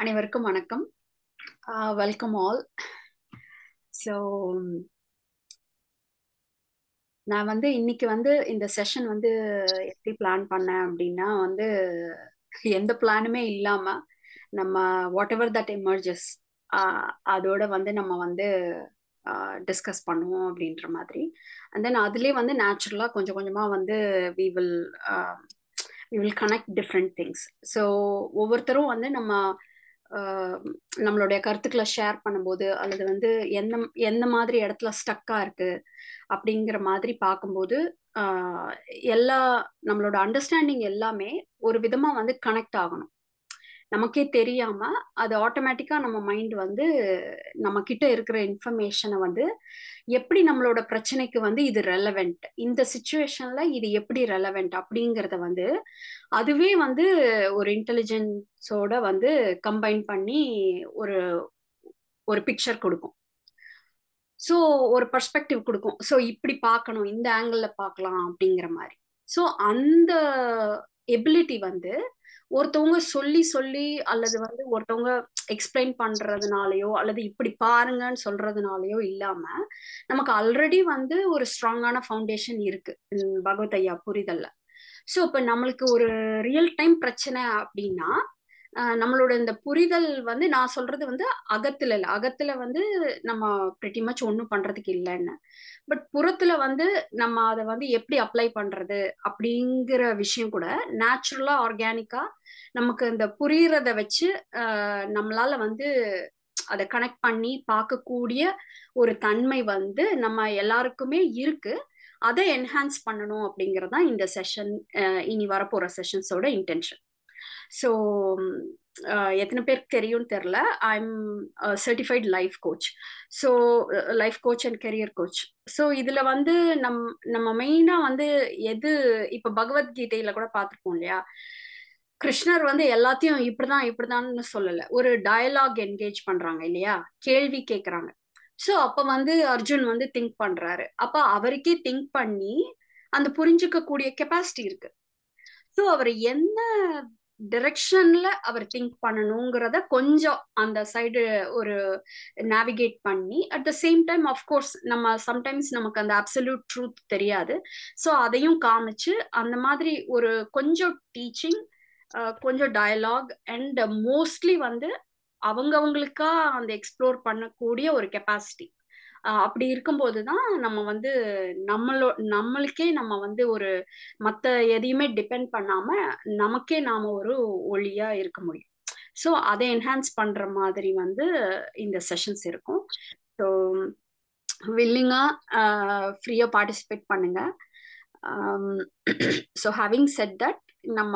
அனைவருக்கும் வணக்கம் welcome all so நான் வந்து இன்னைக்கு வந்து இந்த செஷன் வந்து எப்படி பிளான் பண்ணேன் அப்படின்னா வந்து எந்த பிளானுமே இல்லாம நம்ம வாட் எவர் தட் எமர்ஜஸ் அதோட வந்து நம்ம வந்து டிஸ்கஸ் பண்ணுவோம் அப்படின்ற மாதிரி அண்ட் தென் அதுலேயே வந்து நேச்சுரலாக கொஞ்சம் கொஞ்சமாக வந்து we will we will connect different things so ஒவ்வொருத்தரும் வந்து நம்ம நம்மளுடைய கருத்துக்களை ஷேர் பண்ணும்போது அல்லது வந்து எந்த எந்த மாதிரி இடத்துல ஸ்டக்கா இருக்கு அப்படிங்கிற மாதிரி பார்க்கும்போது எல்லா நம்மளோட அண்டர்ஸ்டாண்டிங் எல்லாமே ஒரு விதமா வந்து கனெக்ட் ஆகணும் நமக்கே தெரியாம அது ஆட்டோமேட்டிக்கா நம்ம மைண்ட் வந்து நம்ம கிட்ட இருக்கிற இன்ஃபர்மேஷனை வந்து எப்படி நம்மளோட பிரச்சனைக்கு வந்து இது ரெலவெண்ட் இந்த சுச்சுவேஷன்ல இது எப்படி ரெலவெண்ட் அப்படிங்கிறத வந்து அதுவே வந்து ஒரு இன்டெலிஜென்ஸோட வந்து கம்பைன் பண்ணி ஒரு ஒரு பிக்சர் கொடுக்கும் ஸோ ஒரு பர்ஸ்பெக்டிவ் கொடுக்கும் ஸோ இப்படி பார்க்கணும் இந்த ஆங்கிள் பார்க்கலாம் அப்படிங்கிற மாதிரி ஸோ அந்த எபிலிட்டி வந்து ஒருத்தவங்க சொல்லி சொல்லி அல்லது வந்து ஒருத்தவங்க எக்ஸ்பிளைன் பண்றதுனாலயோ அல்லது இப்படி பாருங்கன்னு சொல்றதுனாலயோ இல்லாம நமக்கு ஆல்ரெடி வந்து ஒரு ஸ்ட்ராங்கான ஃபவுண்டேஷன் இருக்கு பகவத் ஐயா புரிதல்ல ஸோ இப்போ நம்மளுக்கு ஒரு ரியல் டைம் பிரச்சனை அப்படின்னா நம்மளோட இந்த புரிதல் வந்து நான் சொல்றது வந்து அகத்துல இல்லை அகத்துல வந்து நம்ம பிரிட்டி மச் ஒன்றும் பண்றதுக்கு இல்லைன்னு பட் புறத்துல வந்து நம்ம அதை வந்து எப்படி அப்ளை பண்றது அப்படிங்கிற விஷயம் கூட நேச்சுரலா ஆர்கானிக்கா நமக்கு இந்த புரியறத வச்சு நம்மளால வந்து அதை கனெக்ட் பண்ணி பார்க்கக்கூடிய ஒரு தன்மை வந்து நம்ம எல்லாருக்குமே இருக்கு அதை என்ஹான்ஸ் பண்ணணும் அப்படிங்கிறது தான் இந்த செஷன் இனி வரப்போற செஷன்ஸோட இன்டென்ஷன் ஸோ எத்தனை பேருக்கு தெரியும்னு தெரில I am certified life coach so life coach and career coach so இதில் வந்து நம் நம்ம மெயினாக வந்து எது இப்போ பகவத்கீதையில் கூட பார்த்துருப்போம் இல்லையா கிருஷ்ணர் வந்து எல்லாத்தையும் இப்படிதான் இப்படிதான்னு சொல்லலை ஒரு டயலாக் என்கேஜ் பண்றாங்க இல்லையா கேள்வி கேட்குறாங்க ஸோ அப்போ வந்து அர்ஜுன் வந்து திங்க் பண்றாரு அப்போ அவருக்கே திங்க் பண்ணி அந்த புரிஞ்சுக்க கூடிய கெப்பாசிட்டி இருக்கு ஸோ அவர் என்ன டிரெக்ஷன்ல அவர் திங்க் பண்ணணுங்கிறத கொஞ்சம் அந்த சைடு ஒரு நேவிகேட் பண்ணி at the same time of course நம்ம சம்டைம்ஸ் நமக்கு அந்த அப்சல்யூட் ட்ரூத் தெரியாது ஸோ அதையும் காமிச்சு அந்த மாதிரி ஒரு கொஞ்சம் டீச்சிங் கொஞ்சம் டயலாக் அண்ட் மோஸ்ட்லி வந்து அவங்கவுங்களுக்கா அந்த எக்ஸ்ப்ளோர் பண்ணக்கூடிய ஒரு கெப்பாசிட்டி அப்படி இருக்கும்போது தான் நம்ம வந்து நம்மளோ நம்மளுக்கே நம்ம வந்து ஒரு மற்ற எதையுமே டிபெண்ட் பண்ணாம நமக்கே நாம ஒரு ஒளியா இருக்க முடியும் ஸோ அதை என்ஹான்ஸ் பண்ற மாதிரி வந்து இந்த செஷன்ஸ் இருக்கும் ஸோ வில்லிங்கா ஃப்ரீயா பார்ட்டிசிபேட் பண்ணுங்க ஸோ ஹேவிங் செட் தட் நம்ம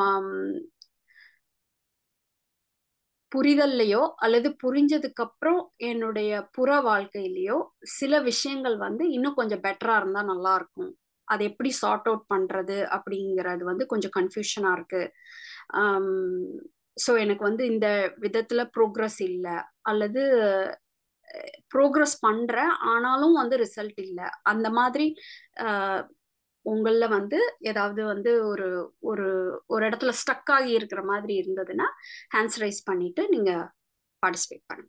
புரிதல்லையோ அல்லது புரிஞ்சதுக்கு அப்புறம் என்னுடைய புற வாழ்க்கையிலயோ சில விஷயங்கள் வந்து இன்னும் கொஞ்சம் பெட்டரா இருந்தா நல்லா இருக்கும் அதை எப்படி சார்ட் அவுட் பண்றது அப்படிங்கிறது வந்து கொஞ்சம் கன்ஃபியூஷனா இருக்கு ஸோ எனக்கு வந்து இந்த விதத்துல ப்ரோக்ரஸ் இல்லை அல்லது ப்ரோக்ரஸ் பண்றேன் ஆனாலும் வந்து ரிசல்ட் இல்லை அந்த மாதிரி உங்களில் வந்து ஏதாவது வந்து ஒரு ஒரு ஒரு இடத்துல ஸ்டக் ஆகி இருக்கிற மாதிரி இருந்ததுன்னா ஹேண்ட்ஸ் ரைஸ் பண்ணிட்டு நீங்க பார்ட்டிசிபேட் பண்ணுங்க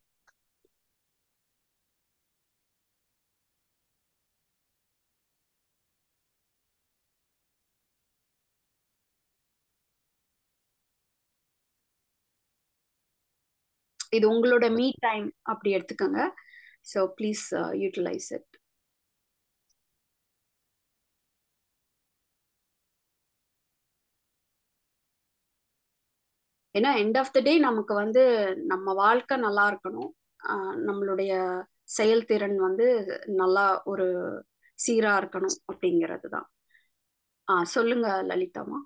இது உங்களோட மீ டைம் அப்படி எடுத்துக்கோங்க ஸோ ப்ளீஸ் யூட்டிலைஸ் இட் ஏன்னா எண்ட் ஆஃப் த டே நமக்கு வந்து நம்ம வாழ்க்கை நல்லா இருக்கணும் நம்மளுடைய செயல்திறன் வந்து நல்லா ஒரு சீரா இருக்கணும் அப்படிங்கிறது தான் ஆ சொல்லுங்க லலிதாமா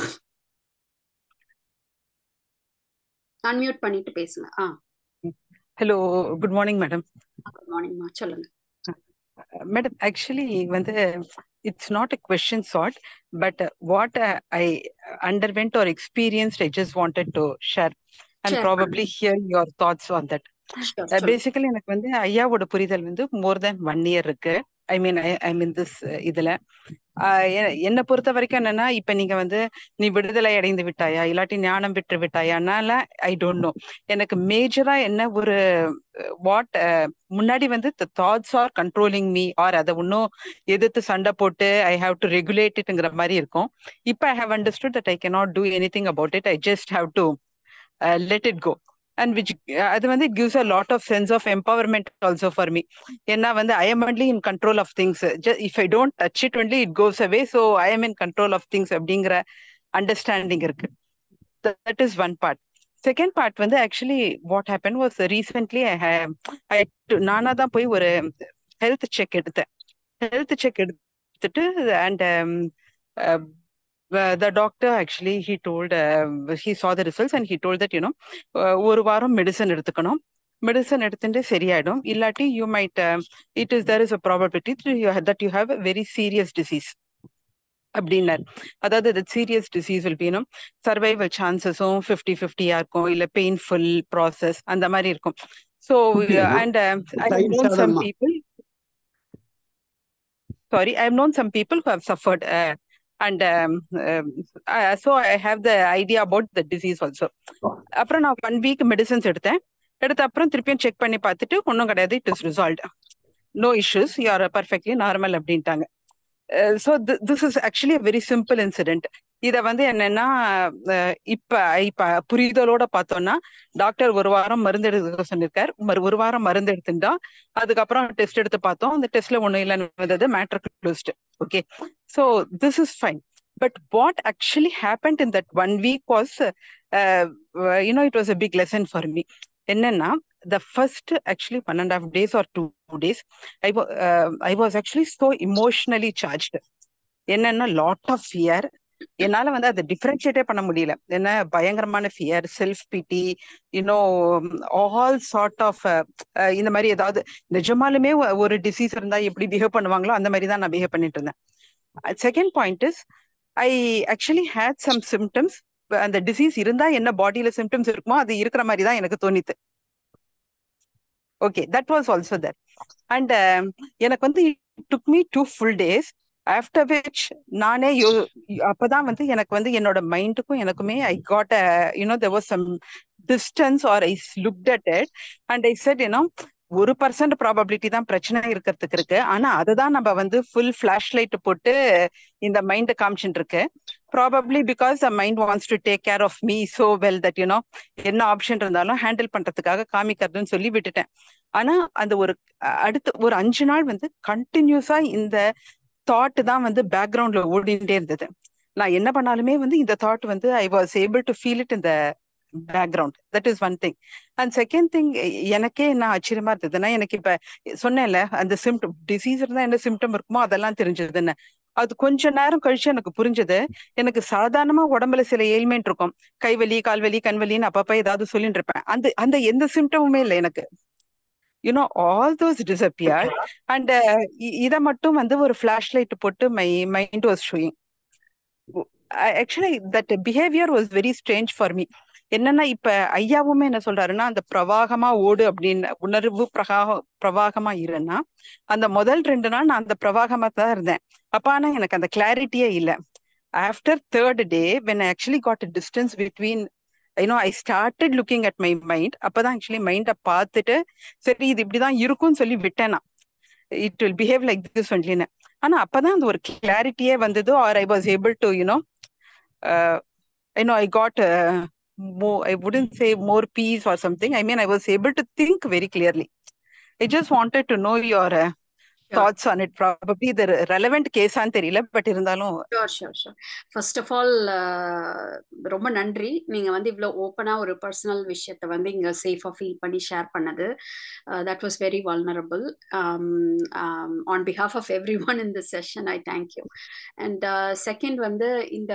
அன்மியூட் பண்ணிட்டு பேசுங்க ஆ hello good morning madam good மார்னிங்மா சொல்லுங்க மேடம் ஆக்சுவலி வந்து it's not a question sort, but uh, what uh, I underwent or experienced, I just wanted to share and Sure. probably hear your thoughts on that. Sure, சொல்லுங்க. Basically எனக்கு வந்து ஐயாவோட புரிதல் வந்து மோர் தென் one year இருக்கு ஐ மீன் ஐ mean this இதுல ஆஹ் எ- என்னை பொறுத்த வரைக்கும் என்னன்னா இப்ப நீங்க வந்து நீ விடுதலை அடைந்து விட்டாயா இல்லாட்டி ஞானம் பெற்று விட்டாயானால ஐ டோன்ட் நோ எனக்கு மேஜரா என்ன ஒரு வாட் முன்னாடி வந்து the thoughts are controlling me or அதை இன்னும் எதிர்த்து சண்டை போட்டு ஐ ஹாவ் டு ரெகுலேட் இட்ங்கிற மாதிரி இருக்கும் இப்ப I have understood that I cannot do anything about it I just have to let it go and which அது வந்து it gives a lot of sense of empowerment also for me ஏன்னா வந்து I am only in control of things if I don't touch it only it goes away so I am in control of things அப்படிங்கிற understanding இருக்கு that is one part second part வந்து actually what happen was recently I I நானா தான் போய் ஒரு health check எடுத்தேன் health check எடுத்துட்டு and the doctor actually he told uh, he saw the results and he told that you know uh, ஒரு வாரம் medicine எடுத்துக்கணும் மெடிசன் எடுத்துட்டு சரியாயிடும் இல்லாட்டி you might it is there is a probability that you have a very serious disease அப்படின்னார் அதாவது the serious disease will பீனும் survival சான்சஸும் ஃபிஃப்டி ஃபிஃப்டியா இருக்கும் இல்ல பெயின்ஃபுல் ப்ராசஸ் அந்த மாதிரி இருக்கும் so and I Side known some சாதமா? People sorry i've known some people who have suffered uh, and um, um, uh, so i have the idea about the disease also அப்புறம் நான் one week medicines எடுத்தேன் எடுத்த அப்புறம் திருப்பியும் check பண்ணி பார்த்துட்டு ஒன்றும் கிடையாது it is resolve no issues you are perfectly normal அப்படின்ட்டாங்க so this is actually very simple incident இத வந்து என்னன்னா அஹ் இப்ப இப்ப புரிதலோட பார்த்தோம்னா டாக்டர் ஒரு வாரம் மருந்து எடுக்க சொல்லியிருக்காரு மறு ஒரு வாரம் மருந்து எடுத்துட்டா அதுக்கப்புறம் டெஸ்ட் எடுத்து பார்த்தோம் அந்த டெஸ்ட்ல ஒண்ணு இல்லைன்னு வந்தது matter closed okay so this is fine but what actually happened in that one week was you know it was a big lesson for me என்னன்னா the first actually one and a half days or two days i wa- uh, i was actually so emotionally charged என்னன்னா lot of fear என்னால வந்து அதை டிஃபரன்ஷியேட்டே பண்ண முடியல என்ன பயங்கரமான fear self pity you know all sort of இந்த மாதிரி ஏதாவது நிஜமாலுமே ஒ- ஒரு டிசீஸ் இருந்தா எப்படி பிஹேவ் பண்ணுவாங்களோ அந்த மாதிரி தான் நான் பிஹேவ் பண்ணிட்டு இருந்தேன் second point is I actually had some symptoms அந்த டிசீஸ் இருந்தா என்ன பாடியில சிம்டம்ஸ் இருக்குமோ அது இருக்கிற மாதிரி தான் எனக்கு தோணித்து okay that was also that and எனக்கு வந்து took me two full days after which நானே யோ அப்பதான் வந்து எனக்கு வந்து என்னோட மைண்டுக்கும் எனக்குமே I got you know there was some distance or I looked at it and I said you know ஒரு பர்சன்ட் ப்ராபபிலிட்டி தான் பிரச்சனை இருக்கிறதுக்கு இருக்கு ஆனா அதுதான் நம்ம வந்து ஃபுல் ஃபிளாஷ் லைட் போட்டு இந்த மைண்டை காமிச்சுட்டு இருக்கு probably because the mind wants to take care of me so well that you know என்ன ஆப்ஷன் இருந்தாலும் ஹேண்டில் பண்றதுக்காக காமிக்கிறதுன்னு சொல்லி விட்டுட்டேன் ஆனா அந்த ஒரு அ- அடுத்து ஒரு அஞ்சு நாள் வந்து கண்டினியூஸா இந்த தாட் தான் வந்து பேக்ரவுண்ட்ல ஓடிட்டே இருந்தது நான் என்ன பண்ணாலுமே வந்து இந்த தாட் வந்து I was able to feel it இந்த background that is one thing and second thing எனக்கே என்ன ஆச்சரியமா இருந்ததுன்னா எனக்கு இப்ப சொன்னேன்ல அந்த சிம்டம் டிசீஸ் இருந்தா என்ன சிம்டம் இருக்குமோ அதெல்லாம் தெரிஞ்சதுன்னு அது கொஞ்ச நேரம் கழிச்சு எனக்கு புரிஞ்சது எனக்கு சாதாரணமா உடம்புல சில எயில்மெண்ட் இருக்கும் கைவலி கால்வலி கண்வலின்னு அப்பப்ப ஏதாவது சொல்லிட்டு இருப்பேன் அந்த அந்த எந்த சிம்டமுமே இல்லை எனக்கு you know all those disappear and இத மட்டும் வந்து ஒரு ஃபிளாஷ் லைட் போட்டு my mind was showing actually that behaviour was very strange for me என்னன்னா இப்ப ஐயாவுமே என்ன சொல்றாருன்னா அந்த பிரவாகமா ஓடு அப்படின்னு உணர்வு பிரகாக பிரவாகமா இருன்னா அந்த முதல் ரெண்டு நாள் நான் அந்த பிரவாகமா தான் இருந்தேன் அப்ப ஆனா எனக்கு அந்த கிளாரிட்டியே இல்ல after third day when I actually got distance between you know I started looking at my mind அப்பதான் ஆக்சுவலி மைண்டை பார்த்துட்டு சரி இது இப்படிதான் இருக்கும்னு சொல்லி விட்டேன் நான் it will behave like this ஒன்லின்னு ஆனா அப்பதான் அந்த ஒரு கிளாரிட்டியே வந்தது or I was able to you know you know I got more i wouldn't say more peace or something i mean i was able to think very clearly i just wanted to know your uh, thoughts on it probably the relevant case ஆன்னு தெரியல but இருந்தாலும் sure sure sure first of all ரொம்ப நன்றி நீங்க வந்து இவ்வளோ ஓப்பனா ஒரு பர்சனல் விஷயத்த வந்து இங்க சேஃபா ஃபீல் பண்ணி ஷேர் பண்ணது that was very vulnerable on behalf of every one in the session I thank you and second வந்து இந்த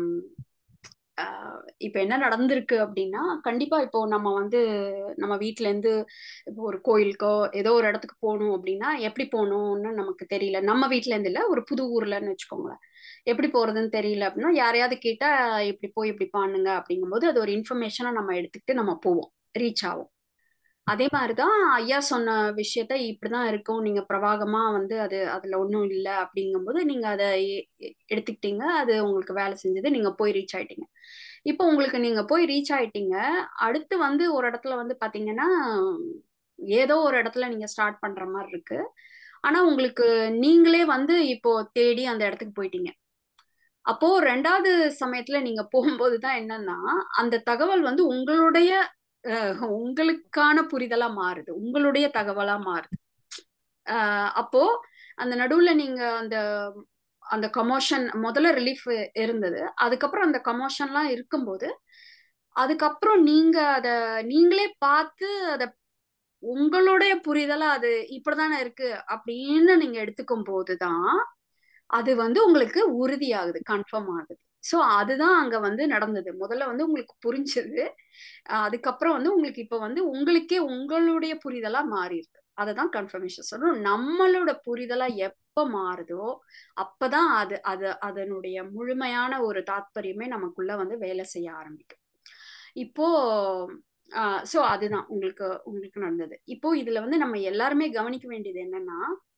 இப்போ என்ன நடந்திருக்கு அப்படின்னா கண்டிப்பா இப்போ நம்ம வந்து நம்ம வீட்ல இருந்து இப்போ ஒரு கோயிலுக்கோ ஏதோ ஒரு இடத்துக்கு போகணும் அப்படின்னா எப்படி போகணும்னு நமக்கு தெரியல நம்ம வீட்ல இருந்து இல்ல ஒரு புது ஊர்லன்னு வச்சுக்கோங்களேன் எப்படி போறதுன்னு தெரியல அப்படின்னா யாரையாவது கேட்டா இப்படி போய் இப்படி பண்ணுங்க அப்படிங்கும்போது அது ஒரு இன்ஃபர்மேஷனா நம்ம எடுத்துக்கிட்டு நம்ம போவோம் ரீச் ஆகும் அதே மாதிரிதான் ஐயா சொன்ன விஷயத்த இப்படிதான் இருக்கும் நீங்க பிரவாகமா வந்து அது அதுல ஒன்றும் இல்லை அப்படிங்கும்போது நீங்க அதை எ- எ- எடுத்துக்கிட்டீங்க அது உங்களுக்கு வேலை செஞ்சது நீங்க போய் ரீச் ஆயிட்டீங்க இப்போ உங்களுக்கு நீங்க போய் ரீச் ஆயிட்டீங்க அடுத்து வந்து ஒரு இடத்துல வந்து பாத்தீங்கன்னா ஏதோ ஒரு இடத்துல நீங்க ஸ்டார்ட் பண்ற மாதிரி இருக்கு ஆனா உங்களுக்கு நீங்களே வந்து இப்போ தேடி அந்த இடத்துக்கு போயிட்டீங்க அப்போ ரெண்டாவது சமயத்துல நீங்க போகும்போது தான் என்னன்னா அந்த தகவல் வந்து உங்களுடைய அஹ், உங்களுக்கான புரிதலா மாறுது உங்களுடைய தகவலா மாறுது அஹ், அப்போ அந்த நடுவுல நீங்க அந்த அந்த கமோஷன் முதல்ல ரிலீஃப் இருந்தது அதுக்கப்புறம் அந்த கமோஷன்லாம் இருக்கும்போது அதுக்கப்புறம் நீங்க அத நீங்களே பார்த்து அத உங்களுடைய புரிதலா அது இப்படிதானே இருக்கு அப்படின்னு நீங்க எடுத்துக்கும் போதுதான் அது வந்து உங்களுக்கு உறுதியாகுது கன்ஃபார்ம் ஆகுது ஸோ அதுதான் அங்க வந்து நடந்தது முதல்ல வந்து உங்களுக்கு புரிஞ்சது அஹ் அதுக்கப்புறம் வந்து உங்களுக்கு இப்ப வந்து உங்களுக்கே உங்களுடைய புரிதலா மாறிடுது அததான் கன்ஃபர்மேஷன் சொல்றோம் நம்மளோட புரிதலா எப்ப மாறுதோ அப்பதான் அது அது அதனுடைய முழுமையான ஒரு தாத்பரியமே நமக்குள்ள வந்து வேலை செய்ய ஆரம்பிக்கும் இப்போ ஸோ அதுதான் உங்களுக்கு உங்களுக்கு நடந்தது இப்போ இதுல வந்து நம்ம எல்லாருமே கவனிக்க வேண்டியது என்னன்னா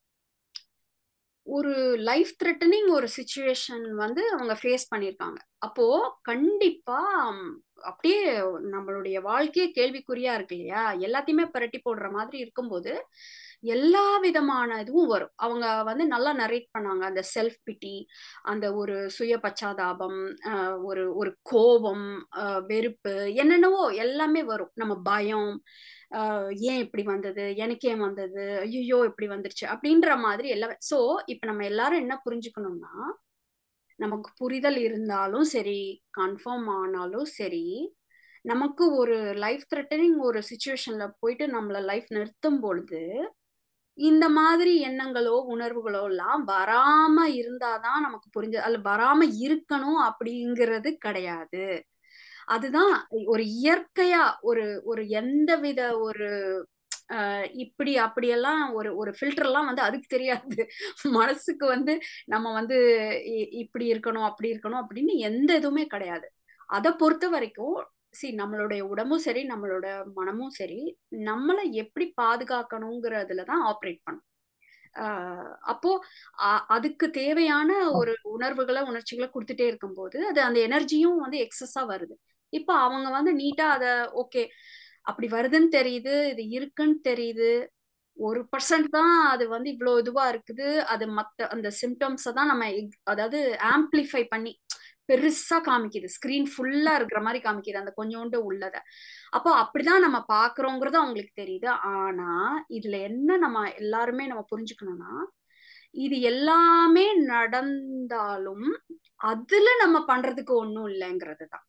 ஒரு லைஃப் த்ரெட்டனிங் ஒரு சுச்சுவேஷன் வந்து அவங்க ஃபேஸ் பண்ணியிருக்காங்க அப்போ கண்டிப்பா ம், அப்படியே நம்மளுடைய வாழ்க்கையே கேள்விக்குறியா இருக்கு இல்லையா எல்லாத்தையுமே புரட்டி போடுற மாதிரி இருக்கும்போது எல்லா விதமான இதுவும் வரும் அவங்க வந்து நல்லா நரேட் பண்ணாங்க அந்த செல்ஃப் பிட்டி அந்த ஒரு சுய பச்சாதாபம் ஆஹ் ஒரு ஒரு கோபம் ஆஹ் வெறுப்பு என்னென்னவோ எல்லாமே வரும் நம்ம பயம் ஆஹ் ஏன் இப்படி வந்தது எனக்கு ஏன் வந்தது ஐயோ இப்படி வந்துருச்சு அப்படின்ற மாதிரி எல்லாம் சோ இப்ப நம்ம எல்லாரும் என்ன புரிஞ்சுக்கணும்னா நமக்கு புரிதல் இருந்தாலும் சரி கன்ஃபார்ம் ஆனாலும் சரி நமக்கு ஒரு லைஃப் த்ரெட்டனிங் ஒரு சுச்சுவேஷன்ல போயிட்டு நம்மள லைஃப் நிறுத்தும் பொழுது இந்த மாதிரி எண்ணங்களோ உணர்வுகளோ எல்லாம் வராம இருந்தாதான் நமக்கு புரிஞ்சு அல்ல வராம இருக்கணும் அப்படிங்கிறது கிடையாது அதுதான் ஒரு இயற்கையா ஒரு ஒரு எந்தவித ஒரு அஹ், இப்படி அப்படியெல்லாம் ஒரு ஒரு ஃபில்டர் எல்லாம் வந்து அதுக்கு தெரியாது மனசுக்கு வந்து நம்ம வந்து இ- இப்படி இருக்கணும் அப்படி இருக்கணும் அப்படின்னு எந்த இதுவுமே கிடையாது அதை பொறுத்த வரைக்கும் சி நம்மளுடைய உடம்பும் சரி நம்மளோட மனமும் சரி நம்மளை எப்படி பாதுகாக்கணுங்கிறதுல தான் ஆப்ரேட் பண்ணும் ஆஹ் அப்போ அ- அதுக்கு தேவையான ஒரு உணர்வுகளை உணர்ச்சிகளை கொடுத்துட்டே இருக்கும்போது அது அந்த எனர்ஜியும் வந்து எக்ஸஸா வருது இப்போ அவங்க வந்து நீட்டா அத ஓகே அப்படி வருதுன்னு தெரியுது இது இருக்குன்னு தெரியுது ஒரு பர்சன்ட் தான் அது வந்து இவ்வளோ இதுவா இருக்குது அது மத்த அந்த சிம்டம்ஸை தான் நம்ம ex- அதாவது ஆம்பிளிஃபை பண்ணி பெருசா காமிக்குது ஸ்கிரீன் ஃபுல்லா இருக்கிற மாதிரி காமிக்குது அந்த கொஞ்சோண்டு உள்ளத அப்போ அப்படிதான் நம்ம பாக்குறோங்கிறது அவங்களுக்கு தெரியுது ஆனா இதுல என்ன நம்ம எல்லாருமே நம்ம புரிஞ்சுக்கணும்னா இது எல்லாமே நடந்தாலும் அதுல நம்ம பண்றதுக்கு ஒண்ணும் இல்லைங்கிறது தான்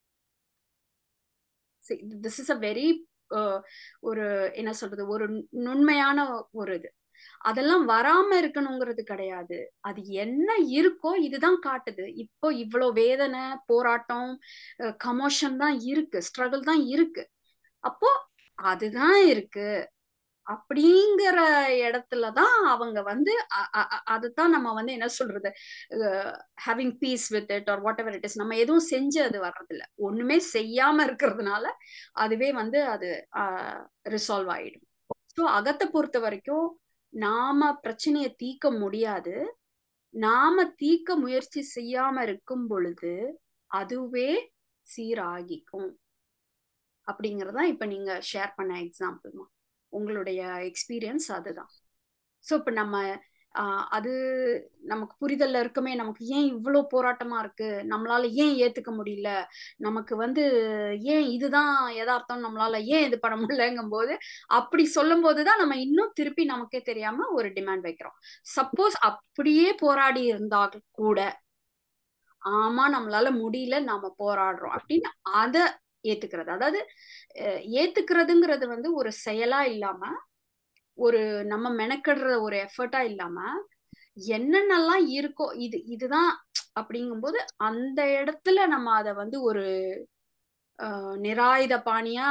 திஸ் இஸ் அ வெரி ஒரு என்ன சொல்றது ஒரு நுண்மையான ஒரு இது அதெல்லாம் வராம இருக்கணுங்கிறது கிடையாது அது என்ன இருக்கோ இதுதான் காட்டுது இப்போ இவ்வளவு வேதனை போராட்டம் கமோஷன் தான் இருக்கு ஸ்ட்ரகிள் தான் இருக்கு அப்போ அதுதான் இருக்கு அப்படிங்கிற இடத்துலதான் அவங்க வந்து அ- அ- அ- அதுதான் நம்ம வந்து என்ன சொல்றது having peace with it or whatever it is நம்ம எதுவும் செஞ்சு அது வர்றதில்ல ஒண்ணுமே செய்யாம இருக்கிறதுனால அதுவே வந்து அது ரிசால்வ் ஆயிடும் ஸோ அகத்தை பொறுத்த வரைக்கும் நாம பிரச்சனையை தீர்க்க முடியாது நாம தீர்க்க முயற்சி செய்யாம இருக்கும் பொழுது அதுவே சீராகிக்கும் அப்படிங்கறதா இப்ப நீங்க ஷேர் பண்ண எக்ஸாம்பிள்மா உங்களுடைய எக்ஸ்பீரியன்ஸ் அதுதான் ஸோ இப்ப நம்ம ஆஹ் அது நமக்கு புரிதல்ல இருக்குமே நமக்கு ஏன் இவ்வளோ போராட்டமா இருக்கு நம்மளால ஏன் ஏத்துக்க முடியல நமக்கு வந்து ஏன் இதுதான் யதார்த்தம் நம்மளால ஏன் இது பண்ண முடியலங்கும் போது அப்படி சொல்லும் போதுதான் நம்ம இன்னும் திருப்பி நமக்கே தெரியாம ஒரு டிமாண்ட் வைக்கிறோம் சப்போஸ் அப்படியே போராடி இருந்தா கூட ஆமா நம்மளால முடியல நாம போராடுறோம் அப்படின்னு அத ஏத்துக்கிறது அதாவது அஹ், ஏத்துக்கிறதுங்கிறது வந்து ஒரு செயலா இல்லாம ஒரு நம்ம மெனக்கடுற ஒரு எஃபர்ட்டா இல்லாம என்னென்னலாம் இருக்கோ இது இதுதான் அப்படிங்கும்போது அந்த இடத்துல நம்ம அத வந்து ஒரு அஹ், நிராயுத பாணியா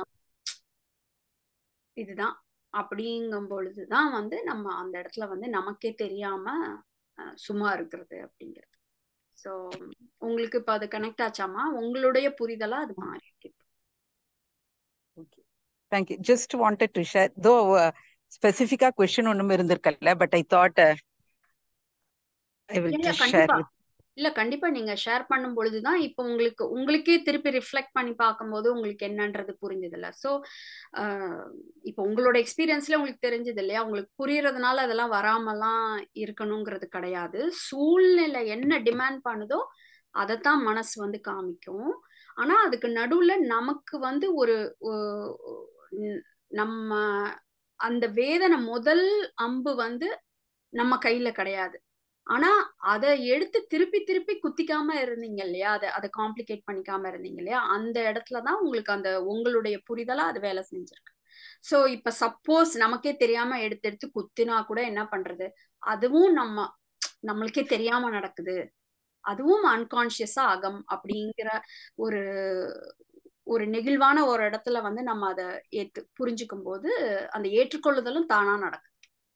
இதுதான் அப்படிங்கும் பொழுதுதான் வந்து நம்ம அந்த இடத்துல வந்து நமக்கே தெரியாம அஹ், சும்மா இருக்கிறது அப்படிங்கிறது ஸோ உங்களுக்கு இப்ப அது கனெக்ட் ஆச்சாமா உங்களுடைய புரிதலா அது மாறி இருக்கு okay thank you just wanted to share though ஸ்பெசிஃபிக்கா கொஸ்டின் ஒன்றும் இருந்திருக்கல but I thought I will இல்ல ஜஸ்ட் ஷேர் கண்டிப்பா இல்ல கண்டிப்பா நீங்க ஷேர் பண்ணும் பொழுதுதான் இப்போ உங்களுக்கு உங்களுக்கே திருப்பி ரிஃப்ளெக்ட் பண்ணி பார்க்கும்போது உங்களுக்கு என்னன்றது புரிஞ்சதில்ல ஸோ இப்போ உங்களோட எக்ஸ்பீரியன்ஸ்ல உங்களுக்கு தெரிஞ்சது இல்லையா உங்களுக்கு புரியறதுனால அதெல்லாம் வராமலாம் இருக்கணுங்கிறது கிடையாது சூழ்நிலை என்ன டிமாண்ட் பண்ணுதோ அதைத்தான் மனசு வந்து காமிக்கும் ஆனா அதுக்கு நடுவுல நமக்கு வந்து ஒரு நம்ம அந்த வேதனை முதல் அம்பு வந்து நம்ம கையில கிடையாது ஆனா அதை எடுத்து திருப்பி திருப்பி குத்திக்காம இருந்தீங்க இல்லையா அதை அதை காம்ப்ளிகேட் பண்ணிக்காம இருந்தீங்க இல்லையா அந்த இடத்துலதான் உங்களுக்கு அந்த உங்களுடைய புரிதலா அது வேலை செஞ்சிருக்கு சோ இப்ப சப்போஸ் நமக்கே தெரியாம எடுத்து எடுத்து குத்தினா கூட என்ன பண்றது அதுவும் நம்ம நம்மளுக்கே தெரியாம நடக்குது அதுவும் அன்கான்சியஸா அகம் அப்படிங்கிற ஒரு ஒரு நெகிழ்வான ஒரு இடத்துல வந்து நம்ம அதை ஏத்து புரிஞ்சுக்கும் போது அந்த ஏற்றுக்கொள்ளுதலும் தானா நடக்குது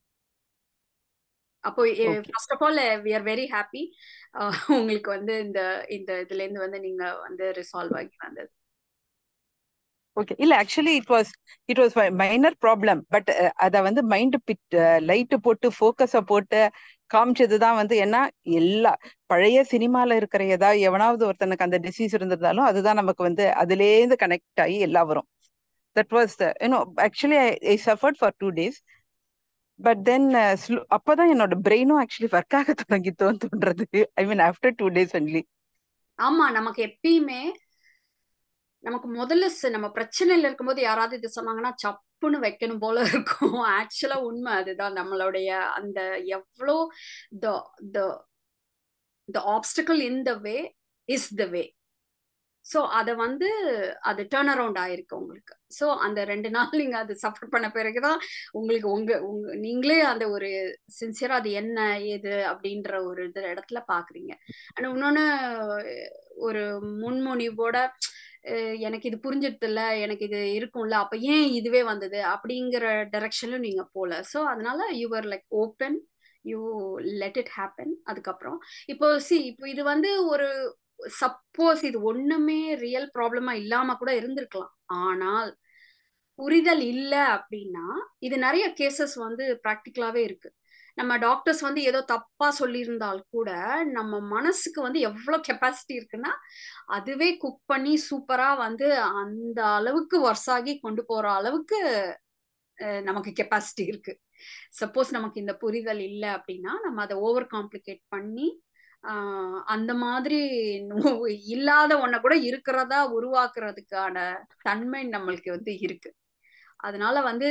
அப்போ first of all we are very happy உங்களுக்கு வந்து இந்த இந்த இதுல இருந்து வந்து நீங்க வந்து ரிசால்வ் ஆகி வந்தது ஓகே இல்ல actually it was it was minor problem but அத வந்து மைண்ட் பிட் லைட் போட்டு ஃபோக்கஸ போட்டு காமிச்சதுதான் வந்து என்ன எல்லா பழைய சினிமால இருக்கிற ஏதாவது எவனாவது ஒருத்தனுக்கு அந்த டிசீஸ் இருந்திருந்தாலும் அதுதான் நமக்கு வந்து அதுலேருந்து கனெக்ட் ஆகி எல்லாம் வரும் that was you know actually I suffered for two days but then அப்பதான் என்னோட பிரெயினும் ஆக்சுவலி ஒர்க் ஆக தொடங்கித்தோன்னு தோன்றது I mean after two days only ஆமா நமக்கு எப்பயுமே நமக்கு முதல்ல நம்ம பிரச்சனையில இருக்கும்போது யாராவது இது சொன்னாங்கன்னா சப்புன்னு வைக்கணும் போல இருக்கும் ஆக்சுவலா உண்மை அதுதான் நம்மளுடைய அந்த எவ்வளோ the the the obstacle in the way is the way so அதை வந்து அது டேர்ன் அரவுண்ட் ஆயிருக்கு உங்களுக்கு ஸோ அந்த ரெண்டு நாள் நீங்க அது சஃபர் பண்ண பிறகுதான் உங்களுக்கு உங்க உங்க நீங்களே அந்த ஒரு சின்சியரா அது என்ன ஏது அப்படின்ற ஒரு இது இடத்துல பாக்குறீங்க ஆனா இன்னொன்னு ஒரு முன்மொழிவோட எனக்கு இது புரிஞ்சிருது இல்ல எனக்கு இது இருக்கும்ல அப்ப ஏன் இதுவே வந்தது அப்படிங்கிற டைரக்ஷன்ல நீங்க போல ஸோ அதனால you're like open you let it happen அதுக்கப்புறம் இப்போ சி இப்போ இது வந்து ஒரு சப்போஸ் இது ஒண்ணுமே ரியல் ப்ராப்ளமா இல்லாம கூட இருந்திருக்கலாம் ஆனால் புரிதல் இல்லை அப்படின்னா இது நிறைய கேசஸ் வந்து ப்ராக்டிக்கலாவே இருக்கு நம்ம டாக்டர்ஸ் வந்து ஏதோ தப்பா சொல்லியிருந்தால் கூட நம்ம மனசுக்கு வந்து எவ்வளவு கெப்பாசிட்டி இருக்குன்னா அதுவே குக் பண்ணி சூப்பரா வந்து அந்த அளவுக்கு ஒர்ஸ் ஆகி கொண்டு போற அளவுக்கு நமக்கு கெப்பாசிட்டி இருக்கு சப்போஸ் நமக்கு இந்த புரிதல் இல்லை அப்படின்னா நம்ம அதை ஓவர் காம்ப்ளிகேட் பண்ணி அந்த மாதிரி இல்லாத ஒன்ன கூட இருக்கிறதா உருவாக்குறதுக்கான தன்மை நம்மளுக்கு வந்து இருக்கு அதனால வந்து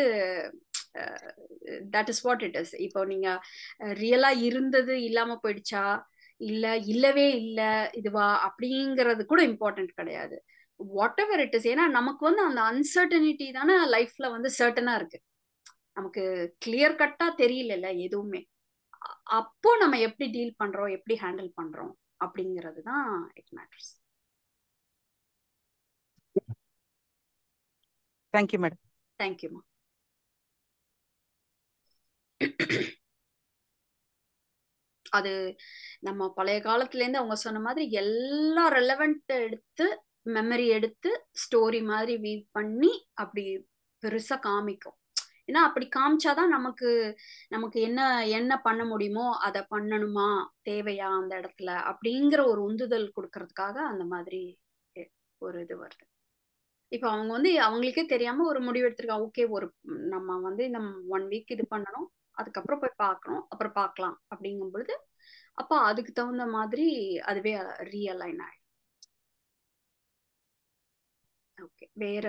that is what it is இப்போ நீங்க ரியலா இருந்தது இல்லாம போயிடுச்சா இல்ல இல்லவே இல்ல இதுவா அப்படிங்கிறது கூட இம்பார்ட்டன்ட் கிடையாது வாட் எவர் இட் இஸ் ஏன்னா நமக்கு வந்து அந்த அன்சர்டனிட்டி தானே லைஃப்ல வந்து சர்டனா இருக்கு நமக்கு கிளியர் கட்டா தெரியல எதுவுமே அப்போ நம்ம எப்படி டீல் பண்றோம் எப்படி ஹேண்டில் பண்றோம் அப்படிங்கிறது தான் இட் மேட்டர்ஸ் தேங்க்யூ மேடம் தேங்க்யூமா அது நம்ம பழைய காலத்துல இருந்து அவங்க சொன்ன மாதிரி எல்லா ரெலவெண்ட் எடுத்து மெமரி எடுத்து ஸ்டோரி மாதிரி வீவ் பண்ணி அப்படி பெருசா காமிக்கும் ஏன்னா அப்படி காமிச்சாதான் நமக்கு நமக்கு என்ன என்ன பண்ண முடியுமோ அதை பண்ணணுமா தேவையா அந்த இடத்துல அப்படிங்கிற ஒரு உந்துதல் கொடுக்கறதுக்காக அந்த மாதிரி ஒரு இது வருது இப்போ அவங்க வந்து அவங்களுக்கே தெரியாம ஒரு முடிவு எடுத்திருக்காங்க ஓகே ஒரு நம்ம வந்து இந்த ஒன் வீக் இது பண்ணணும் அதுக்கப்புறம் போய் பார்க்கணும் அப்புறம் பார்க்கலாம் அப்படிங்கும் பொழுது அப்போ அதுக்கு தகுந்த மாதிரி அதுவே ரீஅலைன் ஆயிடும் ஓகே வேற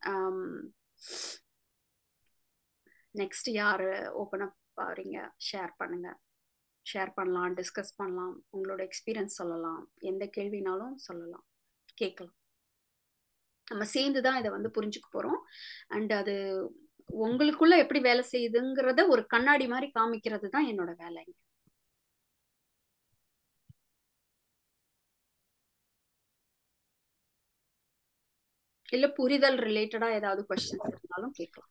நெக்ஸ்ட் யாரு ஓப்பன் அப் பாருங்க ஷேர் பண்ணுங்க ஷேர் பண்ணலாம் டிஸ்கஸ் பண்ணலாம் உங்களோட எக்ஸ்பீரியன்ஸ் சொல்லலாம் எந்த கேள்வினாலும் சொல்லலாம் கேட்கலாம் நம்ம சேர்ந்து தான் இதை வந்து புரிஞ்சுக்க போறோம் அண்ட் அது உங்களுக்குள்ள எப்படி வேலை செய்யுதுங்கிறத ஒரு கண்ணாடி மாதிரி காமிக்கிறது தான் என்னோட வேலைங்க இல்ல புரிதல் ரிலேட்டடா ஏதாவது கொஸ்டின்ஸ் இருந்தாலும் கேட்கலாம்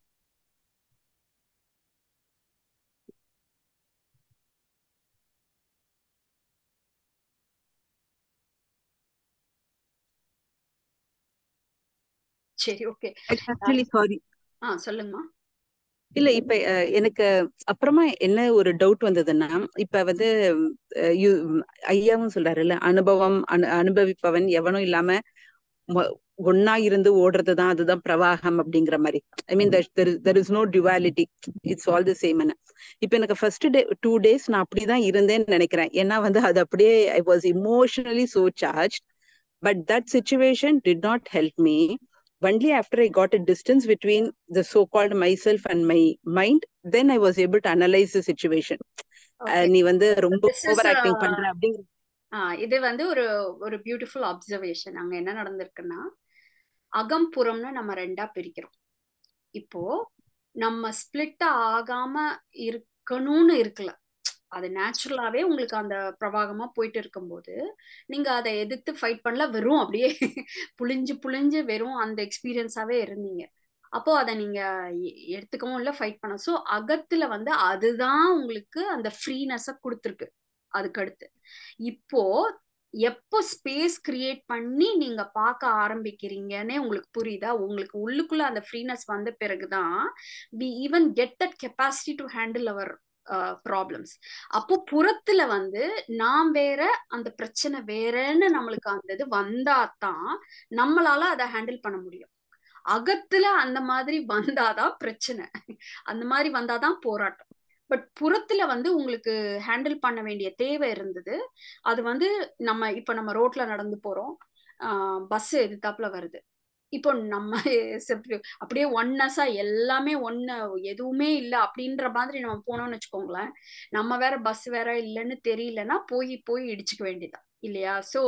சரி ஓகே ஆக்சுவலி சாரி ஆ சொல்லுங்கம்மா இல்ல இப்ப அஹ், எனக்கு அப்புறமா என்ன ஒரு டவுட் வந்ததுன்னா இப்ப வந்து அஹ், யு- ஐயாவும் சொல்றாருல்ல அனுபவம் அனு அனுபவிப்பவன் எவனும் இல்லாம மொ- ஒண்ணா இருந்து ஓடுறதுதான் அதுதான் பிரவாகம் அப்படிங்கிற மாதிரி I mean there is no duality it's all the same இப்ப எனக்கு ஃபர்ஸ்ட் டே டூ டேஸ் நான் அப்படிதான் இருந்தேன்னு நினைக்கிறேன் ஏன்னா வந்து அது அப்படியே I was emotionally so charge but that situation did not help me only after I got a distance between the so-called myself and my mind, then I was able to analyze the situation. Okay அஹ் நீ வந்து ரொம்ப this is over acting பண்ற அப்படிங்கிற ஆ இது வந்து ஒரு ஒரு பியூட்டிஃபுல் அப்சர்வேஷன் அங்க என்ன நடந்திருக்குன்னா அகம் புறம்னு நம்ம ரெண்டா பிரிக்கிறோம் இப்போ நம்ம ஸ்பிளிட் ஆகாம இருக்கணும்னு இருக்கல அது நேச்சுரலாவே உங்களுக்கு அந்த பிரவாகமா போயிட்டு இருக்கும்போது நீங்க அதை எதிர்த்து ஃபைட் பண்ணல வெறும் அப்படியே புளிஞ்சு புளிஞ்சு வெறும் அந்த எக்ஸ்பீரியன்ஸாவே இருந்தீங்க அப்போ அதை நீங்க எ- எடுத்துக்கவும் இல்லை ஃபைட் பண்ண ஸோ அகத்துல வந்து அதுதான் உங்களுக்கு அந்த ஃப்ரீனஸை கொடுத்துருக்கு அதுக்கு அடுத்து இப்போ எப்போ ஸ்பேஸ் கிரியேட் பண்ணி நீங்க பார்க்க ஆரம்பிக்கிறீங்கன்னே உங்களுக்கு புரியுதா உங்களுக்கு உள்ளுக்குள்ள அந்த ஃப்ரீனஸ் வந்த பிறகுதான் we even get that capacity to handle our problems அப்போ புறத்துல வந்து நான் வேற அந்த பிரச்சனை வேறன்னு நம்மளுக்கு அந்த இது வந்தாதான் நம்மளால அதை ஹேண்டில் பண்ண முடியும் அகத்துல அந்த மாதிரி வந்தாதான் பிரச்சனை அந்த மாதிரி வந்தாதான் போராட்டம் பட் புறத்துல வந்து உங்களுக்கு ஹேண்டில் பண்ண வேண்டிய தேவை இருந்தது அது வந்து நம்ம இப்ப நம்ம ரோட்ல நடந்து போறோம் பஸ் எதிர்த்தாப்புல வருது இப்போ நம்ம செப்~ அப்படியே ஒன்னஸா எல்லாமே ஒண்ணு எதுவுமே இல்லை அப்படின்ற மாதிரி நம்ம போனோம்னு வச்சுக்கோங்களேன் நம்ம வேற பஸ் வேற இல்லைன்னு தெரியலன்னா போய் போய் இடிச்சுக்க வேண்டியதான் இல்லையா சோ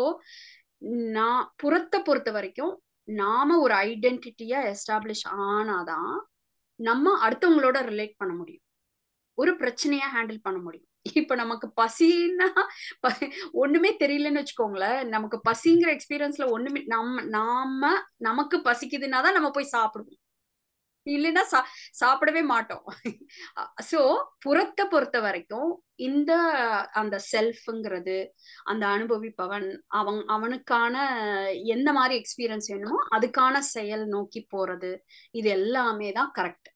நான் புறத்தை பொறுத்த வரைக்கும் நாம ஒரு ஐடென்டிட்டியா எஸ்டாப்ளிஷ் ஆனாதான் நம்ம அடுத்தவங்களோட ரிலேட் பண்ண முடியும் ஒரு பிரச்சனையா ஹேண்டில் பண்ண முடியும் இப்ப நமக்கு பசின்னா ப- ஒண்ணுமே தெரியலன்னு வச்சுக்கோங்களேன் நமக்கு பசிங்கிற எக்ஸ்பீரியன்ஸ்ல ஒண்ணுமே நம்ம நாம நமக்கு பசிக்குதுன்னா தான் நம்ம போய் சாப்பிடுவோம் இல்லைன்னா சா சாப்பிடவே மாட்டோம் சோ புறத்தை பொறுத்த வரைக்கும் இந்த அந்த செல்ஃப்ங்கிறது அந்த அனுபவிப்பவன் அவன் அவனுக்கான எந்த மாதிரி எக்ஸ்பீரியன்ஸ் வேணுமோ அதுக்கான செயல் நோக்கி போறது இது எல்லாமே தான் கரெக்ட்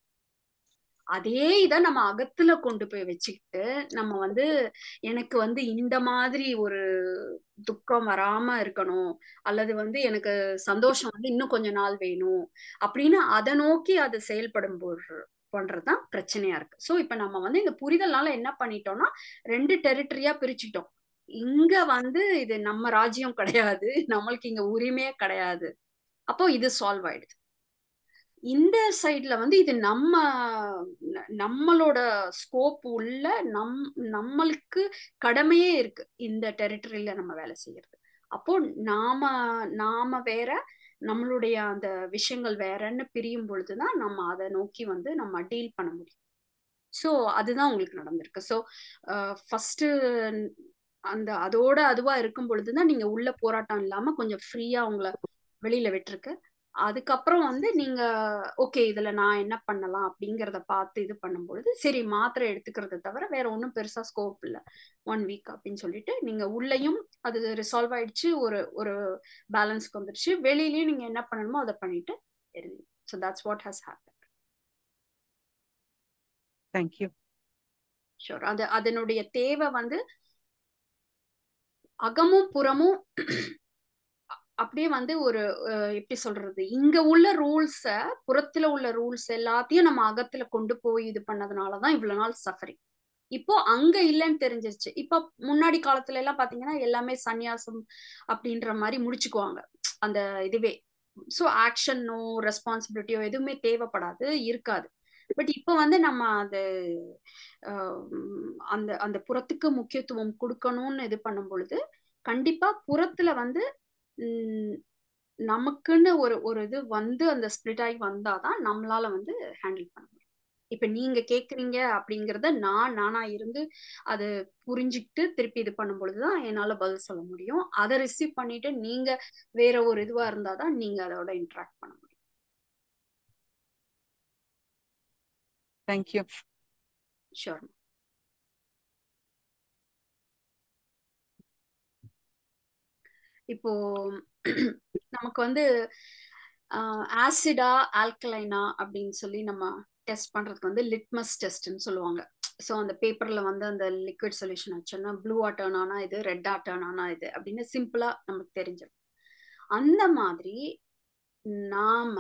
அதே இதை நம்ம அகத்துல கொண்டு போய் வச்சுக்கிட்டு நம்ம வந்து எனக்கு வந்து இந்த மாதிரி ஒரு துக்கம் வராம இருக்கணும் அல்லது வந்து எனக்கு சந்தோஷம் வந்து இன்னும் கொஞ்ச நாள் வேணும் அப்படின்னு அதை நோக்கி அது செயல்படும் போது பண்றதுதான் பிரச்சனையா இருக்கு சோ இப்ப நம்ம வந்து இந்த புரிதல்னால என்ன பண்ணிட்டோம்னா ரெண்டு டெரிட்டரியா பிரிச்சுட்டோம் இங்க வந்து இது நம்ம ராஜ்யம் கிடையாது நம்மளுக்கு இங்க உரிமையே கிடையாது அப்போ இது சால்வ் ஆயிடுது இந்த சைட்ல வந்து இது நம்ம ந- நம்மளோட ஸ்கோப் உள்ள நம் நம்மளுக்கு கடமையே இருக்கு இந்த டெரிட்டரியில நம்ம வேலை செய்யறது அப்போ நாம நாம வேற நம்மளுடைய அந்த விஷயங்கள் வேறன்னு பிரியும் பொழுதுதான் நம்ம அதை நோக்கி வந்து நம்ம டீல் பண்ண முடியும் ஸோ அதுதான் உங்களுக்கு நடந்திருக்கு ஸோ ஃபர்ஸ்ட் அந்த அதோட அதுவா இருக்கும் பொழுதுதான் நீங்க உள்ள போராட்டம் இல்லாம கொஞ்சம் ஃப்ரீயா உங்களை வெளியில விட்டுருக்கு அதுக்கப்புறம் வந்து நீங்க ஓகே இதுல நான் என்ன பண்ணலாம் அப்படிங்கறத பார்த்து இது பண்ணும் பொழுது சரி மாத்திரை எடுத்துக்கிறத தவிர வேற ஒன்றும் பெருசா ஸ்கோப் இல்லை ஒன் வீக் அப்படின்னு சொல்லிட்டு நீங்க உள்ளேயும் அது ரிசால்வ் ஆயிடுச்சு ஒரு ஒரு பேலன்ஸ்க்கு வந்துடுச்சு வெளியிலயும் நீங்க என்ன பண்ணணுமோ அதை பண்ணிட்டு இருந்தீங்க so that's what has happen thank you sure அது அதனுடைய தேவை வந்து அகமும் புறமும் அப்படியே வந்து ஒரு அஹ், எப்படி சொல்றது இங்க உள்ள ரூல்ஸ புறத்துல உள்ள ரூல்ஸ் எல்லாத்தையும் நம்ம அகத்துல கொண்டு போய் இது பண்ணதுனாலதான் இவ்வளவு நாள் சஃபரிங் இப்போ அங்க இல்லைன்னு தெரிஞ்சிருச்சு இப்போ முன்னாடி காலத்துல எல்லாம் பாத்தீங்கன்னா எல்லாமே சந்நியாசம் அப்படின்ற மாதிரி முடிச்சுக்குவாங்க அந்த இதுவே ஸோ ஆக்ஷனோ ரெஸ்பான்சிபிலிட்டியோ எதுவுமே தேவைப்படாது இருக்காது பட் இப்போ வந்து நம்ம அது ஆஹ், அந்த அந்த புறத்துக்கு முக்கியத்துவம் கொடுக்கணும்னு இது பண்ணும் பொழுது கண்டிப்பா புறத்துல வந்து ம், நமக்குன்னு ஒரு ஒரு இது வந்து அந்த ஸ்பிளிட் ஆகி வந்தாதான் நம்மளால வந்து ஹேண்டில் பண்ண முடியும் இப்ப நீங்க கேக்குறீங்க அப்படிங்கறத நான் நானா இருந்து அது புரிஞ்சுக்கிட்டு திருப்பி இது பண்ணும் பொழுதுதான் என்னால பதில் சொல்ல முடியும் அதை ரிசீவ் பண்ணிட்டு நீங்க வேற ஒரு இதுவா இருந்தாதான் நீங்க அதோட இன்டராக்ட் பண்ண முடியும் தேங்க்யூ ஷோர் இப்போ நமக்கு வந்து ஆசிடா ஆல்கலைனா அப்படின்னு சொல்லி நம்ம டெஸ்ட் பண்றதுக்கு வந்து லிட்மஸ் டெஸ்ட்னு சொல்லுவாங்க ஸோ அந்த பேப்பர்ல வந்து அந்த லிக்விட் சொல்யூஷன் வச்சோம்னா ப்ளூவா டேர்ன் ஆனா இது ரெட்டா டேர்ன் ஆனா இது அப்படின்னு சிம்பிளா நமக்கு தெரிஞ்சிடும் அந்த மாதிரி நாம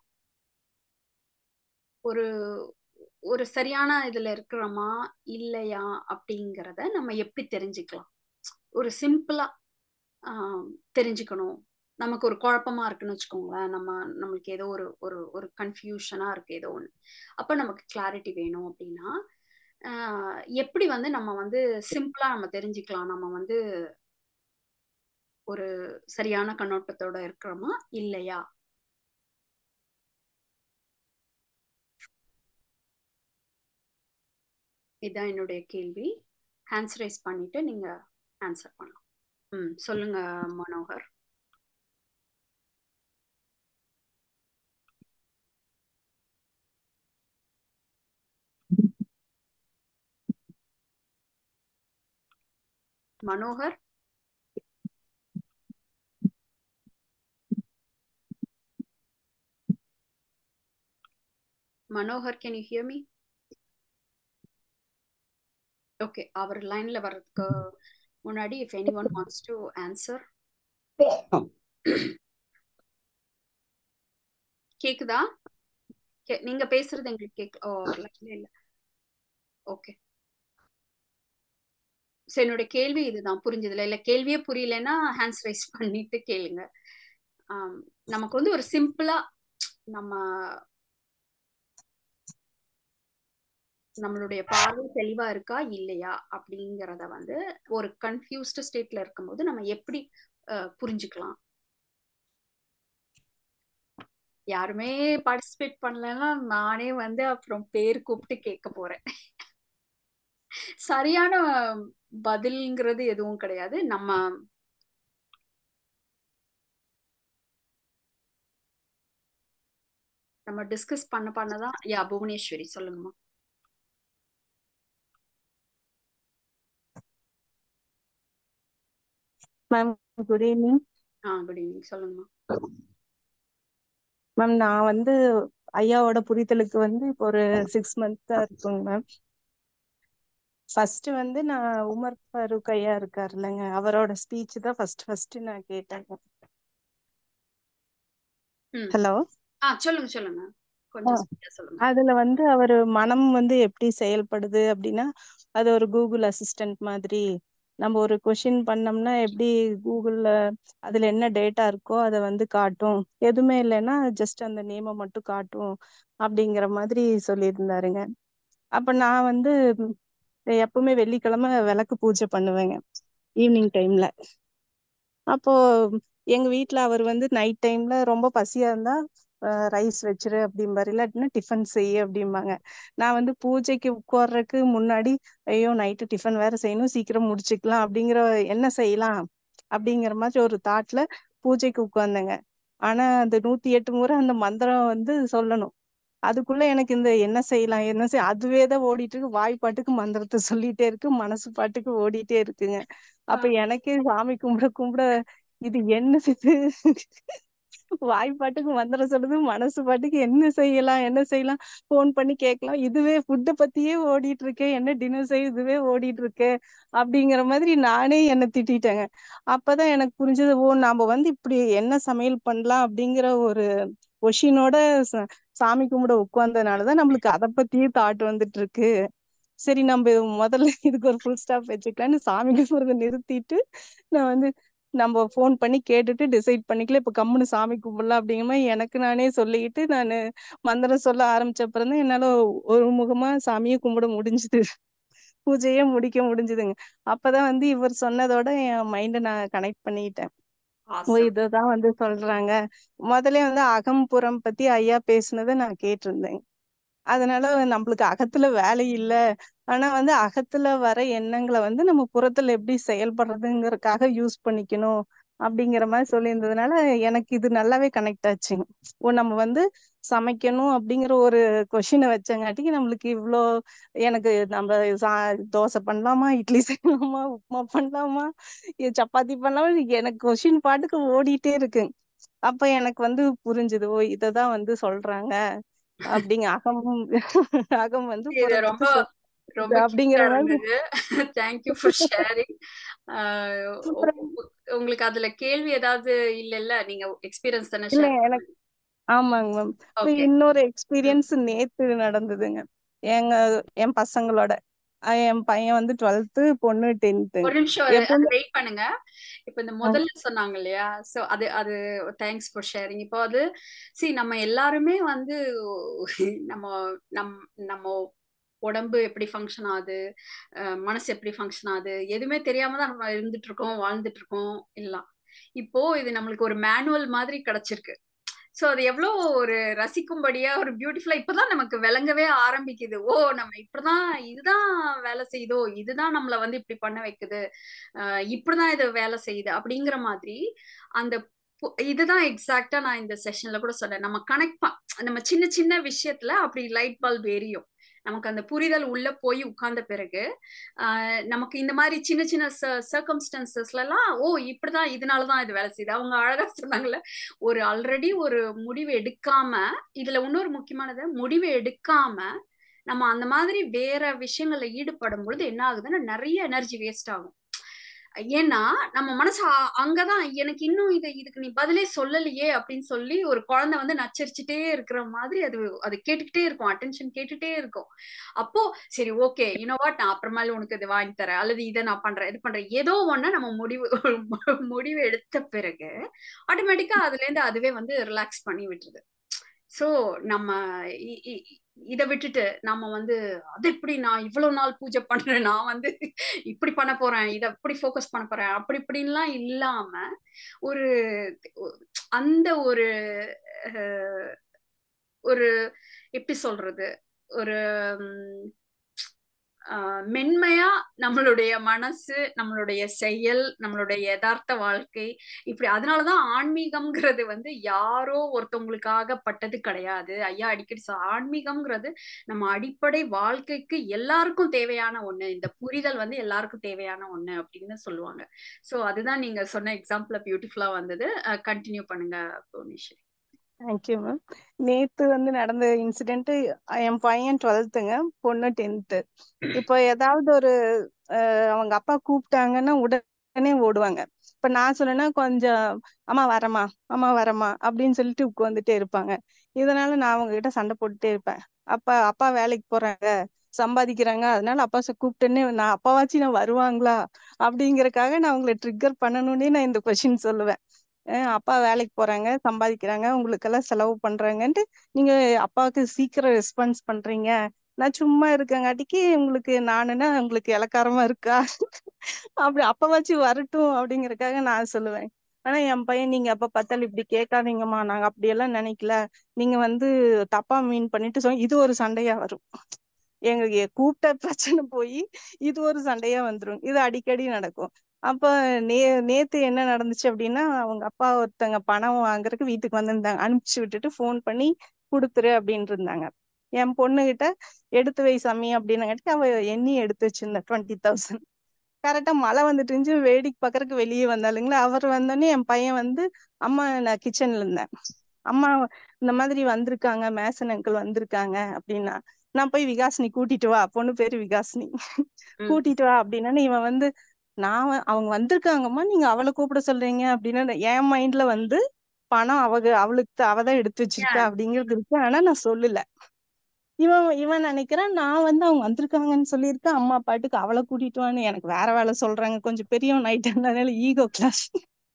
ஒரு ஒரு சரியான இதுல இருக்கிறோமா இல்லையா அப்படிங்கிறத நம்ம எப்படி தெரிஞ்சுக்கலாம் ஒரு சிம்பிளா தெரிஞ்சுக்கணும் நமக்கு ஒரு குழப்பமா இருக்குன்னு வச்சுக்கோங்களேன் நம்ம நம்மளுக்கு ஏதோ ஒரு ஒரு ஒரு கன்ஃபியூஷனா இருக்கு ஏதோ ஒன்று அப்ப நமக்கு கிளாரிட்டி வேணும் அப்படின்னா எப்படி வந்து நம்ம வந்து சிம்பிளா நம்ம தெரிஞ்சுக்கலாம் நம்ம வந்து ஒரு சரியான கண்ணோட்டத்தோட இருக்கிறோமா இல்லையா இதுதான் என்னுடைய கேள்வி ஹேண்ட்ஸ் ரைஸ் பண்ணிட்டு நீங்க ஆன்சர் பண்ணலாம் ம் சொல்லுங்க Manohar Manohar Manohar can you hear me okay அவர் லைன்ல வர்றதுக்கு முன்னாடி if any one wants to answer கேக்குதா நீங்க பேசுறது எங்களுக்கு கேட்க ஓ லைன்ல இல்ல ஓகே ஸோ என்னோட கேள்வி இதுதான் புரிஞ்சதுல இல்ல கேள்வியே புரியலன்னா ஹேண்ட்ஸ் ரைஸ் பண்ணிட்டு கேளுங்க நமக்கு வந்து ஒரு சிம்பிளா நம்ம நம்மளுடைய பார்வை தெளிவா இருக்கா இல்லையா அப்படிங்கிறத வந்து ஒரு கன்ஃபியூஸ்டு ஸ்டேட்ல இருக்கும்போது நம்ம எப்படி புரிஞ்சுக்கலாம் யாருமே பார்ட்டிசிபேட் பண்ணலன்னா நானே வந்து அப்புறம் பேர் கூப்பிட்டு கேட்க போறேன் சரியான பதில்ங்கிறது எதுவும் கிடையாது நம்ம நம்ம டிஸ்கஸ் பண்ண பண்ணதான் யா புவனேஸ்வரி சொல்லுங்கம்மா ma'am good evening ah good evening சொல்லுங்கம்மா மேம் நான் வந்து ஐயாவோட புரிதலுக்கு வந்து இப்போ ஒரு சிக்ஸ் மந்த்தா இருக்குங்க மேம் ஃபர்ஸ்ட் வந்து நான் உமர் ஃபரூக் ஐயா இருக்காரு இல்லைங்க அவரோட ஸ்பீச் தான் ஃபர்ஸ்ட் ஃபர்ஸ்ட் நான் கேட்டேங்க ஹலோ ஆ சொல்லுங்க சொல்லுங்க கொஞ்சம் சொல்லுங்க அதுல வந்து அவர் மனம் வந்து எப்படி செயல்படுது அப்படின்னா அது ஒரு கூகுள் அசிஸ்டன்ட் மாதிரி நம்ம ஒரு கொஷின் பண்ணோம்னா எப்படி கூகுள்ல அதுல என்ன டேட்டா இருக்கோ அதை வந்து காட்டும் எதுவுமே இல்லைன்னா ஜஸ்ட் அந்த நேமை மட்டும் காட்டும் அப்படிங்கிற மாதிரி சொல்லியிருந்தாருங்க அப்ப நான் வந்து எப்பவுமே வெள்ளிக்கிழமை விளக்கு பூஜை பண்ணுவேங்க ஈவினிங் டைம்ல அப்போ எங்க வீட்ல அவர் வந்து நைட் டைம்ல ரொம்ப பசியா இருந்தா ரைஸ் வச்சிரு அப்படிம்பாரு இல்லாட்டினா டிஃபன் செய்ய அப்படிம்பாங்க நான் வந்து பூஜைக்கு உட்கார்றதுக்கு முன்னாடி ஐயோ நைட்டு டிஃபன் வேற செய்யணும் சீக்கிரம் முடிச்சுக்கலாம் அப்படிங்கிற என்ன செய்யலாம் அப்படிங்கிற மாதிரி ஒரு தாட்ல பூஜைக்கு உட்கார்ந்தேங்க ஆனா அந்த நூத்தி எட்டு முறை அந்த மந்திரம் வந்து சொல்லணும் அதுக்குள்ள எனக்கு இந்த என்ன செய்யலாம் என்ன செய் அதுவே தான் ஓடிட்டு இருக்கு வாய் பாட்டுக்கு மந்திரத்தை சொல்லிட்டே இருக்கு மனசு பாட்டுக்கு ஓடிட்டே இருக்குங்க அப்ப எனக்கே சாமி கும்பிட கும்பிட இது என்ன இது வாய் பாட்டுக்கு மந்திரம் சொல்லுது மனசு பாட்டுக்கு என்ன செய்யலாம் என்ன செய்யலாம் போன் பண்ணி கேட்கலாம் இதுவே ஃபுட்டை பத்தியே ஓடிட்டு இருக்கே என்ன டின்னர் செய்ய இதுவே ஓடிட்டு இருக்கே அப்படிங்கிற மாதிரி நானே என்ன திட்டிட்டேங்க அப்பதான் எனக்கு புரிஞ்சது ஓ நாம வந்து இப்படி என்ன சமையல் பண்ணலாம் அப்படிங்கிற ஒரு கொஷினோட சாமி கும்பிட உட்கார்ந்ததுனாலதான் நம்மளுக்கு அதை பத்தியே தாட் வந்துட்டு இருக்கு சரி நம்ம முதல்ல இதுக்கு ஒரு ஃபுல் ஸ்டாப் வச்சுக்கலாம்னு சாமி கும்பிடுறத நிறுத்திட்டு நான் வந்து நம்ம ஃபோன் பண்ணி கேட்டுட்டு டிசைட் பண்ணிக்கல இப்ப கம்முனு சாமி கும்பிடலாம் அப்படிங்கிற மாதிரி எனக்கு நானே சொல்லிக்கிட்டு நான் மந்திரம் சொல்ல ஆரம்பிச்ச அப்புறம் தான் என்னால ஒரு முகமா சாமியை கும்பிட முடிஞ்சுது பூஜையே முடிக்க முடிஞ்சுதுங்க அப்பதான் வந்து இவர் சொன்னதோட என் மைண்ட நான் கனெக்ட் பண்ணிக்கிட்டேன் ஓ இதுதான் வந்து சொல்றாங்க முதல்ல வந்து அகம்புறம் பத்தி ஐயா பேசுனதை நான் கேட்டிருந்தேன் அதனால நம்மளுக்கு அகத்துல வேலை இல்லை ஆனா வந்து அகத்துல வர எண்ணங்களை வந்து நம்ம புறத்துல எப்படி செயல்படுறதுங்கிறதுக்காக யூஸ் பண்ணிக்கணும் அப்படிங்கிற மாதிரி சொல்லியிருந்ததுனால எனக்கு இது நல்லாவே கனெக்ட் ஆச்சுங்க ஓ நம்ம வந்து சமைக்கணும் அப்படிங்கிற ஒரு கொஷினை வச்சங்காட்டிக்கு நம்மளுக்கு இவ்வளோ எனக்கு நம்ம சா தோசை பண்ணலாமா இட்லி செய்யலாமா உப்புமா பண்ணலாமா சப்பாத்தி பண்ணலாமா எனக்கு கொஷின் பாட்டுக்கு ஓடிட்டே இருக்கு அப்ப எனக்கு வந்து புரிஞ்சுது ஓ இததான் வந்து சொல்றாங்க அப்படிங்க அகம் அகம் வந்து இது புறத்துக்கு ரொம்ப சொல் ரொம்ப அப்படிங்கிற கியூட்டா மாதிரி இருந்தது தேங்க்யூ ஃபார் ஷேரிங் அப்புறம் உங்களுக்கு அதுல கேள்வி ஏதாவது இல்லைல்ல நீங்க எக்ஸ்பீரியன்ஸ் தானே இல்ல ஷேர் எனக்கு ஆமாங்க மேம் இப்ப ஓகே இன்னொரு எக்ஸ்பீரியன்ஸ் நேத்து நடந்ததுங்க எங்க என் பசங்களோட அஹ் என் பையன் வந்து டுவெல்த்து பொண்ணு டென்த்துங்க ஒரு நிமிஷம் அது எப்பவுமே வெயிட் பண்ணுங்க இப்ப இந்த முதல்ல சொன்னாங்க இல்லையா சோ அது அது தேங்க்ஸ் ஃபார் ஷேரிங் இப்போ அது சி நம்ம எல்லாருமே வந்து நம்ம நம் நம்ம உடம்பு எப்படி ஃபங்க்ஷன் ஆகுது அஹ் மனசு எப்படி ஃபங்க்ஷன் ஆகுது எதுவுமே தெரியாம தான் நம்ம இருந்துட்டு இருக்கோம் வாழ்ந்துட்டு இருக்கோம் எல்லாம் இப்போ இது நம்மளுக்கு ஒரு மேனுவல் மாதிரி கிடைச்சிருக்கு சோ அது எவ்வளோ ஒரு ரசிக்கும்படியா ஒரு பியூட்டிஃபுல்லா இப்பதான் நமக்கு விளங்கவே ஆரம்பிக்குது ஓ நம்ம இப்படிதான் இதுதான் வேலை செய்யுதோ இதுதான் நம்மள வந்து இப்படி பண்ண வைக்குது அஹ் இப்படிதான் இது வேலை செய்யுது அப்படிங்கிற மாதிரி அந்த பு- இதுதான் எக்ஸாக்டா நான் இந்த செஷன்ல கூட சொன்னேன் நம்ம கனெக்ட் நம்ம சின்ன சின்ன விஷயத்துல அப்படி லைட் பல்ப் எரியும் நமக்கு அந்த புரிதல் உள்ள போய் உட்கார்ந்த பிறகு ஆஹ் நமக்கு இந்த மாதிரி சின்ன சின்ன சர்க்கம்ஸ்டன்சஸ்ல எல்லாம் ஓ இப்படிதான் இதனாலதான் இது வேலை செய்யுது அவங்க அழகா சொன்னாங்கல்ல ஒரு ஆல்ரெடி ஒரு முடிவு எடுக்காம இதுல இன்னொரு முக்கியமானது முடிவு எடுக்காம நம்ம அந்த மாதிரி வேற விஷயங்கள்ல ஈடுபடும் பொழுது என்ன ஆகுதுன்னா நிறைய எனர்ஜி வேஸ்ட் ஆகும் ஏன்னா நம்ம மனசு அ- அங்கதான் எனக்கு இன்னும் இது இதுக்கு நீ பதிலே சொல்லலையே அப்படின்னு சொல்லி ஒரு குழந்தை வந்து நச்சரிச்சுட்டே இருக்கிற மாதிரி அது அது கேட்டுக்கிட்டே இருக்கும் அட்டென்ஷன் கேட்டுட்டே இருக்கும் அப்போ சரி ஓகே யூனோ வாட் நான் அப்புறமேல உனக்கு இது வாங்கி தரேன் அல்லது இதை நான் பண்றேன் இது பண்றேன் ஏதோ ஒண்ணு நம்ம முடிவு முடிவு எடுத்த பிறகு ஆட்டோமேட்டிக்கா அதுல இருந்து அதுவே வந்து ரிலாக்ஸ் பண்ணி விட்டுருது சோ நம்ம இ- இ- இத விட்டுட்டு நம்ம வந்து அது எப்படி நான் இவ்வளவு நாள் பூஜை பண்றேன் நான் வந்து இப்படி பண்ண போறேன் இத அப்படி ஃபோக்கஸ் பண்ண போறேன் அப்படி இப்படின்லாம் இல்லாம ஒரு அந்த ஒரு அஹ், ஒரு எப்படி சொல்றது ஒரு ம், ஆஹ், மென்மையா நம்மளுடைய மனசு நம்மளுடைய செயல் நம்மளுடைய யதார்த்த வாழ்க்கை இப்படி அதனாலதான் ஆன்மீகம்ங்கிறது வந்து யாரோ ஒருத்தவங்களுக்காக பட்டது கிடையாது ஐயா அடிக்கடி சொ- ஆன்மீகம்ங்கிறது நம்ம அடிப்படை வாழ்க்கைக்கு எல்லாருக்கும் தேவையான ஒண்ணு இந்த புரிதல் வந்து எல்லாருக்கும் தேவையான ஒண்ணு அப்படின்னு சொல்லுவாங்க சோ அதுதான் நீங்க சொன்ன எக்ஸாம்பிள் பியூட்டிஃபுல்லா வந்தது கண்டினியூ பண்ணுங்க புவனேஸ்வரி தேங்க்யூ மேம் நேத்து வந்து நடந்த இன்சிடென்ட் என் பையன் டுவெல்த்துங்க பொண்ணு டென்த்து இப்போ ஏதாவது ஒரு அஹ், அவங்க அப்பா கூப்பிட்டாங்கன்னா உடனே ஓடுவாங்க இப்ப நான் சொன்னேன்னா கொஞ்சம் அம்மா வரமா அம்மா வரமா அப்படின்னு சொல்லிட்டு உட்காந்துட்டே இருப்பாங்க இதனால நான் அவங்க கிட்ட சண்டை போட்டுட்டே இருப்பேன் அப்பா அப்பா வேலைக்கு போறாங்க சம்பாதிக்கிறாங்க அதனால அப்பா ச- கூப்பிட்டேன்னே நான் அப்பாவாச்சும் நான் வருவாங்களா அப்படிங்கறக்காக நான் அவங்களை ட்ரிக்கர் பண்ணணும்னே நான் இந்த கொஸ்டின் சொல்லுவேன் அஹ் அப்பா வேலைக்கு போறாங்க சம்பாதிக்கிறாங்க உங்களுக்கெல்லாம் செலவு பண்றாங்கன்ட்டு நீங்க அப்பாவுக்கு சீக்கிரம் ரெஸ்பான்ஸ் பண்றீங்க நான் சும்மா இருக்கங்காட்டிக்கு உங்களுக்கு நானுன்னா உங்களுக்கு இளக்காரமா இருக்கா அப்படி அப்பவாச்சும் வரட்டும் அப்படிங்கறக்காக நான் சொல்லுவேன் ஆனா என் பையன் நீங்க அப்ப பார்த்தாலும் இப்படி கேட்காதீங்கம்மா நாங்க அப்படியெல்லாம் நினைக்கல நீங்க வந்து தப்பா மீன் பண்ணிட்டு சொ இது ஒரு சண்டையா வரும் எங்களுக்கு கூப்பிட்ட பிரச்சனை போய் இது ஒரு சண்டையா வந்துரும் இது அடிக்கடி நடக்கும் அப்ப நே நேத்து என்ன நடந்துச்சு அப்படின்னா அவங்க அப்பா ஒருத்தங்க பணம் வாங்குறதுக்கு வீட்டுக்கு வந்திருந்தாங்க அனுப்பிச்சு விட்டுட்டு ஃபோன் பண்ணி கொடுத்துரு அப்படின்னு இருந்தாங்க என் பொண்ணுகிட்ட எடுத்து வை சாமி அப்படின்னங்காட்டி அவ எண்ணி எடுத்து வச்சிருந்தா டுவெண்ட்டி தௌசண்ட் கரெக்டா மழை வந்துட்டு இருந்துச்சு வேடிக்கை பார்க்கறதுக்கு வெளியே வந்தாளுங்களா அவர் வந்தோடனே என் பையன் வந்து அம்மா நான் கிச்சன்ல இருந்தேன் அம்மா இந்த மாதிரி வந்திருக்காங்க மேசன் அங்கிள் வந்திருக்காங்க அப்படின்னா நான் போய் விகாசினி கூட்டிட்டு வா பொண்ணு பேரு விகாசினி ம் கூட்டிட்டு வா அப்படின்னா இவன் வந்து நான் வ- அவங்க வந்திருக்காங்கம்மா நீங்க அவளை கூப்பிட சொல்றீங்க அப்படின்னு என் மைண்ட்ல வந்து பணம் அவக அவளுக்கு அவதான் எடுத்து வச்சிருக்கா ஏன் அப்படிங்கிறது இருக்கு ஆனா நான் சொல்லல இவன் இவன் நினைக்கிறான் நான் வந்து அவங்க வந்திருக்காங்கன்னு சொல்லியிருக்கேன் அம்மா பாட்டுக்கு அவளை கூட்டிட்டு வான்னு எனக்கு வேற வேலை சொல்றாங்க கொஞ்சம் பெரியவன் ஆயிட்டனால ஈகோ கிளாஷ்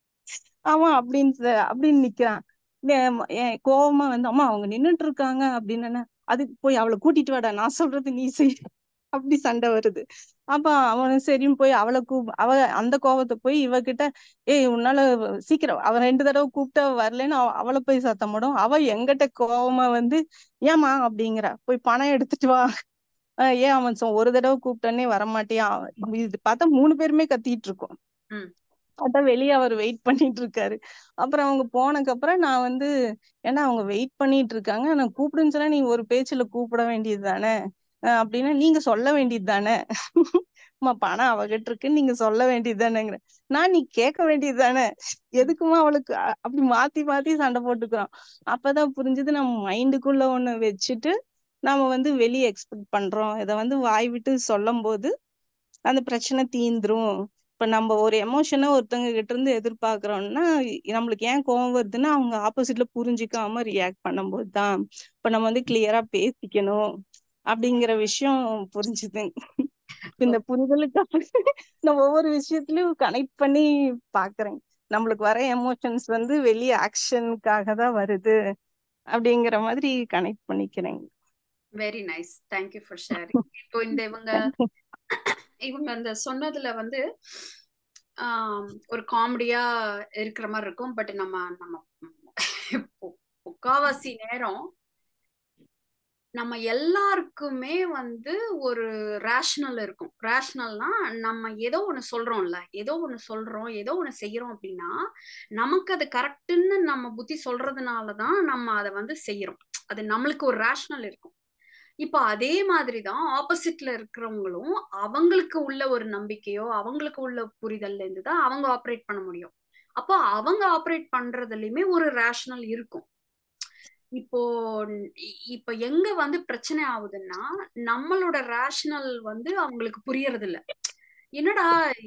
அவன் அப்படின்னு சொ- அப்படின்னு நிக்கிறான் நே- என் கோவமா வந்து அம்மா அவங்க நின்னுட்டு இருக்காங்க அப்படின்னு அதுக்கு போய் அவளை கூட்டிட்டு வாடா நான் சொல்றது நீ செய் அப்படி சண்டை வருது அப்ப அவனு சரின்னு போய் அவளை கூ அவ அந்த கோவத்தை போய் இவகிட்ட ஏய் உன்னால சீக்கிரம் அவ ரெண்டு தடவை கூப்பிட்டா வரலன்னு அவ- அவளை போய் சத்தம் போடும் அவ எங்கிட்ட கோவமா வந்து ஏமா அப்படிங்கிறா போய் பணம் எடுத்துட்டு வா அஹ் ஏன் அவன் சொ- ஒரு தடவை கூப்பிட்டோன்னே வரமாட்டியான் இது பார்த்தா மூணு பேருமே கத்திட்டு இருக்கோம் ம் பார்த்தா வெளியே அவர் வெயிட் பண்ணிட்டு இருக்காரு அப்புறம் அவங்க போனதுக்கு அப்புறம் நான் வந்து ஏன்னா அவங்க வெயிட் பண்ணிட்டு இருக்காங்க நான் கூப்பிடுன்னு சொன்னா நீ ஒரு பேச்சுல கூப்பிட வேண்டியது தானே அப்படின்னா நீங்க சொல்ல வேண்டியது தானே அம்மா பணம் அவகிட்ட இருக்குன்னு நீங்க சொல்ல வேண்டியதுதானேங்கிற நான் நீ கேட்க வேண்டியதுதானே எதுக்குமா அவளுக்கு அ- அப்படி மாத்தி மாத்தி சண்டை போட்டுக்கிறோம் அப்பதான் புரிஞ்சது நம்ம மைண்டுக்குள்ள ஒண்ணு வச்சுட்டு நாம வந்து வெளியே எக்ஸ்பெக்ட் பண்றோம் இதை வந்து வாய் விட்டு சொல்லும் போது அந்த பிரச்சனை தீந்துரும் இப்ப நம்ம ஒரு எமோஷனை ஒருத்தவங்க கிட்ட இருந்து எதிர்பார்க்கிறோம்னா நம்மளுக்கு ஏன் கோவம் வருதுன்னா அவங்க ஆப்போசிட்ல புரிஞ்சுக்காம ரியாக்ட் பண்ணும்போது தான் இப்ப நம்ம வந்து கிளியரா பேசிக்கணும் அப்படிங்கிற விஷயம் புரிஞ்சுது இந்த புரிதலுக்கு அப்புறம் நான் ஒவ்வொரு விஷயத்திலயும் கனெக்ட் பண்ணி பாக்குறேன் நம்மளுக்கு வர எமோஷன்ஸ் வந்து வெளிய ஆக்ஷனுக்காக தான் வருது அப்படிங்கிற மாதிரி கனெக்ட் பண்ணிக்கிறேன் very nice thank you for sharing இப்போ இந்த இவங்க இவங்க அந்த சொன்னதுல வந்து ஆம், ஒரு காமெடியா இருக்கிற மாதிரி இருக்கும் பட் நம்ம நம்ம மு- முக்காவாசி நேரம் நம்ம எல்லாருக்குமே வந்து ஒரு ரேஷனல் இருக்கும் ரேஷனல்னா நம்ம ஏதோ ஒண்ணு சொல்றோம்ல ஏதோ ஒண்ணு சொல்றோம் ஏதோ ஒண்ணு செய்யறோம் அப்படின்னா நமக்கு அது கரெக்டுன்னு நம்ம புத்தி சொல்றதுனால தான் நம்ம அதை வந்து செய்யறோம் அது நம்மளுக்கு ஒரு ரேஷனல் இருக்கும் இப்போ அதே மாதிரி தான் ஆப்போசிட்ல இருக்கிறவங்களும் அவங்களுக்கு உள்ள ஒரு நம்பிக்கையோ அவங்களுக்கு உள்ள புரிதல்ல இருந்து தான் அவங்க ஆப்ரேட் பண்ண முடியும் அப்போ அவங்க ஆப்ரேட் பண்றதுலயுமே ஒரு ரேஷனல் இருக்கும் இப்போ இ- இப்ப எங்க வந்து பிரச்சனை ஆகுதுன்னா நம்மளோட ரேஷனல் வந்து அவங்களுக்கு புரியறது இல்ல என்னடா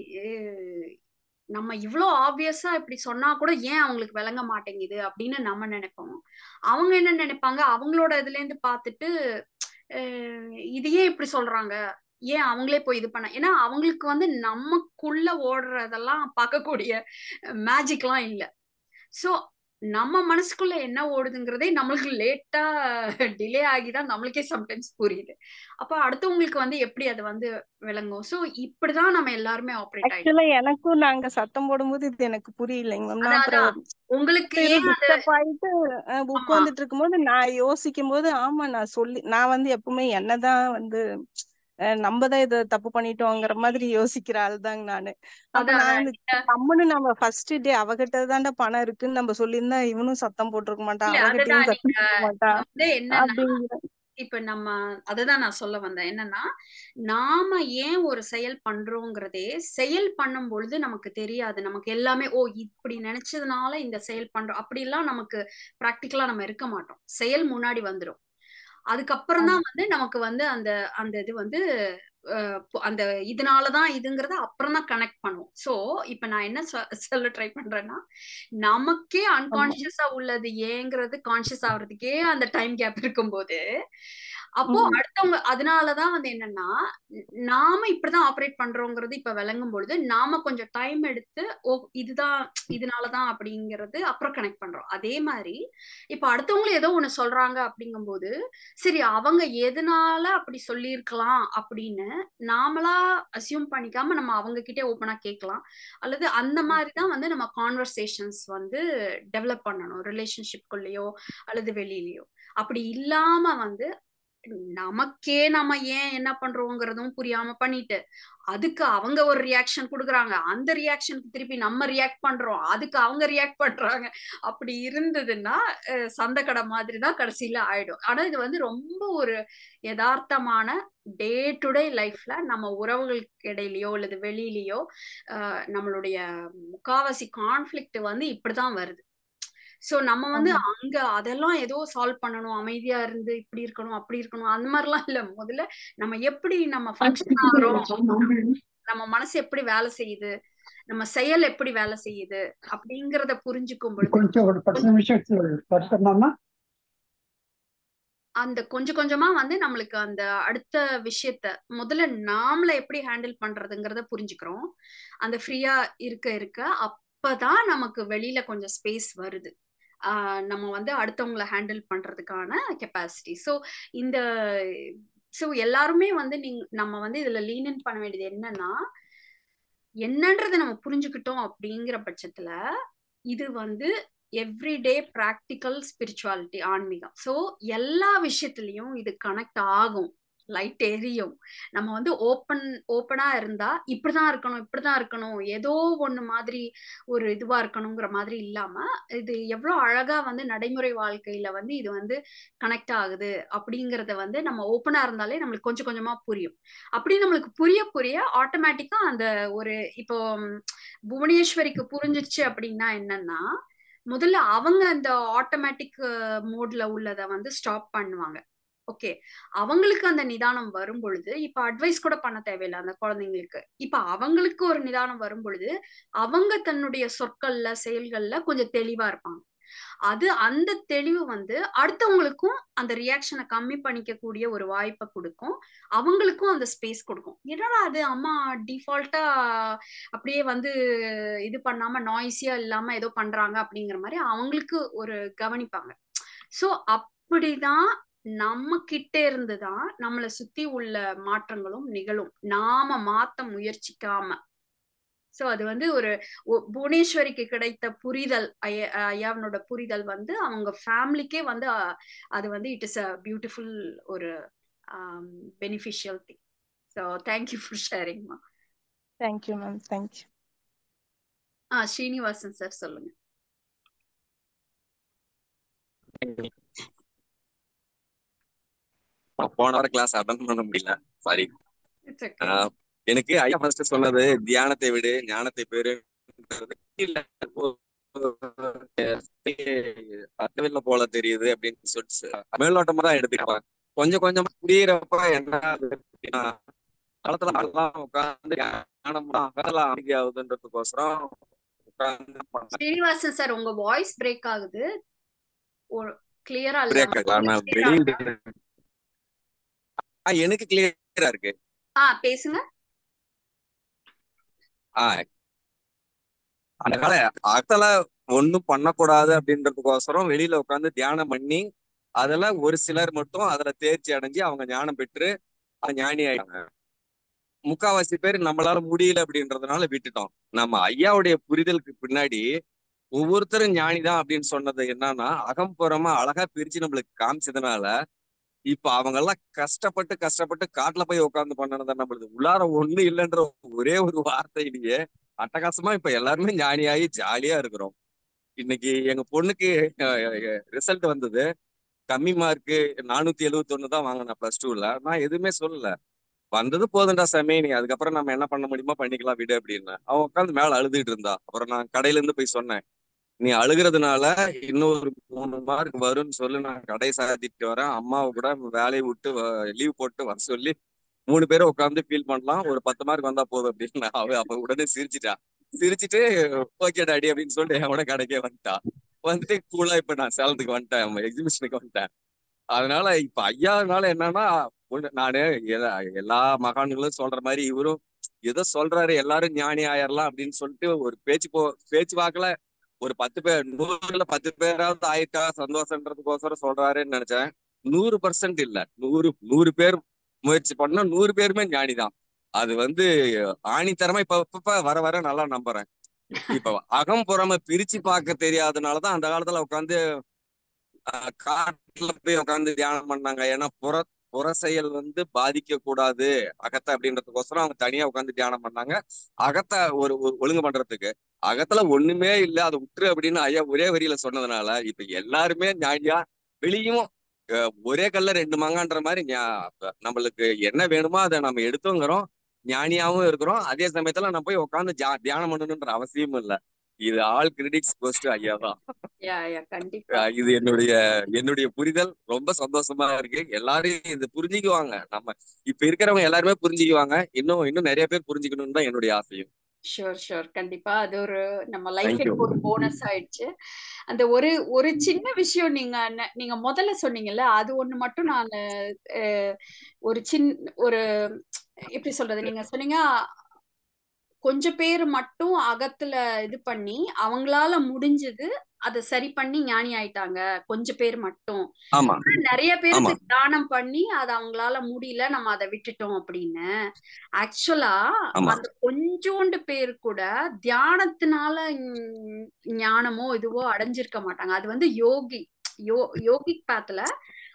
எ- நம்ம இவ்ளோ ஆப்வியஸா இப்படி சொன்னா கூட ஏன் அவங்களுக்கு விளங்க மாட்டேங்குது அப்படின்னு நம்ம நினைப்போம் அவங்க என்ன நினைப்பாங்க அவங்களோட இதுல இருந்து பார்த்துட்டு அஹ் இது ஏன் இப்படி சொல்றாங்க ஏன் அவங்களே போய் இது பண்ண ஏன்னா அவங்களுக்கு வந்து நமக்குள்ள ஓடுறதெல்லாம் பார்க்கக்கூடிய மேஜிக்லாம் இல்ல சோ நம்ம மனசுக்குள்ள என்ன ஓடுதுங்கிறதே நம்மளுக்கு லேட்டா டிலே ஆகிதான் நம்மளுக்கே சம்டைம்ஸ் புரியுது அப்ப அடுத்தவங்களுக்கு வந்து எப்படி அது வந்து விளங்கும் சோ இப்படிதான் நம்ம எல்லாருமே ஆப்ரேட் ஆயிடும் ஆக்சுவலா எனக்கும் நாங்க சத்தம் போடும்போது இது எனக்கு புரியலைங்க மேம் நான் அதான் அப்புறம் அதான் உங்களுக்கு சரி ஏன் அது டிஸ்டர்ப் ஆயிட்டு அஹ் ஆமா உட்கார்ந்துட்டு இருக்கும்போது நான் யோசிக்கும் போது ஆமா நான் சொல்லி நான் வந்து எப்பவுமே என்னதான் வந்து அஹ் நம்ம தான் இதை தப்பு பண்ணிட்டோங்கிற மாதிரி யோசிக்கிற ஆள் தாங்க நானு அப்ப அதான் நான் அதான் வந்து நீங்க கம்முன்னு நம்ம ஃபர்ஸ்ட் டே அவகிட்ட தாண்டா பணம் இருக்குன்னு நம்ம சொல்லியிருந்தா இவனும் சத்தம் போட்டிருக்க மாட்டான் இல்ல அவகிட்டயும் அதுதான் சத்தம் நீங்க போட மாட்டான் வந்து என்னன்னா அப்படிங்கிற இப்ப நம்ம அததான் நான் சொல்ல வந்தேன் என்னன்னா நாம ஏன் ஒரு செயல் பண்றோங்கிறதே செயல் பண்ணும் பொழுது நமக்கு தெரியாது நமக்கு எல்லாமே ஓ இப்படி நினைச்சதுனால இந்த செயல் பண்றோம் அப்படிலாம் நமக்கு பிராக்டிக்கலா நம்ம இருக்க மாட்டோம் செயல் முன்னாடி வந்துடும் அதுக்கப்புறம் தான் வந்து நமக்கு வந்து அந்த அந்த இது வந்து அஹ், பு- அந்த இதனாலதான் இதுங்கிறத அப்புறம் தான் கனெக்ட் பண்ணுவோம் சோ இப்ப நான் என்ன சொ- சொல்ல ட்ரை பண்றேன்னா நமக்கே ஆமா அன்கான்சியஸா உள்ளது ஏங்கிறது கான்சியஸ் ஆகுறதுக்கே அந்த டைம் கேப் இருக்கும்போது அப்போ உம் அடுத்தவங்க அதனாலதான் வந்து என்னன்னா ந- நாம இப்படிதான் ஆப்ரேட் பண்றோங்கிறது இப்ப விளங்கும் பொழுது நாம கொஞ்சம் டைம் எடுத்து ஓ இதுதான் இதனாலதான் அப்படிங்கிறது அப்புறம் கனெக்ட் பண்றோம் அதே மாதிரி இப்ப அடுத்தவங்களும் ஏதோ ஒண்ணு சொல்றாங்க அப்படிங்கும்போது சரி அவங்க எதனால அப்படி சொல்லியிருக்கலாம் அப்படின்னு நாமளா அசியூம் பண்ணிக்காம நம்ம அவங்க கிட்டே ஓப்பனா கேட்கலாம் அல்லது அந்த மாதிரி தான் வந்து நம்ம கான்வர்சேஷன்ஸ் வந்து டெவலப் பண்ணணும் ரிலேஷன்ஷிப்குள்ளேயோ அல்லது வெளியிலயோ அப்படி இல்லாம வந்து நமக்கே நம்ம ஏன் என்ன பண்றோங்கிறதும் புரியாம பண்ணிட்டு அதுக்கு அவங்க ஒரு ரியாக்ஷன் கொடுக்குறாங்க அந்த ரியாக்ஷனுக்கு திருப்பி நம்ம ரியாக்ட் பண்றோம் அதுக்கு அவங்க ரியாக்ட் பண்றாங்க அப்படி இருந்ததுன்னா அஹ், சண்டைக்கடை மாதிரி தான் கடைசியில ஆயிடும் ஆனா இது வந்து ரொம்ப ஒரு யதார்த்தமான டே டு டே லைஃப்ல நம்ம உறவுகளுக்கு இடையிலயோ அல்லது வெளியிலயோ அஹ், நம்மளுடைய முக்காவாசி கான்ஃபிளிக்ட் வந்து இப்படிதான் வருது சோ நம்ம வந்து ஆமா அங்க அதெல்லாம் ஏதோ சால்வ் பண்ணணும் அமைதியா இருந்து இப்படி இருக்கணும் அப்படி இருக்கணும் அந்த மாதிரிலாம் இல்ல முதல்ல நம்ம எப்படி நம்ம ஃபங்க்ஷன் ஆகுறோம் நம்ம மனசு எப்படி வேலை செய்யுது நம்ம செயல் எப்படி வேலை செய்யுது அப்படிங்கறத புரிஞ்சுக்கும் பொழுது కొంచెం ఒక పది నిమిషం పడుతున్నామా அந்த கொஞ்சம் கொஞ்சமா வந்து நம்மளுக்கு அந்த அடுத்த விஷயத்த முதல்ல நாமள எப்படி ஹேண்டில் பண்றதுங்கிறத புரிஞ்சுக்கிறோம் அந்த ஃப்ரீயா இருக்க இருக்க அப்பதான் நமக்கு வெளியில கொஞ்சம் ஸ்பேஸ் வருது ஆஹ் நம்ம வந்து அடுத்தவங்கள ஹேண்டில் பண்றதுக்கான கெப்பாசிட்டி ஸோ இந்த ஸோ எல்லாருமே வந்து நீங்க நம்ம வந்து இதுல லீனன் பண்ண வேண்டியது என்னன்னா என்னன்றதை நம்ம புரிஞ்சுக்கிட்டோம் அப்படிங்கிற பட்சத்துல இது வந்து எவ்ரிடே ப்ராக்டிக்கல் ஸ்பிரிச்சுவாலிட்டி ஆன்மீகம் ஸோ எல்லா விஷயத்துலயும் இது கனெக்ட் ஆகும் லைட் எரியும் நம்ம வந்து ஓப்பன் ஓப்பனா இருந்தா இப்படிதான் இருக்கணும் இப்படிதான் இருக்கணும் ஏதோ ஒண்ணு மாதிரி ஒரு இதுவா இருக்கணுங்கிற மாதிரி இல்லாம இது எவ்வளவு அழகா வந்து நடைமுறை வாழ்க்கையில வந்து இது வந்து கனெக்ட் ஆகுது அப்படிங்கறத வந்து நம்ம ஓப்பனா இருந்தாலே நம்மளுக்கு கொஞ்சம் கொஞ்சமா புரியும் அப்படி நம்மளுக்கு புரிய புரிய ஆட்டோமேட்டிக்கா அந்த ஒரு இப்போ ம், புவனேஸ்வரிக்கு புரிஞ்சிருச்சு அப்படின்னா என்னன்னா முதல்ல அவங்க அந்த ஆட்டோமேட்டிக் மோட்ல உள்ளத வந்து ஸ்டாப் பண்ணுவாங்க ஓகே அவங்களுக்கு அந்த நிதானம் வரும் பொழுது இப்ப அட்வைஸ் கூட பண்ண தேவையில்லை அந்த குழந்தைங்களுக்கு இப்ப அவங்களுக்கு ஒரு நிதானம் வரும் பொழுது அவங்க தன்னுடைய சொற்கள்ல செயல்கள்ல கொஞ்சம் தெளிவா இருப்பாங்க அது அந்த தெளிவு வந்து அடுத்தவங்களுக்கும் அந்த ரியாக்ஷனை கம்மி பண்ணிக்க கூடிய ஒரு வாய்ப்பை கொடுக்கும் அவங்களுக்கும் அந்த ஸ்பேஸ் கொடுக்கும் என்னடா அது அம்மா டிஃபால்ட்டா அப்படியே வந்து இது பண்ணாம நாய்ஸியா இல்லாம ஏதோ பண்றாங்க அப்படிங்கிற மாதிரி அவங்களுக்கு ஒரு கவனிப்பாங்க சோ அப்படிதான் நம்ம கிட்ட இருந்துதான் நம்மளை சுத்தி உள்ள மாற்றங்களும் நிகழும் நாம மாத்த முயற்சிக்காம சோ அது வந்து ஒரு ஒ- புவனேஸ்வரிக்கு கிடைத்த புரிதல் ஐய- ஐயாவனோட புரிதல் வந்து அவங்க ஃபேமிலிக்கே வந்து அ- அது வந்து இட் இஸ் அ பியூட்டிஃபுல் ஒரு beneficial thing so thank you for ஷேரிங்மா thank you ma'am thank you ah Srinivasan sir சொல்லுங்க போன வாரம் கிளாஸ் அட்டன் பண்ண முடியல சாரி இட்ஸ் ஓகே எனக்கு ஐயா ஃபர்ஸ்ட் சொன்னது தியானத்தை விடு ஞானத்தை பெரு இல்ல அட்டவில்ல போல தெரியுது அப்படின்னு சொல்லிட்டு மேலோட்டமா தான் எடுத்துக்கலாம் கொஞ்சம் கொஞ்சமா புரியுறப்ப என்ன ஆகுது அப்படின்னா காலத்துல அதெல்லாம் உட்காந்து ஞானம் அதெல்லாம் அமைதி ஆகுதுன்றதுக்கோசரம் உட்கார்ந்து ஸ்ரீனிவாசன் சார் உங்க வாய்ஸ் பிரேக் ஆகுது கிளியரா பிரேக் இல்ல நான் வெளியில ஆ, எனக்கு கிளியரா இருக்கு ஆ பேசுங்க ஆஹ் அதனால அகல ஒண்ணும் பண்ணக்கூடாது அப்படின்றதுக்கோசரம் வெளியில உட்காந்து தியானம் பண்ணி அதுல ஒரு சிலர் மட்டும் அதுல தேர்ச்சி அடைஞ்சு அவங்க ஞானம் பெற்று அது ஞானி ஆயிட்டாங்க முக்காவாசி பேர் நம்மளால முடியல அப்படின்றதுனால விட்டுட்டோம் நம்ம ஐயாவுடைய புரிதலுக்கு பின்னாடி ஒவ்வொருத்தரும் ஞானிதான் அப்படின்னு சொன்னது என்னன்னா அகம்புறமா அழகா பிரிச்சு நம்மளுக்கு காமிச்சதுனால இப்ப அவங்க எல்லாம் கஷ்டப்பட்டு கஷ்டப்பட்டு காட்டுல போய் உட்கார்ந்து பண்ணனதை நம்மளுக்கு உள்ளார ஒண்ணு இல்லைன்ற ஒரே ஒரு வார்த்தையிலேயே அட்டகாசமா இப்ப எல்லாருமே ஞானியாகி ஜாலியா இருக்கிறோம் இன்னைக்கு எங்க பொண்ணுக்கு ரிசல்ட் வந்தது கம்மி மார்க்கு நானூத்தி எழுவத்தி ஒண்ணு தான் வாங்கினேன் பிளஸ் டூல நான் எதுவுமே சொல்லல வந்தது போதும்டா சாமி நீ அதுக்கப்புறம் நம்ம என்ன பண்ண முடியுமோ பண்ணிக்கலாம் விடு அப்படின்னு அவன் உட்காந்து மேல அழுதுட்டு இருந்தா அப்புறம் நான் கடையில இருந்து போய் சொன்னேன் நீ அழுகிறதுனால இன்னொரு மூணு மார்க் வரும்னு சொல்லி நான் கடை சாத்திட்டு வரேன் அம்மாவை கூட வேலையை விட்டு லீவ் போட்டு வர சொல்லி மூணு பேரும் உட்காந்து ஃபீல் பண்ணலாம் ஒரு பத்து மார்க் வந்தா போதும் அப்படின்னு அவ அப்ப உடனே சிரிச்சிட்டா சிரிச்சிட்டு ஓகே டாடி அப்படின்னு சொல்லிட்டு என் கூட கடைக்கே வந்துட்டா வந்துட்டு கூலா இப்ப நான் சேலத்துக்கு வந்துட்டேன் எக்ஸிபிஷனுக்கு வந்துட்டேன் அதனால இப்ப ஐயானால என்னன்னா ஒண்ணு நானு எத- எல்லா மகான்களும் சொல்ற மாதிரி இவரும் ஏதோ சொல்றாரு எல்லாரும் ஞானி ஆயிரலாம் அப்படின்னு சொல்லிட்டு ஒரு பேச்சு போ பேச்சு வாக்குல ஒரு பத்து பேர் நூறுல பத்து பேராவது ஆயிட்டா சந்தோஷன்றதுக்கோசரம் சொல்றாருன்னு நினைச்சேன் நூறு பர்சன்ட் இல்ல நூறு நூறு பேர் முயற்சி பண்ணா நூறு பேருமே ஞானி தான் அது வந்து ஆணித்தரமா இப்ப இப்ப வர வர நல்லா நம்புறேன் இப்ப அகம் புறம பிரிச்சு பார்க்க தெரியாதனாலதான் அந்த காலத்துல உட்காந்து காட்டுல போய் உட்காந்து தியானம் பண்ணாங்க ஏன்னா புற புற செயல் வந்து பாதிக்க கூடாது அகத்தை அப்படின்றதுக்கோசரம் அவங்க தனியா உட்காந்து தியானம் பண்ணாங்க அகத்தை ஒரு ஒரு ஒழுங்கு பண்றதுக்கு அகத்துல ஒண்ணுமே இல்ல அதை விட்டுரு அப்படின்னு ஐயா ஒரே வரியில சொன்னதுனால இப்ப எல்லாருமே ஞானியா வெளியும் அஹ், ஒரே கல்ல ரெண்டு மாங்கான்ற மாதிரி ஞா- நம்மளுக்கு என்ன வேணுமோ அதை நம்ம எடுத்துங்கிறோம் ஞானியாவும் இருக்கிறோம் அதே சமயத்துல நம்ம போய் உட்காந்து தியானம் பண்ணணுன்ற அவசியமும் இல்ல இது ஆல் கிரெடிட்ஸ் கோஸ்ட் ஐயா தான் யா யா கண்டிப்பா அஹ் இது என்னுடைய என்னுடைய புரிதல் ரொம்ப சந்தோஷமா இருக்கு எல்லாரும் இது புரிஞ்சுக்குவாங்க நம்ம இப்ப இருக்கிறவங்க எல்லாருமே புரிஞ்சுக்குவாங்க இன்னும் இன்னும் நிறைய பேர் புரிஞ்சுக்கணும்னு தான் என்னுடைய ஆசையும் ஷூர் ஷூர் கண்டிப்பா அது ஒரு நம்ம Thank you. லைஃபுக்கு ஒரு போனஸ் ஆயிடுச்சு அந்த ஒரு ஒரு சின்ன விஷயம் நீங்க ந- நீங்க முதல்ல சொன்னீங்கல்ல அது ஒண்ணு மட்டும் நான் அஹ், ஒரு சின் ஒரு எப்படி சொல்றது நீங்க சொன்னீங்க கொஞ்சம் பேர் மட்டும் அகத்துல இது பண்ணி அவங்களால முடிஞ்சது அதை சரி பண்ணி ஞானி ஆயிட்டாங்க கொஞ்சம் பேர் மட்டும் ஆமா நிறைய பேருக்கு ஆமா. தியானம் பண்ணி அது அவங்களால முடியல நம்ம அதை விட்டுட்டோம் அப்படின்னு ஆக்சுவலா ஆமா. அந்த கொஞ்சோண்டு பேர் கூட தியானத்தினால ஞ- ஞானமோ இதுவோ அடைஞ்சிருக்க மாட்டாங்க அது வந்து யோகி யோ யோகிக் பாத்துல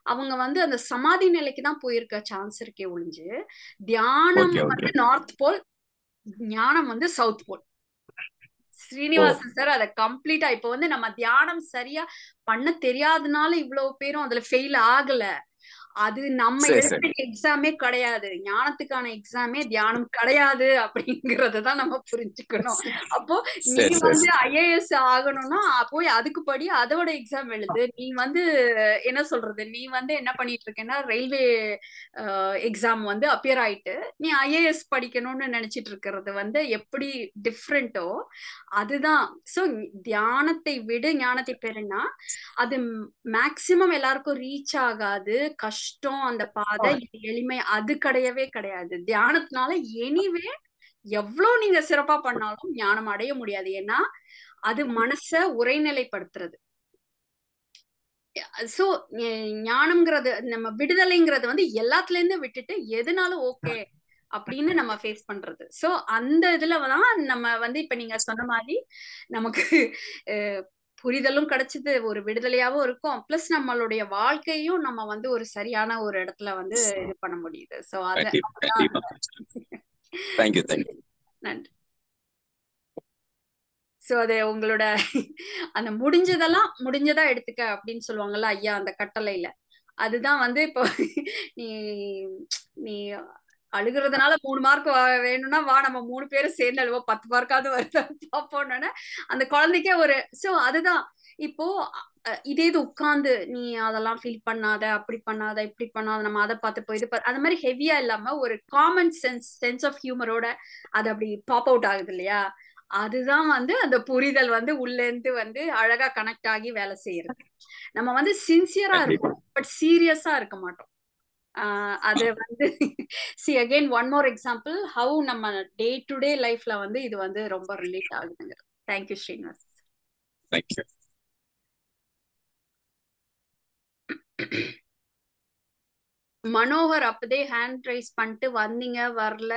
அவங்க வந்து அந்த சமாதி நிலைக்கு தான் போயிருக்க சான்ஸ் இருக்கே ஒழிஞ்சு தியானம் ஓகே ஓகே வந்து நார்த் போல் ஞானம் வந்து south pole oh Srinivasan sir அதை கம்ப்ளீட்டா இப்ப வந்து நம்ம தியானம் சரியா பண்ண தெரியாதனால இவ்வளவு பேரும் அதுல ஃபெயில் ஆகல அது நம்ம சரி எழுதுற சரி எக்ஸாமே கிடையாது ஞானத்துக்கான எக்ஸாமே தியானம் கிடையாது அப்படிங்கறத தான் நம்ம புரிஞ்சுக்கணும் அப்போ நீ சரி சரி வந்து சரி ஐஏஎஸ் ஆகணும்னா போய் அதுக்கு படி அதோட எக்ஸாம் எழுது நீ வந்து என்ன சொல்றது நீ வந்து என்ன பண்ணிட்டு இருக்கேன்னா ரயில்வே எக்ஸாம் வந்து அப்பியர் ஆயிட்டு நீ ஐஏஎஸ் படிக்கணும்னு நினைச்சிட்டு இருக்கிறது வந்து எப்படி டிஃப்ரெண்ட்டோ அதுதான் சோ தியானத்தை விடு ஞானத்தை பெறுனா அது மேக்சிமம் எல்லாருக்கும் ரீச் ஆகாது கஷ்டம் அந்த பாதை இது எளிமை அது கிடையவே கிடையாது தியானத்தினால எனிவே எவ்வளவு நீங்க சிறப்பா பண்ணாலும் ஞானம் அடைய முடியாது ஏன்னா அது மனச உரைநிலைப்படுத்துறது சோ ஞானம்ங்கிறது நம்ம விடுதலைங்கிறது வந்து எல்லாத்துல இருந்து விட்டுட்டு எதுனாலும் ஓகே அப்படின்னு நம்ம ஃபேஸ் பண்றது சோ அந்த இதுல தான் நம்ம வந்து இப்ப நீங்க சொன்ன மாதிரி நமக்கு அஹ், புரிதலும் கிடைச்சது ஒரு விடுதலையாவும் இருக்கும் பிளஸ் நம்மளுடைய வாழ்க்கையும் நம்ம வந்து ஒரு சரியான ஒரு இடத்துல வந்து இது பண்ண முடியுது சோ அத கண்டிப்பா அப்பதான் கண்டிப்பா தேங்க்யூ தேங்க்யூ நன்றி சோ அது உங்களோட அந்த முடிஞ்சதெல்லாம் முடிஞ்சதா எடுத்துக்க அப்படின்னு சொல்லுவாங்கல்ல ஐயா அந்த கட்டளையில அதுதான் வந்து இப்போ நீ நீ அழுகிறதுனால மூணு மார்க் வேணும்னா வா நம்ம மூணு பேரும் சேர்ந்து அழுவோம் பத்து மார்க்காவது வருதா பார்ப்போம்னு அந்த குழந்தைக்கே ஒரு சோ அதுதான் இப்போ அஹ், இதே இது உட்கார்ந்து நீ அதெல்லாம் ஃபீல் பண்ணாத அப்படி பண்ணாத இப்படி பண்ணாத நம்ம அதை பார்த்து போய் இது பா- அந்த மாதிரி ஹெவியா இல்லாம ஒரு காமன் சென்ஸ் சென்ஸ் ஆஃப் ஹியூமரோட அது அப்படி பாப் அவுட் ஆகுது இல்லையா அதுதான் வந்து அந்த புரிதல் வந்து உள்ள இருந்து வந்து அழகா கனெக்ட் ஆகி வேலை செய்யறது நம்ம வந்து சின்சியரா கண்டிப்பா இருப்போம் பட் சீரியஸா இருக்க மாட்டோம் ஆஹ் அது வந்து see again one more example how நம்ம டே டு டே லைஃப்ல வந்து இது வந்து ரொம்ப ரிலேட் ஆகுதுங்க தேங்க்யூ ஸ்ரீனிவாஸ் தேங்க்யூ மனோகர் அப்பதே ஹேண்ட் ரைஸ் பண்ணிட்டு வந்தீங்க வரல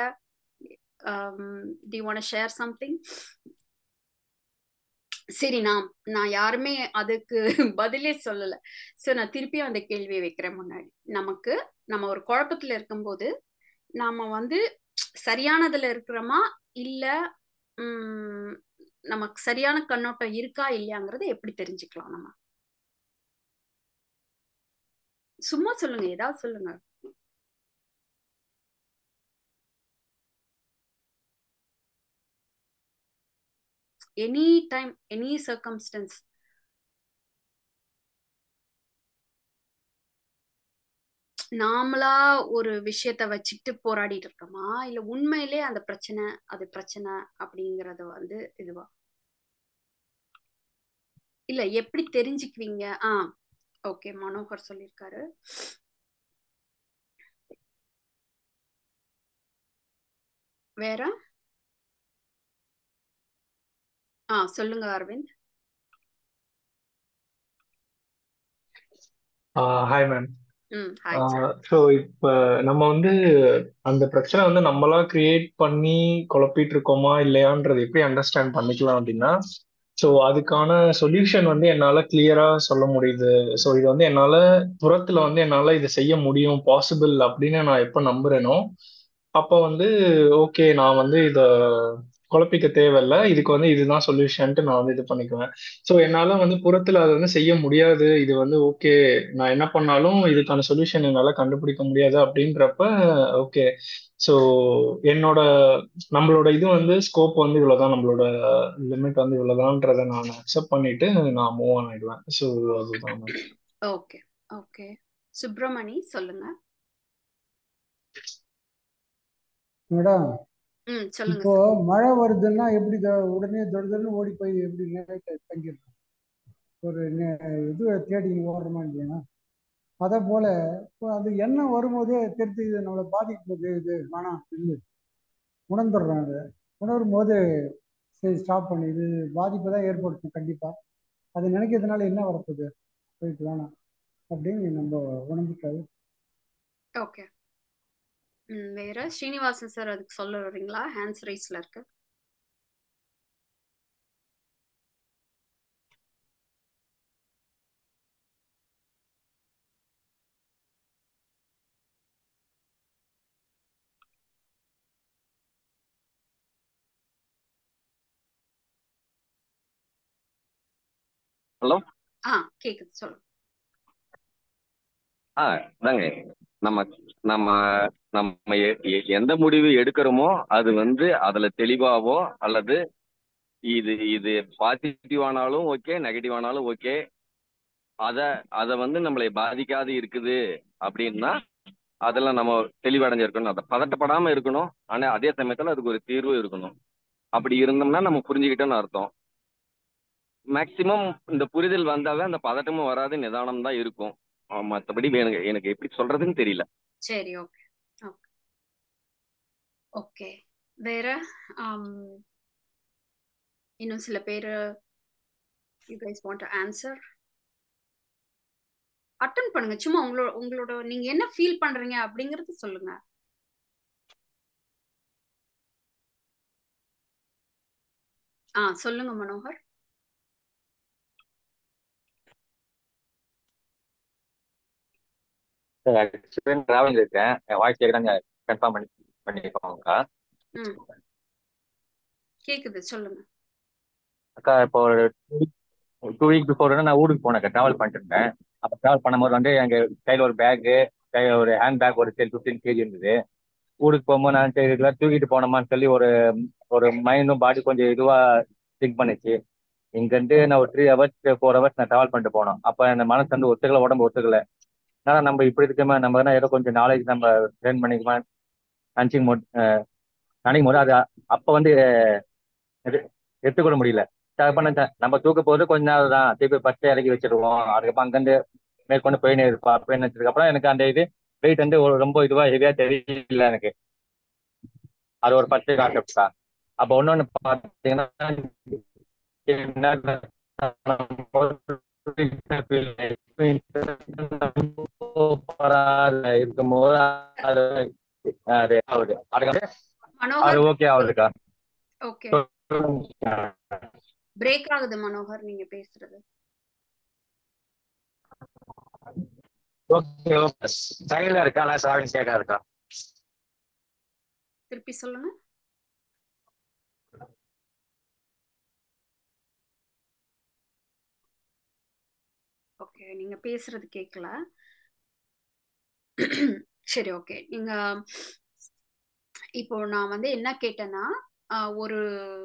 டி வாண்ட் ஷேர் சம்திங் சரி நான் நான் யாருமே அதுக்கு பதிலே சொல்லல சோ நான் திருப்பியும் அந்த கேள்வியை வைக்கிறேன் முன்னாடி நமக்கு நம்ம ஒரு குழப்பத்துல இருக்கும்போது நாம வந்து சரியானதுல இருக்கிறோமா இல்ல உம் நமக்கு சரியான கண்ணோட்டம் இருக்கா இல்லையாங்கிறத எப்படி தெரிஞ்சுக்கலாம் நம்ம சும்மா சொல்லுங்க ஏதாவது சொல்லுங்க எனி டைம் எனி சர்க்கம்ஸ்டன்ஸ் நாமளா ஒரு விஷயத்த வச்சுக்கிட்டு போராடிட்டு இருக்கோமா இல்ல உண்மையிலே அந்த பிரச்சனை அது பிரச்சனை அப்படிங்கறது வந்து இதுவா இல்ல எப்படி தெரிஞ்சுக்குவீங்க ஆ ஓகே மனோகர் சொல்லியிருக்காரு வேற ஆ சொல்லுங்க அரவிந்த் ஹாய் மேம் ம் ஹாய் சார் ஸோ இப்போ நம்ம வந்து அந்த பிரச்சனை வந்து நம்மளா கிரியேட் பண்ணி குழப்பிட்டு இருக்கோமா இல்லையான்றது எப்படி அண்டர்ஸ்டாண்ட் பண்ணிக்கலாம் அப்படின்னா ஸோ அதுக்கான சொல்யூஷன் வந்து என்னால் கிளியரா சொல்ல முடியுது ஸோ இது வந்து என்னால் புறத்தில் வந்து என்னால் இதை செய்ய முடியும் பாசிபிள் அப்படின்னு நான் எப்போ நம்புறேனோ அப்போ வந்து ஓகே நான் வந்து இதை குழப்பிக்க தேவையில்ல இதுக்கு வந்து இதுதான் சொல்யூஷன்ட்டு நான் வந்து இது பண்ணிக்குவேன் ஸோ என்னால் வந்து புறத்தில் அதை வந்து செய்ய முடியாது இது வந்து ஓகே நான் என்ன பண்ணாலும் இதுக்கான சொல்யூஷன் என்னால் கண்டுபிடிக்க முடியாது அப்படின்றப்ப ஓகே ஸோ என்னோட நம்மளோட இது வந்து ஸ்கோப் வந்து இவ்வளோதான் நம்மளோட லிமிட் வந்து இவ்வளோதான்றதை நான் அக்செப்ட் பண்ணிட்டு நான் மூவ் ஆன் ஆயிடுவேன் ஸோ அதுதான் ஓகே ஓகே சுப்பிரமணி சொல்லுங்க மேடம் ம் சொல்லுங்க இப்போ மழை வருதுன்னா எப்படி த- உடனே தொடர்ந்து ஓடி போய் எப்படி நிலைக்கு தங்கிடணும் ஒரு நெ- இது தேடி ஓடுறோமா இல்லையா அதை போல இப்போ அது என்ன வரும்போதே தெரிஞ்சு இது நம்மளை பாதிக்கும் இது வேணாம் இல்லை உணர்ந்துடுறோம் அதை உணரும் போது சரி ஸ்டாப் பண்ணி இது பாதிப்பை தான் ஏற்படுத்தும் கண்டிப்பாக அது நினைக்கிறதுனால என்ன வரப்போகுது போயிட்டு வேணாம் அப்படின்னு நம்ம உணர்ந்துட்டாது ஓகே ம் வேற ஸ்ரீனிவாசன் சார் அதுக்கு சொல்ல வர்றீங்களா ஹேண்ட்ஸ் ரைஸ்ல இருக்கு ஹலோ ஆ கேக்குது சொல்லுங்க ஆ அதாங்க நம்ம நம்ம நம்ம எ- எ- எந்த முடிவு எடுக்கிறோமோ அது வந்து அதுல தெளிவாவோ அல்லது இது இது பாசிட்டிவ் ஆனாலும் ஓகே நெகட்டிவ் ஆனாலும் ஓகே அத அத வந்து நம்மளை பாதிக்காது இருக்குது அப்படின்னா அதெல்லாம் நம்ம தெளிவடைஞ்சிருக்கணும் அதை பதட்டப்படாம இருக்கணும் ஆனா அதே சமயத்துல அதுக்கு ஒரு தீர்வு இருக்கணும் அப்படி இருந்தோம்னா நம்ம புரிஞ்சுக்கிட்டோம்னு அர்த்தம் மேக்சிமம் இந்த புரிதல் வந்தாவே அந்த பதட்டமும் வராது நிதானம் தான் இருக்கும் ஆ, மத்தபடி எனக்கு எனக்கு எப்படி சொல்றதுன்னு தெரியல சரி ஓகே ஓகே ஓகே வேற ஆம், இன்னும் சில பேர் you guys want to answer attend பண்ணுங்க சும்மா உங்களோட உங்களோட நீங்க என்ன ஃபீல் பண்றீங்க அப்படிங்கறது சொல்லுங்க ஆ சொல்லுங்க மனோகர் டிராவலிங் இருக்கேன் என் வாய்ஸ் கேட்குறாங்க கன்ஃபார்ம் பண்ணி பண்ணிக்கோங்க ம் கேக்குது சொல்லுங்க அக்கா இப்போ ஒரு டூ வீக் பிஃபோர் நான் ஊருக்கு போனேன் ட்ராவல் பண்ணிட்டு இருந்தேன் அப்போ ட்ராவல் பண்ணும்போது வந்து எங்க கையில் ஒரு பேக்கு கையில் ஒரு ஹேண்ட் பேக் ஒரு டென் ஃபிஃப்டீன் கேஜி இருந்தது ஊருக்கு போகும்போது நான் சரி இதெல்லாம் தூக்கிட்டு போனோமான்னு சொல்லி ஒரு ஒரு மைண்டும் பாடி கொஞ்சம் இதுவாக திங்க் பண்ணுச்சு இங்கேருந்து நான் ஒரு த்ரீ ஹவர்ஸ் ஃபோர் ஹவர்ஸ் நான் ட்ராவல் பண்ணிட்டு போனோம் அப்போ அந்த மனசு வந்து ஒத்துக்கல உடம்பு ஒத்துக்கல ஆனால் நம்ம இப்படி இருக்கமே நம்ம தான் ஏதோ கொஞ்சம் நாலேஜ் நம்ம லேர்ன் பண்ணிக்குமா நினச்சிக்கும் போது நினைக்கும் போது அது அப்போ வந்து எடு- எடுத்துக்கொள்ள முடியல சரி, அப்ப நான் நம்ம தூக்க போது கொஞ்ச நேரம் தான் திருப்பி பஸ்ட் இறக்கி வச்சிருவோம் அதுக்கப்புறம் அங்கேருந்து மேற்கொண்டு போயின்னு இருப்பா போயின்னு வச்சதுக்கு அப்புறம் எனக்கு அந்த இது வெயிட் வந்து ஒரு ரொம்ப இதுவா ஹெவியா தெரியல எனக்கு அது ஒரு ஃபர்ஸ்ட் கான்செப்ட் தான் அப்போ இன்னொன்னு பார்த்தீங்கன்னா இருக்கும்போது அது அது ஆகுது அதுக்கு அது மனோகர் ஓகே ஆகுதுக்கா ஓகே பிரேக் ஆகுது மனோகர் நீங்க பேசுறது ஓகே ஓகே சைடுல இருக்கா நான் சாவின் கேட்டா இருக்கா திருப்பி சொல்லுங்க ஓகே நீங்க பேசுறது கேட்கல சரி ஓகே நீங்க இப்போ நான் வந்து என்ன கேட்டேன்னா ஆஹ், ஒரு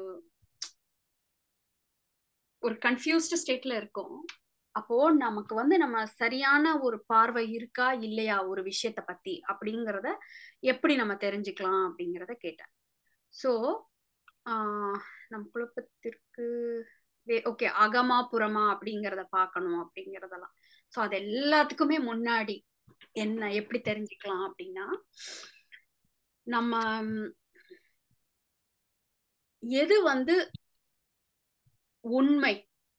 ஒரு கன்ஃபியூஸ்டு ஸ்டேட்ல இருக்கோம் அப்போ நமக்கு வந்து நம்ம சரியான ஒரு பார்வை இருக்கா இல்லையா ஒரு விஷயத்த பத்தி அப்படிங்கிறத எப்படி நம்ம தெரிஞ்சுக்கலாம் அப்படிங்கிறத கேட்டேன் ஸோ நம் குழப்பத்திற்கு ஓகே அகமா புறமா அப்படிங்கிறத பார்க்கணும் அப்படிங்கிறதெல்லாம் ஸோ அது எல்லாத்துக்குமே முன்னாடி என்ன எப்படி தெரிஞ்சுக்கலாம் அப்படின்னா நம்ம ம், எது வந்து உண்மை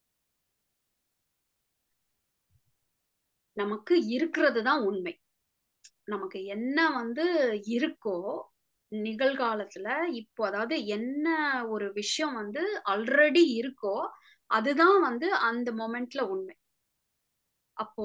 நமக்கு இருக்கிறது தான் உண்மை நமக்கு என்ன வந்து இருக்கோ நிகழ்காலத்துல இப்போ அதாவது என்ன ஒரு விஷயம் வந்து ஆல்ரெடி இருக்கோ அதுதான் வந்து அந்த மொமெண்ட்ல உண்மை அப்போ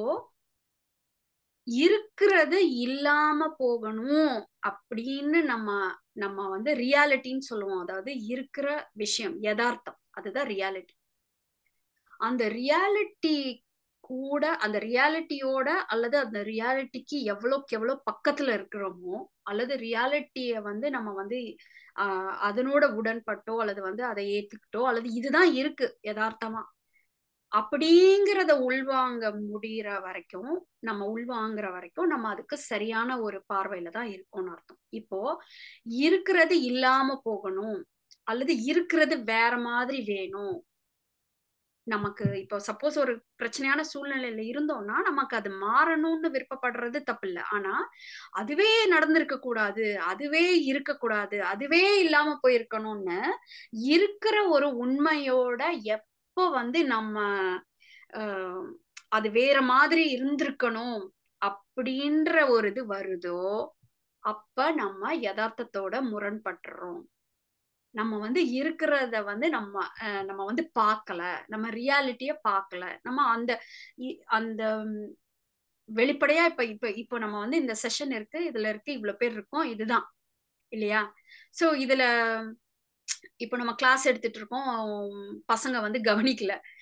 இருக்கிறது இல்லாம போகணும் அப்படின்னு நம்ம நம்ம வந்து ரியாலிட்டின்னு சொல்லுவோம் அதாவது இருக்கிற விஷயம் யதார்த்தம் அதுதான் ரியாலிட்டி அந்த ரியாலிட்டி கூட அந்த ரியாலிட்டியோட அல்லது அந்த ரியாலிட்டிக்கு எவ்வளோக்கு எவ்வளோ பக்கத்துல இருக்கிறோமோ அல்லது ரியாலிட்டிய வந்து நம்ம வந்து ஆஹ் அதனோட உடன்பட்டோ அல்லது வந்து அதை ஏத்துக்கிட்டோ அல்லது இதுதான் இருக்கு யதார்த்தமா அப்படிங்கிறத உள்வாங்க முடிகிற வரைக்கும் நம்ம உள்வாங்குற வரைக்கும் நம்ம அதுக்கு சரியான ஒரு பார்வையில தான் இருக்கோம்னு அர்த்தம் இப்போ இருக்கிறது இல்லாம போகணும் அல்லது இருக்கிறது வேற மாதிரி வேணும் நமக்கு இப்போ சப்போஸ் ஒரு பிரச்சனையான சூழ்நிலையில இருந்தோம்னா நமக்கு அது மாறணும்னு விருப்பப்படுறது தப்பு இல்லை ஆனா அதுவே நடந்திருக்க கூடாது அதுவே இருக்கக்கூடாது அதுவே இல்லாம போயிருக்கணும்னு இருக்கிற ஒரு உண்மையோட எப்போ வந்து நம்ம ஆஹ், அது வேற மாதிரி இருந்திருக்கணும் அப்படின்ற ஒரு இது வருதோ அப்ப நம்ம யதார்த்தத்தோட முரண்பட்டுறோம் நம்ம வந்து இருக்கிறத வந்து நம்ம அஹ், நம்ம வந்து பார்க்கல நம்ம ரியாலிட்டிய பார்க்கல நம்ம அந்த இ- அந்த ம், வெளிப்படையா இப்ப இப்ப இப்போ நம்ம வந்து இந்த செஷன் இருக்கு இதுல இருக்கு இவ்வளவு பேர் இருக்கோம் இதுதான் இல்லையா சோ இதுல இப்போ நம்ம கிளாஸ் எடுத்துட்டு இருக்கோம் பசங்க வந்து கவனிக்கல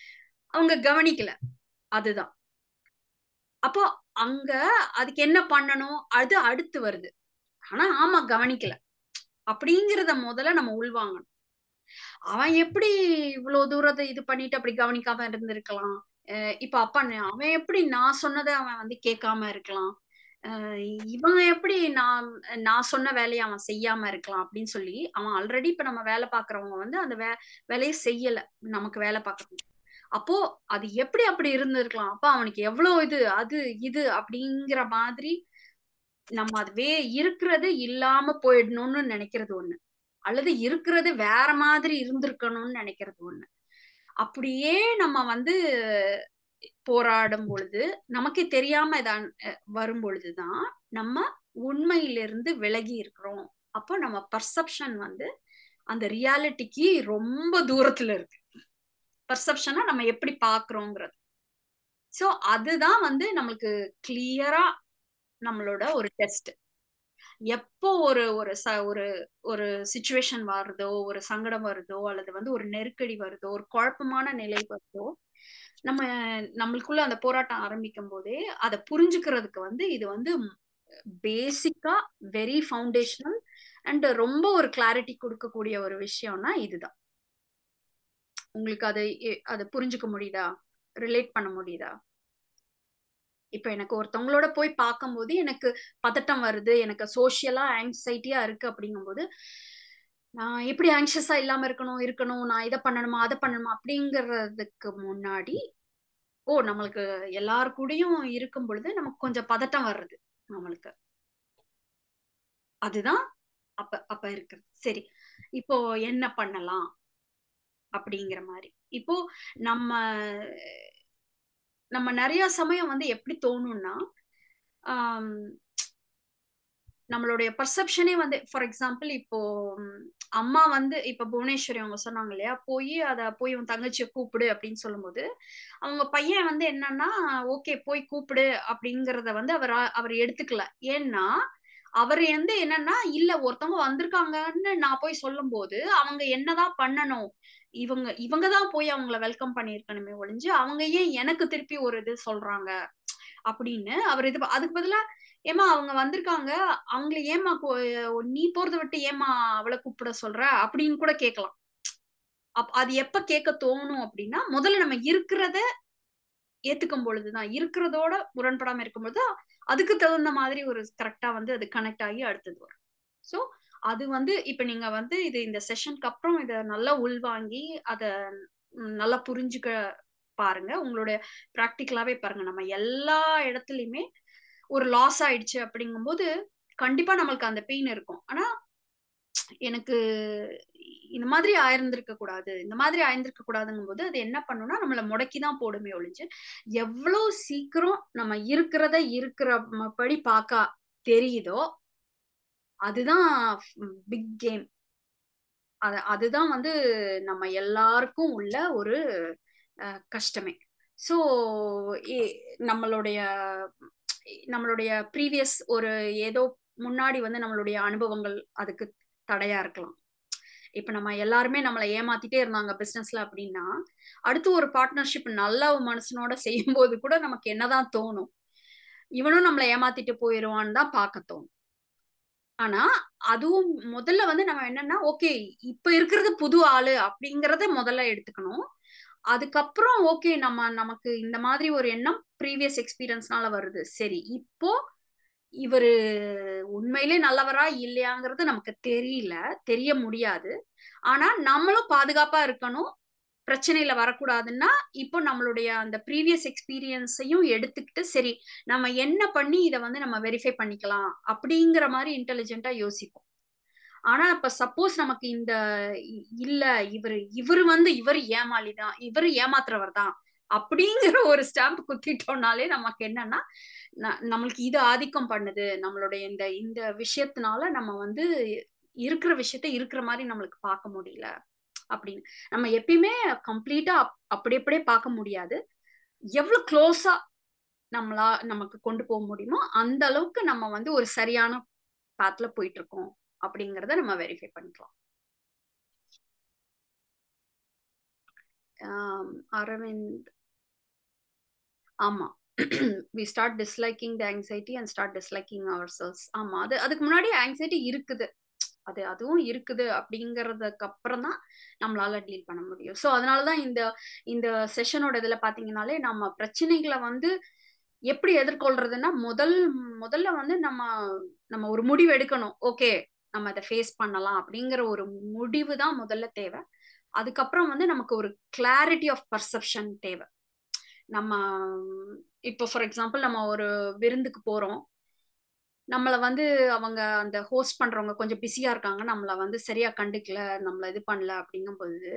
அவங்க கவனிக்கல அதுதான் அப்போ அங்க அதுக்கு என்ன பண்ணணும் அது அடுத்து வருது ஆனா ஆமா கவனிக்கல அப்படிங்கிறத முதல்ல நம்ம உள்வாங்கணும் அவன் எப்படி இவ்வளவு தூரத்தை இது பண்ணிட்டு அப்படி கவனிக்காம இருந்திருக்கலாம் அஹ் இப்ப அப்பா ந- அவன் எப்படி நான் சொன்னதை அவன் வந்து கேட்காம இருக்கலாம் அஹ் இவன் எப்படி நான் நான் சொன்ன வேலையை அவன் செய்யாம இருக்கலாம் அப்படின்னு சொல்லி அவன் ஆல்ரெடி இப்ப நம்ம வேலை பாக்குறவங்க வந்து அந்த வே வேலையை செய்யல நமக்கு வேலை பார்க்கறவங்க அப்போ அது எப்படி அப்படி இருந்திருக்கலாம் அப்ப அவனுக்கு எவ்வளவு இது அது இது அப்படிங்கிற மாதிரி நம்ம அதுவே இருக்கிறது இல்லாம போயிடணும்னு நினைக்கிறது ஒண்ணு அல்லது இருக்கிறது வேற மாதிரி இருந்திருக்கணும்னு நினைக்கிறது ஒண்ணு அப்படியே நம்ம வந்து போராடும் பொழுது நமக்கே தெரியாம இதான் வரும் பொழுதுதான் நம்ம உண்மையிலிருந்து விலகி இருக்கிறோம் அப்போ நம்ம பர்செப்ஷன் வந்து அந்த ரியாலிட்டிக்கு ரொம்ப தூரத்துல இருக்கு பர்செப்ஷனை நம்ம எப்படி பாக்குறோங்கிறது சோ அதுதான் வந்து நம்மளுக்கு கிளியரா நம்மளோட ஒரு டெஸ்ட் எப்போ ஒரு ஒரு ச ஒரு ஒரு சுச்சுவேஷன் வருதோ ஒரு சங்கடம் வருதோ அல்லது வந்து ஒரு நெருக்கடி வருதோ ஒரு குழப்பமான நிலை வருதோ நம்ம நம்மளுக்குள்ள அந்த போராட்டம் ஆரம்பிக்கும் போதே அதை புரிஞ்சுக்கிறதுக்கு வந்து இது வந்து பேசிக்கா வெரி ஃபவுண்டேஷனல் அண்ட் ரொம்ப ஒரு கிளாரிட்டி கொடுக்கக்கூடிய ஒரு விஷயம்னா இதுதான் உங்களுக்கு அதை அதை புரிஞ்சுக்க முடியுதா ரிலேட் பண்ண முடியுதா இப்ப எனக்கு ஒருத்தவங்களோட போய் பார்க்கும்போது எனக்கு பதட்டம் வருது எனக்கு சோசியலா ஆங்ஸைட்டியா இருக்கு அப்படிங்கும்போது நான் எப்படி ஆங்ஷியஸா இல்லாம இருக்கணும் இருக்கணும் நான் இதை பண்ணணுமா அதை பண்ணணுமா அப்படிங்கறதுக்கு முன்னாடி ஓ நம்மளுக்கு எல்லாரு கூடயும் இருக்கும் பொழுது நமக்கு கொஞ்சம் பதட்டம் வர்றது நம்மளுக்கு அதுதான் அப்ப அப்ப இருக்கிறது சரி இப்போ என்ன பண்ணலாம் அப்படிங்கிற மாதிரி இப்போ நம்ம நம்ம நிறைய சமயம் வந்து எப்படி தோணும்னா நம்மளுடைய பர்செப்ஷனே வந்து ஃபார் எக்ஸாம்பிள் இப்போ அம்மா வந்து இப்ப புவனேஸ்வரி அவங்க சொன்னாங்க இல்லையா போய் அத போய் உன் தங்கச்சியை கூப்பிடு அப்படின்னு சொல்லும்போது அவங்க பையன் வந்து என்னன்னா ஓகே போய் கூப்பிடு அப்படிங்கறத வந்து அவர் அவர் எடுத்துக்கல ஏன்னா அவர் வந்து என்னன்னா இல்ல ஒருத்தவங்க வந்திருக்காங்கன்னு நான் போய் சொல்லும் போது அவங்க என்னதான் பண்ணணும் இவங்க இவங்க தான் போய் அவங்கள வெல்கம் பண்ணியிருக்கணுமே ஒழிஞ்சு அவங்க ஏன் எனக்கு திருப்பி ஒரு இது சொல்றாங்க அப்படின்னு அவர் இது அதுக்கு பதிலா ஏமா அவங்க வந்திருக்காங்க அவங்கள ஏமா நீ போறத விட்டு ஏமா அவளை கூப்பிட சொல்ற அப்படின்னு கூட கேட்கலாம் அப் அது எப்ப கேட்க தோணும் அப்படின்னா முதல்ல நம்ம இருக்கிறத ஏத்துக்கும் பொழுதுதான் இருக்கிறதோட முரண்படாம இருக்கும்பொழுது அதுக்கு தகுந்த மாதிரி ஒரு கரெக்டா வந்து அது கனெக்ட் ஆகி அடுத்தது வரும் ஸோ அது வந்து இப்ப நீங்க வந்து இது இந்த செஷனுக்கு அப்புறம் இத நல்லா உள்வாங்கி அத நல்லா புரிஞ்சுக்க பாருங்க உங்களுடைய ப்ராக்டிக்கலாவே பாருங்க நம்ம எல்லா இடத்துலயுமே ஒரு லாஸ் ஆயிடுச்சு அப்படிங்கும்போது கண்டிப்பா நம்மளுக்கு அந்த பெயின் இருக்கும் ஆனா எனக்கு இந்த மாதிரி ஆயிருந்திருக்க கூடாது இந்த மாதிரி ஆயிருந்திருக்க கூடாதுங்கும் போது அது என்ன பண்ணும்னா நம்மள முடக்கிதான் போடுமே ஒழிஞ்சு எவ்வளவு சீக்கிரம் நம்ம இருக்கிறத இருக்கிறபடி பார்க்க தெரியுதோ அதுதான் பிக் கேம் அது அதுதான் வந்து நம்ம எல்லாருக்கும் உள்ள ஒரு கஷ்டமே ஸோ நம்மளுடைய நம்மளுடைய ப்ரீவியஸ் ஒரு ஏதோ முன்னாடி வந்து நம்மளுடைய அனுபவங்கள் அதுக்கு தடையா இருக்கலாம் இப்ப நம்ம எல்லாருமே நம்மளை ஏமாத்திட்டே இருந்தாங்க பிசினஸ்ல அப்படின்னா அடுத்து ஒரு பார்ட்னர்ஷிப் நல்ல மனுஷனோட செய்யும் போது கூட நமக்கு என்னதான் தோணும் இவனும் நம்மளை ஏமாத்திட்டு போயிடுவான்னு தான் பார்க்க தோணும் ஆனா அதுவும் முதல்ல வந்து நம்ம என்னன்னா ஓகே இப்ப இருக்கிறது புது ஆளு அப்படிங்கறத முதல்ல எடுத்துக்கணும் அதுக்கப்புறம் ஓகே நம்ம நமக்கு இந்த மாதிரி ஒரு எண்ணம் ப்ரீவியஸ் எக்ஸ்பீரியன்ஸ்னால வருது சரி இப்போ இவரு உண்மையிலே நல்லவரா இல்லையாங்கிறது நமக்கு தெரியல தெரிய முடியாது ஆனா நம்மளும் பாதுகாப்பா இருக்கணும் பிரச்சனையில வரக்கூடாதுன்னா இப்போ நம்மளுடைய அந்த ப்ரீவியஸ் எக்ஸ்பீரியன்ஸையும் எடுத்துக்கிட்டு சரி நம்ம என்ன பண்ணி இதை வந்து நம்ம வெரிஃபை பண்ணிக்கலாம் அப்படிங்கிற மாதிரி இன்டெலிஜென்ட்டா யோசிப்போம் ஆனா இப்ப சப்போஸ் நமக்கு இந்த இல்ல இவரு இவரு வந்து இவர் ஏமாளி தான் இவரு ஏமாத்துறவர் தான் அப்படிங்கிற ஒரு ஸ்டாம்ப் குத்திட்டோம்னாலே நமக்கு என்னன்னா நம்மளுக்கு இது ஆதிக்கம் பண்ணுது நம்மளுடைய இந்த இந்த விஷயத்தினால நம்ம வந்து இருக்கிற விஷயத்த இருக்கிற மாதிரி நம்மளுக்கு பார்க்க முடியல அப்படின்னு நம்ம எப்பயுமே கம்ப்ளீட்டா அப்படி அப்படியே பார்க்க முடியாது எவ்வளவு க்ளோஸா நம்மளா நமக்கு கொண்டு போக முடியுமோ அந்த அளவுக்கு நம்ம வந்து ஒரு சரியான பாத்ல போயிட்டு இருக்கோம் அப்படிங்கறத நம்ம வெரிஃபை பண்ணிக்கலாம் அரவிந்த் ஆமா we start disliking the anxiety and start disliking ourselves ஆமா அது அதுக்கு முன்னாடி ஆங்ஸைட்டி இருக்குது அது அதுவும் இருக்குது அப்படிங்கறதுக்கு அப்புறம் தான் நம்மளால டீல் பண்ண முடியும் ஸோ அதனாலதான் இந்த இந்த செஷனோட இதுல பாத்தீங்கன்னாலே நம்ம பிரச்சனைகளை வந்து எப்படி எதிர்கொள்றதுன்னா முதல் முதல்ல வந்து நம்ம நம்ம ஒரு முடிவு எடுக்கணும் ஓகே நம்ம அதை ஃபேஸ் பண்ணலாம் அப்படிங்கிற ஒரு முடிவு தான் முதல்ல தேவை அதுக்கப்புறம் வந்து நமக்கு ஒரு கிளாரிட்டி ஆஃப் பர்செப்ஷன் தேவை நம்ம இப்போ ஃபார் எக்ஸாம்பிள் நம்ம ஒரு விருந்துக்கு போறோம் நம்மள வந்து அவங்க அந்த ஹோஸ்ட் பண்றவங்க கொஞ்சம் பிஸியா இருக்காங்க நம்மள வந்து சரியா கண்டுக்கல நம்மள இது பண்ணல அப்படிங்கும்போது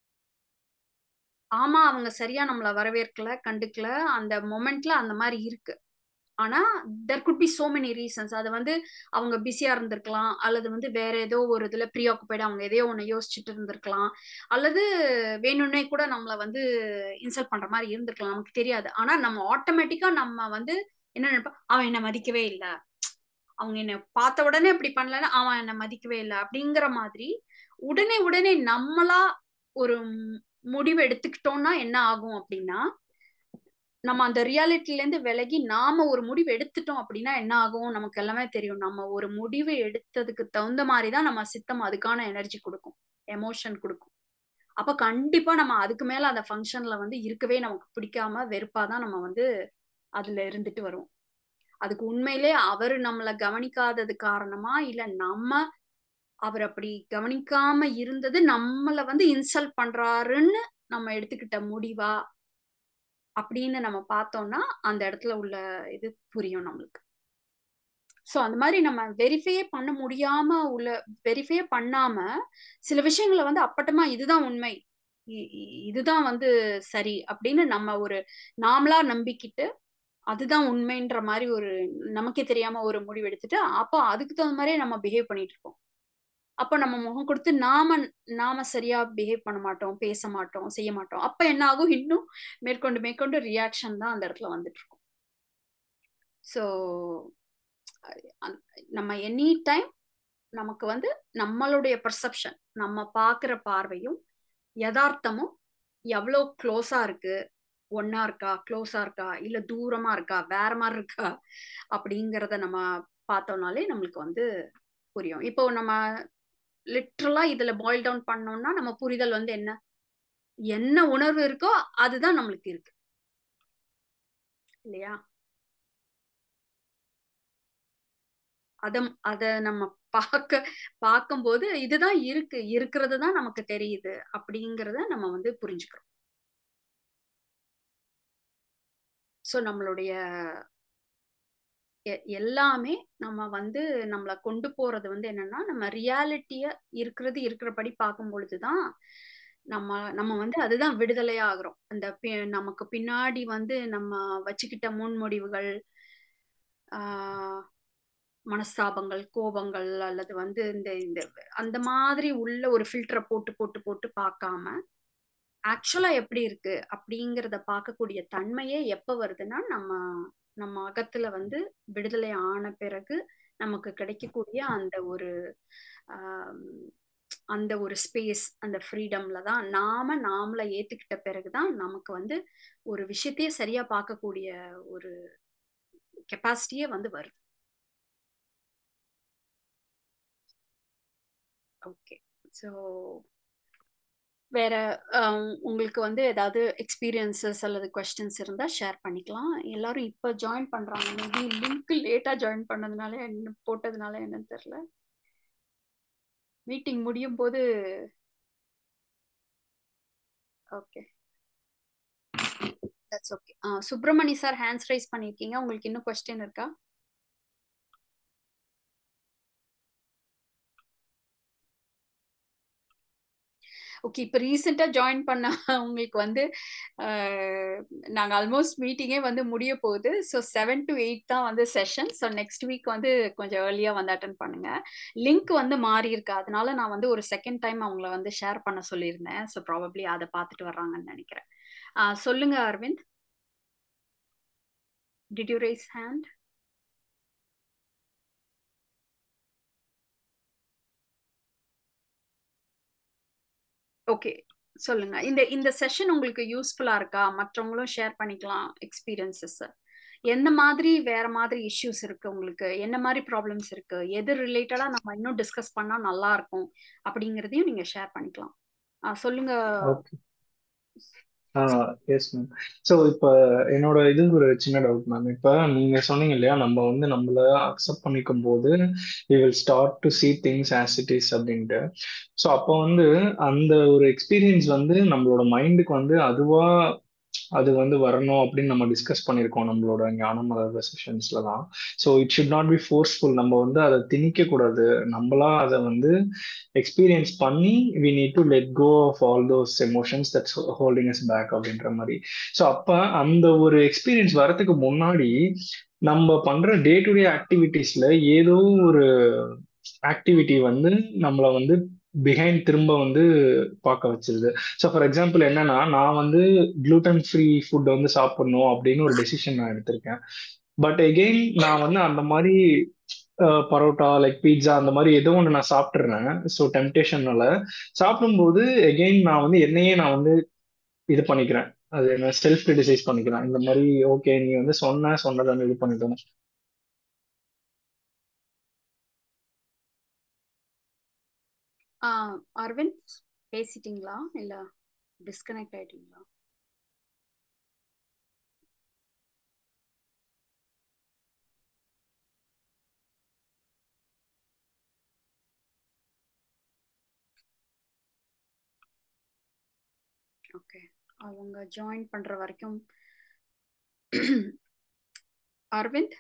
ஆமா அவங்க சரியா நம்மள வரவேற்கல கண்டுக்கல அந்த மொமெண்ட்ல அந்த மாதிரி இருக்கு ஆனா there could be so many reasons அது வந்து அவங்க பிஸியா இருந்திருக்கலாம் அல்லது வந்து வேற ஏதோ ஒரு இதுல ப்ரீ ஆக்குபைடு அவங்க எதையோ ஒண்ணு யோசிச்சுட்டு இருந்திருக்கலாம் அல்லது வேணும்னே கூட நம்மள வந்து இன்சல்ட் பண்ற மாதிரி இருந்திருக்கலாம் நமக்கு தெரியாது ஆனா நம்ம ஆட்டோமேட்டிக்கா நம்ம வந்து என்ன நினைப்போம் அவன் என்ன மதிக்கவே இல்லை அவங்க என்ன பார்த்த உடனே இப்படி பண்ணலன்னா அவன் என்ன மதிக்கவே இல்லை அப்படிங்கிற மாதிரி உடனே உடனே நம்மளா ஒரு முடிவு எடுத்துக்கிட்டோம்னா என்ன ஆகும் அப்படின்னா நம்ம அந்த ரியாலிட்டில இருந்து விலகி நாம ஒரு முடிவு எடுத்துட்டோம் அப்படின்னா என்ன ஆகும் நமக்கு எல்லாமே தெரியும் நம்ம ஒரு முடிவு எடுத்ததுக்கு தகுந்த மாதிரி தான் நம்ம சித்தம் அதுக்கான எனர்ஜி கொடுக்கும் எமோஷன் கொடுக்கும் அப்ப கண்டிப்பா நம்ம அதுக்கு மேல அந்த ஃபங்க்ஷன்ல வந்து இருக்கவே நமக்கு பிடிக்காம வெறுப்பாதான் நம்ம வந்து அதுல இருந்துட்டு வருவோம் அதுக்கு உண்மையிலே அவர் நம்மளை கவனிக்காதது காரணமா இல்ல நம்ம அவர் அப்படி கவனிக்காம இருந்தது நம்மள வந்து இன்சல்ட் பண்றாருன்னு நம்ம எடுத்துக்கிட்ட முடிவா அப்படின்னு நம்ம பார்த்தோம்னா அந்த இடத்துல உள்ள இது புரியும் நம்மளுக்கு ஸோ அந்த மாதிரி நம்ம வெரிஃபையே பண்ண முடியாம உள்ள வெரிஃபையே பண்ணாம சில விஷயங்களை வந்து அப்பட்டமா இதுதான் உண்மை இதுதான் வந்து சரி அப்படின்னு நம்ம ஒரு நாமளா நம்பிக்கிட்டு அதுதான் உண்மைன்ற மாதிரி ஒரு நமக்கே தெரியாம ஒரு முடிவு எடுத்துட்டு அப்போ அதுக்கு தகுந்த மாதிரியே நம்ம பிஹேவ் பண்ணிட்டு இருப்போம் அப்ப நம்ம முகம் கொடுத்து நாம நாம சரியா பிஹேவ் பண்ண மாட்டோம் பேச மாட்டோம் செய்ய மாட்டோம் அப்ப என்ன ஆகும் இன்னும் மேற்கொண்டு மேற்கொண்டு ரியாக்ஷன் தான் அந்த இடத்துல வந்துட்டு இருக்கும் ஸோ நம்ம எனி டைம் நமக்கு வந்து நம்மளுடைய பர்செப்ஷன் நம்ம பார்க்குற பார்வையும் யதார்த்தமும் எவ்வளோ க்ளோஸா இருக்கு ஒன்னா இருக்கா க்ளோஸா இருக்கா இல்ல தூரமா இருக்கா வேற மாதிரி இருக்கா அப்படிங்கிறத நம்ம பார்த்தோம்னாலே நம்மளுக்கு வந்து புரியும் இப்போ நம்ம லிட்ரலா இதுல பாயில் டவுன் பண்ணோம்னா நம்ம புரிதல் வந்து என்ன என்ன உணர்வு இருக்கோ அதுதான் நம்மளுக்கு இருக்கு இல்லையா அத அத நம்ம பார்க்க பார்க்கும்போது இதுதான் இருக்கு இருக்கிறது தான் நமக்கு தெரியுது அப்படிங்கிறத நம்ம வந்து புரிஞ்சுக்கிறோம் ஸோ நம்மளுடைய எல்லாமே நம்ம வந்து நம்மளை கொண்டு போறது வந்து என்னன்னா நம்ம ரியாலிட்டிய இருக்கிறது இருக்கிறபடி பார்க்கும் பொழுதுதான் நம்ம நம்ம வந்து அதுதான் விடுதலையா ஆகுறோம் அந்த நமக்கு பின்னாடி வந்து நம்ம வச்சுக்கிட்ட முன்முடிவுகள் ஆஹ் மனஸ்தாபங்கள் கோபங்கள் அல்லது வந்து இந்த இந்த அந்த மாதிரி உள்ள ஒரு ஃபில்டரை போட்டு போட்டு போட்டு பார்க்காம ஆக்சுவலா எப்படி இருக்கு அப்படிங்கிறத பார்க்கக்கூடிய தன்மையே எப்ப வருதுன்னா நம்ம நம்ம அகத்துல வந்து விடுதலை ஆன பிறகு நமக்கு கிடைக்கக்கூடிய அந்த ஒரு அந்த ஒரு ஸ்பேஸ் அந்த ஃப்ரீடம்ல தான் நாம நாமளை ஏத்துக்கிட்ட பிறகுதான் நமக்கு வந்து ஒரு விஷயத்தையே சரியா பார்க்கக்கூடிய ஒரு கெப்பாசிட்டியே வந்து வருது ஓகே ஸோ வேற உங்களுக்கு வந்து ஏதாவது எக்ஸ்பீரியன்சஸ் அல்லது கொஸ்டின்ஸ் இருந்தா ஷேர் பண்ணிக்கலாம் எல்லாரும் இப்போ ஜாயின் பண்றாங்க மேபி லிங்க் லேட்டா ஜாயின் பண்ணதுனால என்ன போட்டதுனால என்னன்னு தெரியல மீட்டிங் முடியும் போது okay that's okay Subramani sir hands raise பண்ணிருக்கீங்க உங்களுக்கு இன்னும் கொஸ்டின் இருக்கா ஓகே இப்போ ரீசெண்டாக ஜாயின் பண்ண உங்களுக்கு வந்து நாங்கள் ஆல்மோஸ்ட் மீட்டிங்கே வந்து முடிய போகுது ஸோ செவன் டு எயிட் தான் வந்து செஷன் ஸோ நெக்ஸ்ட் வீக் வந்து கொஞ்சம் ஏர்லியாக வந்து அட்டன் பண்ணுங்க லிங்க் வந்து மாறி இருக்கு அதனால நான் வந்து ஒரு செகண்ட் டைம் அவங்கள வந்து ஷேர் பண்ண சொல்லியிருந்தேன் ஸோ ப்ராபப்ளி அதை பார்த்துட்டு வர்றாங்கன்னு நினைக்கிறேன் சொல்லுங்க Aravind did you raise hand okay சொல்லுங்க இந்த இந்த செஷன் உங்களுக்கு யூஸ்ஃபுல்லா இருக்கா மற்றவங்களும் ஷேர் பண்ணிக்கலாம் எக்ஸ்பீரியன்சஸ் எந்த மாதிரி வேற மாதிரி இஷ்யூஸ் இருக்கு உங்களுக்கு என்ன மாதிரி ப்ராப்ளம்ஸ் இருக்கு எது ரிலேட்டடா நம்ம இன்னும் டிஸ்கஸ் பண்ணா நல்லா இருக்கும் அப்படிங்கறதையும் நீங்க ஷேர் பண்ணிக்கலாம் ஆ, சொல்லுங்க ஓகே எஸ் மேம் ஸோ இப்போ என்னோட இது ஒரு சின்ன டவுட் மேம் இப்போ நீங்க சொன்னீங்க இல்லையா நம்ம வந்து நம்மள அக்செப்ட் பண்ணிக்கும் போது we will start to see things as it is அப்படின்ட்டு ஸோ அப்போ வந்து அந்த ஒரு எக்ஸ்பீரியன்ஸ் வந்து நம்மளோட மைண்டுக்கு வந்து அதுவா அது வந்து வரணும் அப்படின்னு நம்ம டிஸ்கஸ் பண்ணியிருக்கோம் நம்மளோட ஞானம் அதாவது செஷன்ஸ்ல தான் so it should not be forceful நம்ம வந்து அதை திணிக்க கூடாது நம்மளா அதை வந்து எக்ஸ்பீரியன்ஸ் பண்ணி we need to let go of all those emotions that's holding us back அப்படின்ற மாதிரி ஸோ அப்போ அந்த ஒரு எக்ஸ்பீரியன்ஸ் வரதுக்கு முன்னாடி நம்ம பண்ற டே டு டே ஆக்டிவிட்டீஸ்ல ஏதோ ஒரு ஆக்டிவிட்டி வந்து நம்மளை வந்து பிஹைண்ட் திரும்ப வந்து பார்க்க வச்சிருது ஸோ ஃபார் எக்ஸாம்பிள் என்னன்னா நான் வந்து gluten ஃப்ரீ ஃபுட் வந்து சாப்பிடணும் அப்படின்னு ஒரு டெசிஷன் நான் எடுத்திருக்கேன் பட் எகெயின் நான் வந்து அந்த மாதிரி அஹ், பரோட்டா லைக் பீட்சா அந்த மாதிரி ஏதோ ஒன்று நான் சாப்பிட்றேன் ஸோ டெம்டேஷனால சாப்பிடும்போது எகெயின் நான் வந்து என்னையே நான் வந்து இது பண்ணிக்கிறேன் அது என்ன செல்ஃப் கிரிட்டிசைஸ் பண்ணிக்கிறேன் இந்த மாதிரி ஓகே நீ வந்து சொன்ன சொன்னதை வந்து இது பண்ணிட்டேன் ஆ, அரவிந்த் பேசிட்டீங்களா இல்ல டிஸ்கனெக்ட் ஆயிட்டீங்களா ஓகே அவங்க ஜாயின் பண்ற வரைக்கும் அரவிந்த்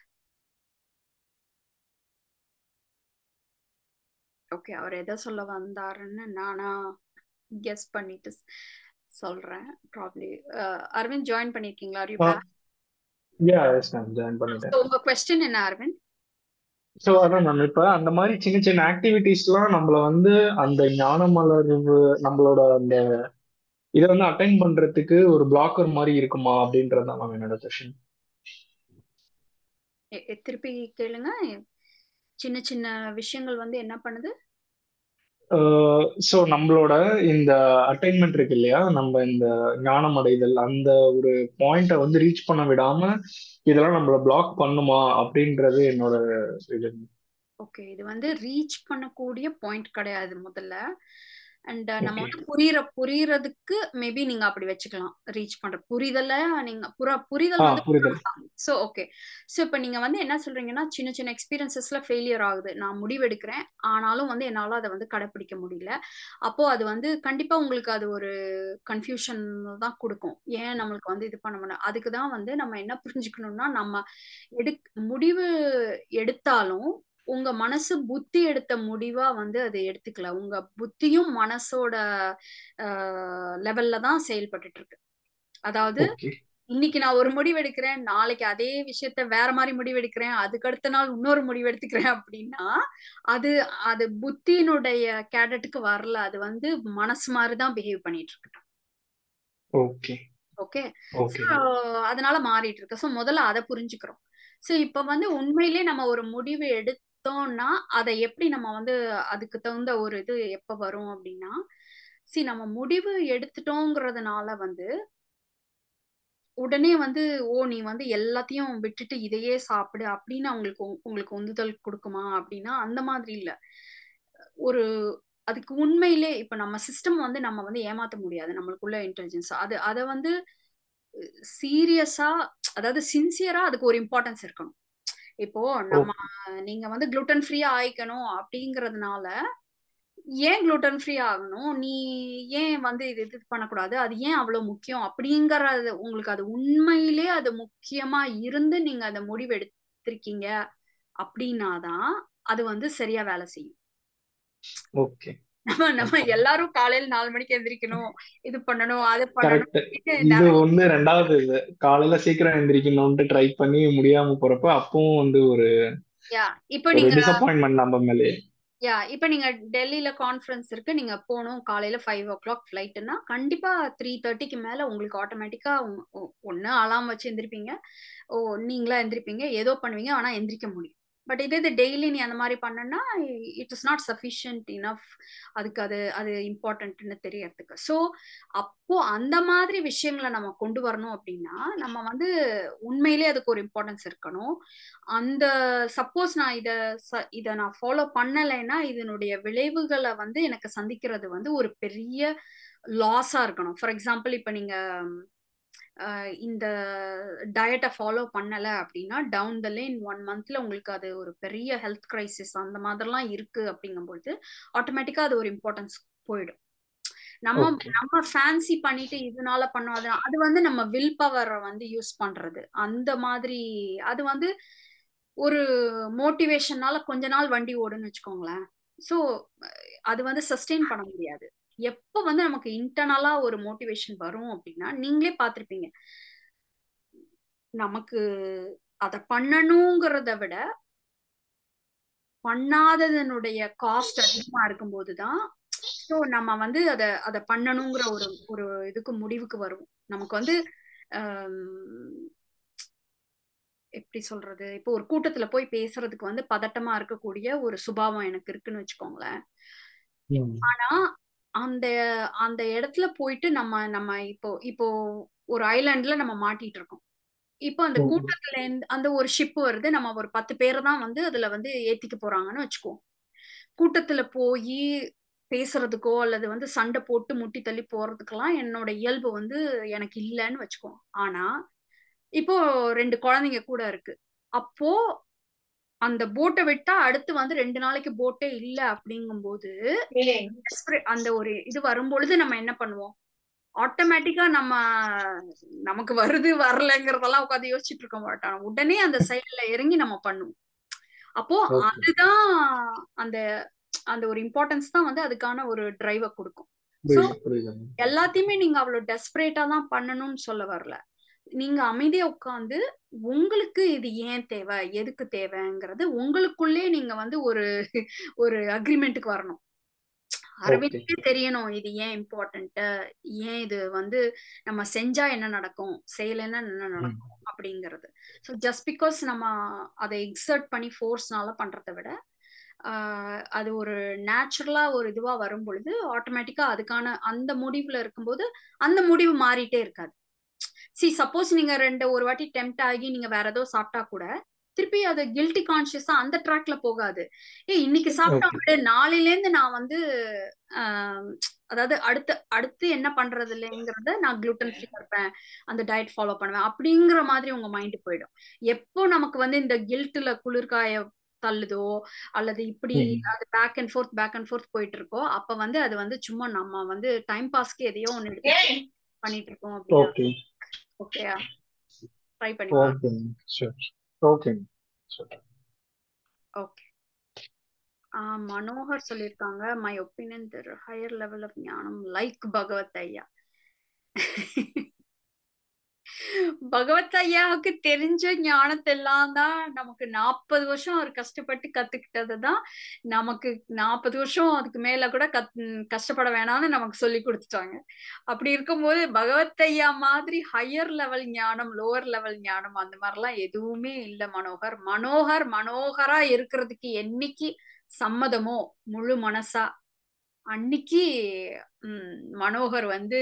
ஓகே அவர் எதை சொல்ல வந்தாருன்னு நானா கெஸ் பண்ணிட்டு ஸ்- சொல்றேன் ப்ராப்ளி அரவிந்த் ஜாயின் பண்ணிருக்கீங்களா are you back yeah yes ma'am join பண்ணிட்டேன் உங்க கொஸ்டின் என்ன அரவிந்த் ஸோ அதான் மேம் இப்போ அந்த மாதிரி சின்ன சின்ன ஆக்டிவிட்டீஸ்லாம் நம்மள வந்து அந்த ஞான மலர்வு நம்மளோட அந்த இதை வந்து அட்டைன் பண்றதுக்கு ஒரு பிளாக்கர் மாதிரி இருக்குமா அப்படின்றது தான் மேம் என்னோட கொஸ்டின் எ- எ- திருப்பி கேளுங்க சின்ன சின்ன விஷயங்கள் வந்து என்ன பண்ணுது ஸோ நம்மளோட இந்த அட்டைன்மெண்ட் இருக்கு இல்லையா நம்ம இந்த ஞானம் அடைதல் அந்த ஒரு பாயிண்ட்டை வந்து ரீச் பண்ண விடாம இதெல்லாம் நம்மள பிளாக் பண்ணுமா அப்படின்றது என்னோட இது ஓகே இது வந்து ரீச் பண்ணக்கூடிய பாயிண்ட் கிடையாது முதல்ல அண்ட் நம்ம ஓகே வந்து புரியுற புரியறதுக்கு மேபி நீங்க அப்படி வச்சுக்கலாம் ரீச் பண்ற புரிதல நீங்க புற புரிதல் ஆ வந்து புரியுது ஸோ ஓகே ஸோ இப்போ நீங்க வந்து என்ன சொல்றீங்கன்னா சின்ன சின்ன எக்ஸ்பீரியன்சஸ்ல ஃபெயிலியர் ஆகுது நான் முடிவெடுக்கிறேன் ஆனாலும் வந்து என்னால அதை வந்து கடைப்பிடிக்க முடியல அப்போ அது வந்து கண்டிப்பா உங்களுக்கு அது ஒரு கன்ஃபியூஷன் தான் கொடுக்கும் ஏன் நம்மளுக்கு வந்து இது பண்ண முடியும் அதுக்கு தான் வந்து நம்ம என்ன புரிஞ்சுக்கணும்னா நம்ம எடு முடிவு எடுத்தாலும் உங்க மனசு புத்தி எடுத்த முடிவா வந்து அதை எடுத்துக்கல உங்க புத்தியும் மனசோட லெவல்ல தான் செயல்பட்டுட்டு இருக்கு அதாவது ஓகே இன்னைக்கு நான் ஒரு முடிவு எடுக்கிறேன் நாளைக்கு அதே விஷயத்த வேற மாதிரி முடிவு எடுக்கிறேன் அதுக்கு அடுத்த நாள் இன்னொரு முடிவு எடுத்துக்கிறேன் அப்படின்னா அது அது புத்தியினுடைய கேடட்டுக்கு வரல அது வந்து மனசு மாதிரி தான் பிஹேவ் பண்ணிட்டு இருக்கு ஓகே ஓகே ஓகே அதனால மாறிட்டு இருக்கு ஸோ முதல்ல அதை புரிஞ்சுக்கிறோம் ஸோ இப்போ வந்து உண்மையிலே நம்ம ஒரு முடிவு எடுத்தோம்னா அதை எப்படி நம்ம வந்து அதுக்கு தகுந்த ஒரு இது எப்போ வரும் அப்படின்னா சி நம்ம முடிவு எடுத்துட்டோங்கிறதுனால வந்து உடனே வந்து ஓ நீ வந்து எல்லாத்தையும் விட்டுட்டு இதையே சாப்பிடு அப்படின்னு அவங்களுக்கு உ- உங்களுக்கு உந்துதல் கொடுக்குமா அப்படின்னா அந்த மாதிரி இல்ல ஒரு அதுக்கு உண்மையிலே இப்ப நம்ம சிஸ்டம் வந்து நம்ம வந்து ஏமாத்த முடியாது நம்மளுக்குள்ள இன்டெலிஜென்ஸ் அது அதை வந்து சீரியஸா அதாவது சின்சியரா அதுக்கு ஒரு இம்பார்ட்டன்ஸ் இருக்கணும் இப்போ நம்ம நீங்க வந்து குளுட்டன் ஃப்ரீயா ஆயிக்கணும் அப்படிங்கறதுனால ஏன் குளுட்டன் ஃப்ரீ ஆகணும் நீ ஏன் வந்து இது இது பண்ணக்கூடாது அது ஏன் அவ்வளவு முக்கியம் அப்படிங்கறது உங்களுக்கு அது உண்மையிலே அது முக்கியமா இருந்து நீங்க அந்த முடிவு எடுத்திருக்கீங்க அப்படின்னாதான் அது வந்து சரியா வேலை செய்யும் ஓகே நம்ம நம்ம எல்லாரும் காலையில நாலு மணிக்கு எந்திரிக்கணும் இது பண்ணணும் அது பண்ணணும் கரெக்ட் அப்படின்னு இது நிறைய வந்து ரெண்டாவது இது காலையில சீக்கிரம் எந்திரிக்கணும்ட்டு ட்ரை பண்ணி முடியாம போறப்ப அப்பவும் வந்து ஒரு யா இப்போ ஒரு நீங்க டிசப்பாயின்மெண்ட் நம்ம மேலே யா இப்போ நீங்க டெல்லியில கான்ஃபரன்ஸ் இருக்கு நீங்க போகணும் காலையில ஃபைவ் ஓ கிளாக் ஃபிளைட்னா கண்டிப்பா த்ரீ தேர்ட்டிக்கு மேல உங்களுக்கு ஆட்டோமேட்டிக்கா ஒன்னு அலாம் வச்சு எந்திரிப்பீங்க ஓ நீங்களா எந்திரிப்பீங்க ஏதோ பண்ணுவீங்க ஆனா எந்திரிக்க முடியும் பட் இதே இது டெய்லி நீ அந்த மாதிரி பண்ணனா it is not sufficient enough அதுக்கு அது அது இம்பார்ட்டன்ட்னு தெரியறதுக்கு ஸோ அப்போ அந்த மாதிரி விஷயங்களை நம்ம கொண்டு வரணும் அப்படின்னா நம்ம வந்து உண்மையிலேயே அதுக்கு ஒரு இம்பார்ட்டன்ஸ் இருக்கணும் அந்த சப்போஸ் நான் இதை இதை நான் ஃபாலோ பண்ணலைன்னா இதனுடைய விளைவுகளை வந்து எனக்கு சந்திக்கிறது வந்து ஒரு பெரிய லாஸா இருக்கணும் ஃபார் எக்ஸாம்பிள் இப்போ நீங்க இந்த டயட்டை ஃபாலோ பண்ணலை அப்படின்னா டவுன் த லைன் ஒன் மந்த்ல உங்களுக்கு அது ஒரு பெரிய ஹெல்த் கிரைசிஸ் அந்த மாதிரிலாம் இருக்கு அப்படிங்கும்பொழுது ஆட்டோமேட்டிக்கா அது ஒரு இம்பார்ட்டன்ஸ் போயிடும் நம்ம நம்ம ஃபேன்சி பண்ணிட்டு இதனால பண்ணோம் அது அது வந்து நம்ம வில் பவரை வந்து யூஸ் பண்றது அந்த மாதிரி அது வந்து ஒரு மோட்டிவேஷனால கொஞ்ச நாள் வண்டி ஓடுன்னு வச்சுக்கோங்களேன் ஸோ அது வந்து சஸ்டெயின் பண்ண முடியாது எப்போ வந்து நமக்கு இன்டர்னலா ஒரு மோட்டிவேஷன் வரும் அப்படின்னா நீங்களே பார்த்துருப்பீங்க நமக்கு அதை பண்ணணுங்கிறத விட பண்ணாததனுடைய காஸ்ட் அதிகமா இருக்கும்போது தான் ஸோ நம்ம வந்து அதை அதை பண்ணணுங்கிற ஒரு ஒரு இதுக்கு முடிவுக்கு வரும் நமக்கு வந்து எப்படி சொல்றது இப்போ ஒரு கூட்டத்துல போய் பேசுறதுக்கு வந்து பதட்டமா இருக்கக்கூடிய ஒரு சுபாவம் எனக்கு இருக்குன்னு வச்சுக்கோங்களேன் ஆனா அந்த அந்த இடத்துல போயிட்டு நம்ம நம்ம இப்போ இப்போ ஒரு ஐலாண்ட்ல நம்ம மாட்டிட்டு இருக்கோம் இப்போ அந்த கூட்டத்துல இருந்து அந்த ஒரு ஷிப் வருது நம்ம ஒரு பத்து பேரை தான் வந்து அதுல வந்து ஏத்திக்க போறாங்கன்னு வச்சுக்கோ கூட்டத்துல போய் பேசுறதுக்கோ அல்லது வந்து சண்டை போட்டு முட்டி தள்ளி போறதுக்கெல்லாம் என்னோட இயல்பு வந்து எனக்கு இல்லைன்னு வச்சுக்கோ ஆனா இப்போ ரெண்டு குழந்தைங்க கூட இருக்கு அப்போ அந்த போட்டை விட்டா அடுத்து வந்து ரெண்டு நாளைக்கு போட்டே இல்ல அப்படிங்கும்போது அந்த ஒரு இது வரும்பொழுது நம்ம என்ன பண்ணுவோம் ஆட்டோமேட்டிக்கா நம்ம நமக்கு வருது வரலங்கிறதெல்லாம் உட்காந்து யோசிச்சுட்டு இருக்க மாட்டோம் உடனே அந்த சைட்ல இறங்கி நம்ம பண்ணுவோம் அப்போ அதுதான் அந்த அந்த ஒரு இம்பார்ட்டன்ஸ் தான் வந்து அதுக்கான ஒரு டிரைவை கொடுக்கும் ஸோ எல்லாத்தையுமே நீங்க அவ்வளவு டெஸ்பரேட்டா தான் பண்ணணும்னு சொல்ல வரல நீங்க அமைதியா உட்காந்து உங்களுக்கு இது ஏன் தேவை எதுக்கு தேவைங்கிறது உங்களுக்குள்ளே நீங்க வந்து ஒரு ஒரு அக்ரிமெண்ட்டுக்கு வரணும் அரவிந்தே தெரியணும் இது ஏன் இம்பார்ட்டன்ட் ஏன் இது வந்து நம்ம செஞ்சா என்ன நடக்கும் செய்யலைன்னா என்ன நடக்கும் அப்படிங்கிறது ஸோ ஜஸ்ட் பிகாஸ் நம்ம அதை எக்ஸர்ட் பண்ணி ஃபோர்ஸ்னால பண்றதை விட அது ஒரு நேச்சுரலா ஒரு இதுவா வரும் பொழுது ஆட்டோமேட்டிக்கா அதுக்கான அந்த முடிவுல இருக்கும்போது அந்த முடிவு மாறிட்டே இருக்காது சி சப்போஸ் நீங்க ரெண்டு ஒரு வாட்டி டெம்ட் ஆகி நீங்க வேற ஏதோ சாப்பிட்டா கூட திருப்பி அது கில்ட்டி கான்சியஸா அந்த ட்ராக்ல போகாது ஏ இன்னைக்கு சாப்பிட்டா விட நாளையில இருந்து நான் வந்து அதாவது அடுத்து அடுத்து என்ன பண்றது இல்லைங்கிறத நான் குளூட்டன் ஃப்ரீ இருப்பேன் அந்த டயட் ஃபாலோ பண்ணுவேன் அப்படிங்கிற மாதிரி உங்க மைண்ட் போயிடும் எப்போ நமக்கு வந்து இந்த கில்ட்ல குளிர்காய தள்ளுதோ அல்லது இப்படி அது back and forth back and forth போயிட்டு இருக்கோ அப்ப வந்து அது வந்து சும்மா நம்ம வந்து டைம் பாஸ்க்கு எதையோ ஒண்ணு எடுத்து பண்ணிட்டு இருக்கோம் அப்படின்னா ஓகேயா ட்ரை பண்ணி ஓகே ஓகே மனோகர் சொல்லியிருக்காங்க my opinion there higher level of ஞானம் லைக் பகவத் ஐயா பகவத் ஐயாவுக்கு தெரிஞ்ச ஞானத்தெல்லாம் தான் நமக்கு நாற்பது வருஷம் அவர் கஷ்டப்பட்டு கத்துக்கிட்டது தான் நமக்கு நாற்பது வருஷம் அதுக்கு மேல கூட கத் கஷ்டப்பட வேணாம்னு நமக்கு சொல்லி கொடுத்துட்டாங்க அப்படி இருக்கும்போது பகவத் ஐயா மாதிரி ஹையர் லெவல் ஞானம் லோவர் லெவல் ஞானம் அந்த மாதிரிலாம் எதுவுமே இல்லை மனோகர் மனோகர் மனோகரா இருக்கிறதுக்கு என்னைக்கு சம்மதமோ முழு மனசா அன்னைக்கு உம் மனோகர் வந்து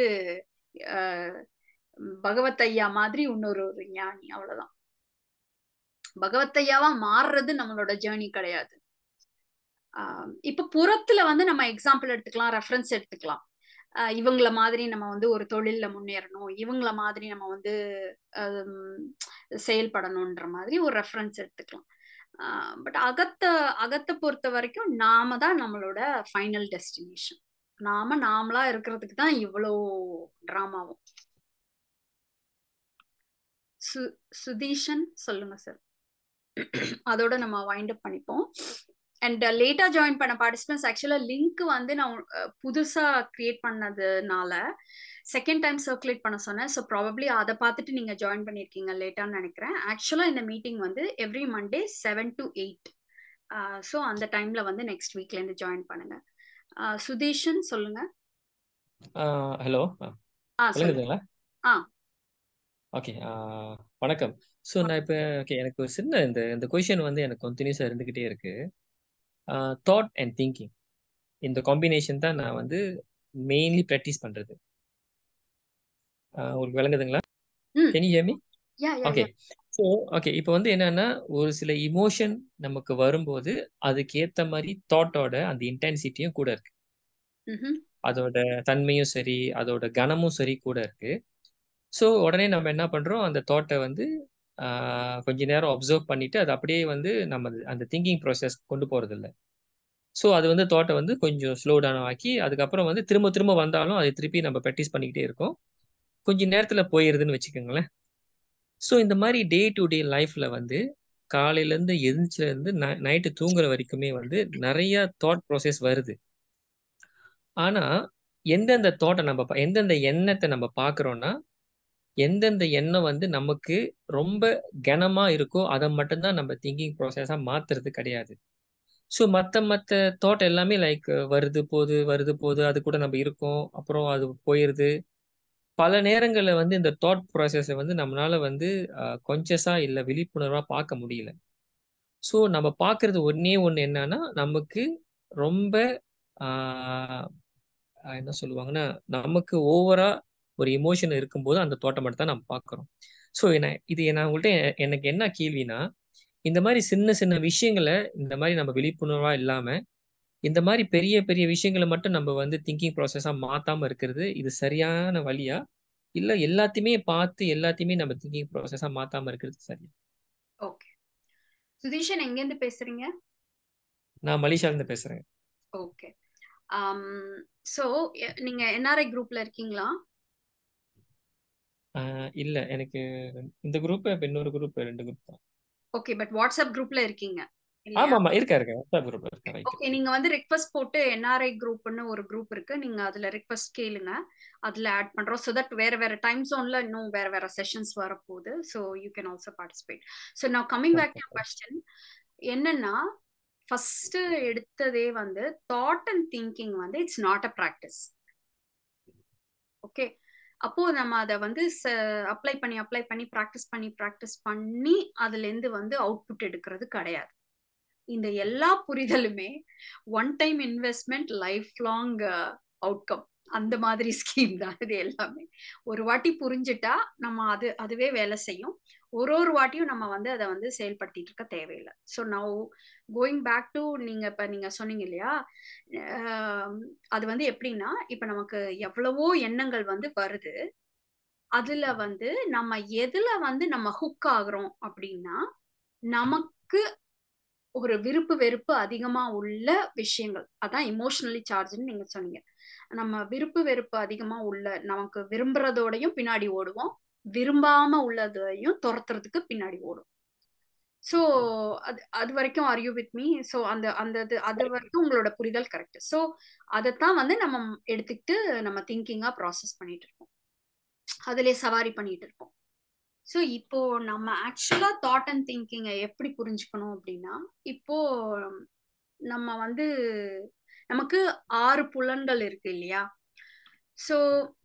பகவத் ஐயா மாதிரி இன்னொரு ஒரு ஞானி அவ்வளவுதான் பகவத் ஐயாவா மாறுறது நம்மளோட ஜேர்னி கிடையாது ஆஹ் இப்ப புறத்துல வந்து நம்ம எக்ஸாம்பிள் எடுத்துக்கலாம் ரெஃபரன்ஸ் எடுத்துக்கலாம் இவங்கள மாதிரி நம்ம வந்து ஒரு தொழில்ல முன்னேறணும் இவங்கள மாதிரி நம்ம வந்து செயல்படணுன்ற மாதிரி ஒரு ரெஃபரன்ஸ் எடுத்துக்கலாம் பட் அகத்த அகத்தை பொறுத்த வரைக்கும் நாம தான் நம்மளோட ஃபைனல் டெஸ்டினேஷன் நாம நாமளா இருக்கிறதுக்கு தான் இவ்வளோ ட்ராமாவும் சு சுதீஷன் சொல்லுங்க சார் அதோட நம்ம வைண்ட் அப் பண்ணிப்போம் அண்ட் லேட்டா ஜாயின் பண்ண பார்ட்டிசிபென்ட்ஸ் ஆக்சுவலா லிங்க் வந்து நான் புதுசா கிரியேட் பண்ணதுனால செகண்ட் டைம் சர்க்குலேட் பண்ண சொன்னேன் ஸோ ப்ராபப்ளி அதை பார்த்துட்டு நீங்க ஜாயின் பண்ணியிருக்கீங்க லேட்டான்னு நினைக்கிறேன் ஆக்சுவலா இந்த மீட்டிங் வந்து every Monday seven to eight so அந்த டைம்ல வந்து நெக்ஸ்ட் வீக்ல இருந்து ஜாயின் பண்ணுங்க சுதீஷன் சொல்லுங்க ஹலோ ஆ சொல்லுங்க ஆ ஓகே வணக்கம் ஸோ நான் இப்போ ஓகே எனக்கு ஒரு சின்ன இந்த இந்த கொஷின் வந்து எனக்கு கண்டினியூஸாக இருந்துக்கிட்டே இருக்கு தாட் அண்ட் திங்கிங் இந்த காம்பினேஷன் தான் நான் வந்து மெயின்லி ப்ராக்டிஸ் பண்ணுறது உங்களுக்கு விளங்குதுங்களா ம் can you hear me yeah yeah okay yeah so okay இப்போ வந்து என்னன்னா ஒரு சில இமோஷன் நமக்கு வரும்போது அதுக்கேற்ற மாதிரி தாட்டோட அந்த இன்டென்சிட்டியும் கூட இருக்கு ம்ஹும் அதோட தன்மையும் சரி அதோட கனமும் சரி கூட இருக்கு ஸோ உடனே நம்ம என்ன பண்றோம் அந்த தாட்டை வந்து ஆஹ், கொஞ்ச நேரம் அப்சர்வ் பண்ணிட்டு அது அப்படியே வந்து நம்ம அது- அந்த திங்கிங் ப்ராசஸ் கொண்டு போறது இல்ல ஸோ அது வந்து தாட்டை வந்து கொஞ்சம் ஸ்லோ டவுன் ஆக்கி அதுக்கப்புறம் வந்து திரும்ப திரும்ப வந்தாலும் அதை திருப்பி நம்ம ப்ராக்டிஸ் பண்ணிக்கிட்டே இருக்கோம் கொஞ்ச நேரத்துல போயிருதுன்னு வச்சுக்கோங்களேன் ஸோ இந்த மாதிரி டே டு டே லைஃப்ல வந்து காலையில இருந்து எந்திரிச்சுல இருந்து நைட்டு தூங்குற வரைக்குமே வந்து நிறைய தாட் ப்ராசஸ் வருது ஆனா எந்தெந்த தாட்டை நம்ம பா- எந்தெந்த எண்ணத்தை நம்ம பார்க்கறோம்னா எந்தெந்த எண்ணம் வந்து நமக்கு ரொம்ப கனமா இருக்கோ அதை மட்டும்தான் நம்ம திங்கிங் ப்ராசஸா மாத்துறது கிடையாது ஸோ மற்ற மற்ற தாட் எல்லாமே லைக் வருது போகுது வருது போகுது அது கூட நம்ம இருக்கோம் அப்புறம் அது போயிருது பல நேரங்களில் வந்து இந்த தாட் ப்ராசஸை வந்து நம்மளால வந்து கொஞ்சஸா இல்லை விழிப்புணர்வா பார்க்க முடியல ஸோ நம்ம பார்க்கறது ஒன்னே ஒன்று என்னன்னா நமக்கு ரொம்ப ஆஹ், ஆஹ் என்ன சொல்லுவாங்கன்னா நமக்கு ஓவரா ஒரு எமோஷன் இருக்கும்போது அந்த தோட்டம் மட்டும் தான் நம்ம பார்க்குறோம் ஸோ என்ன இது நான் உங்கள்கிட்ட எ- எனக்கு என்ன கேள்வினா இந்த மாதிரி சின்ன சின்ன விஷயங்களை இந்த மாதிரி நம்ம விழிப்புணர்வா இல்லாம இந்த மாதிரி பெரிய பெரிய விஷயங்களை மட்டும் நம்ம வந்து திங்கிங் ப்ராசஸா மாத்தாம இருக்கிறது இது சரியான வழியா இல்ல எல்லாத்தையுமே பார்த்து எல்லாத்தையுமே நம்ம திங்கிங் ப்ராசஸா மாத்தாம இருக்கிறது சரியா ஓகே சுதீஷன் எங்கேருந்து பேசுறீங்க நான் மலேசியால இருந்து பேசுறேன் ஓகே ஸோ நீங்க என்ஆர்ஐ குரூப்ல இருக்கீங்களா ஆஹ் இல்ல எனக்கு இந்த குரூப் இப்ப இன்னொரு குரூப் ரெண்டு குரூப் தான் ஓகே பட் வாட்ஸ்அப் குரூப்ல இருக்கீங்க இல்லையா ஆமா ஆமா இருக்கா இருக்கா வாட்ஸ்அப் குரூப்ல இருக்கா ரைட் ஓகே நீங்க வந்து ரிக்வஸ்ட் போட்டு என்ஆர்ஐ குரூப்னு ஒரு குரூப் இருக்கு நீங்க அதுல ரிக்வஸ்ட் கேளுங்க அதுல ஆட் பண்றோம் ஸோ தட் வேற வேற டைம் ஜோன்ல இன்னும் வேற வேற செஷன்ஸ் வரப்போகுது so you can also participate so நான் கம்மிங் பேக் டு கொஸ்டின் என்னன்னா ஃபர்ஸ்ட் எடுத்ததே வந்து தாட் அண்ட் திங்கிங் வந்து it's not a practice okay அப்போ நம்ம அதை வந்து அப்ளை பண்ணி அப்ளை பண்ணி ப்ராக்டிஸ் பண்ணி ப்ராக்டிஸ் பண்ணி அதுல இருந்து வந்து அவுட்புட் எடுக்கிறது கிடையாது இந்த எல்லா புரிதலுமே one time investment lifelong outcome அந்த மாதிரி ஸ்கீம் தான் இது எல்லாமே ஒரு வாட்டி புரிஞ்சுட்டா நம்ம அது அதுவே வேலை செய்யும் ஒரு ஒரு வாட்டியும் நம்ம வந்து அதை வந்து செயல்படுத்திட்டு இருக்க தேவையில்லை so now going back to நீங்க இப்ப நீங்க சொன்னீங்க இல்லையா ஆஹ் அது வந்து எப்படின்னா இப்ப நமக்கு எவ்வளவோ எண்ணங்கள் வந்து வருது அதுல வந்து நம்ம எதுல வந்து நம்ம ஹுக் ஆகுறோம் அப்படின்னா நமக்கு ஒரு விருப்பு வெறுப்பு அதிகமா உள்ள விஷயங்கள் அதான் இமோஷனலி சார்ஜ்னு நீங்க சொன்னீங்க நம்ம விருப்பு வெறுப்பு அதிகமா உள்ள நமக்கு விரும்புறதோடையும் பின்னாடி ஓடுவோம் விரும்பாம உள்ளதையும் துரத்துறதுக்கு பின்னாடி ஓடும் ஸோ அது அது வரைக்கும் are you with me so அந்த அந்த இது அது வரைக்கும் உங்களோட புரிதல் கரெக்ட் ஸோ அதைத்தான் வந்து நம்ம எடுத்துக்கிட்டு நம்ம திங்கிங்கா ப்ராசஸ் பண்ணிட்டு இருக்கோம் அதுலயே சவாரி பண்ணிட்டு இருக்கோம் ஸோ இப்போ நம்ம ஆக்சுவலா தாட் அண்ட் திங்கிங்கை எப்படி புரிஞ்சுக்கணும் அப்படின்னா இப்போ நம்ம வந்து நமக்கு ஆறு புலன்கள் இருக்கு இல்லையா ஸோ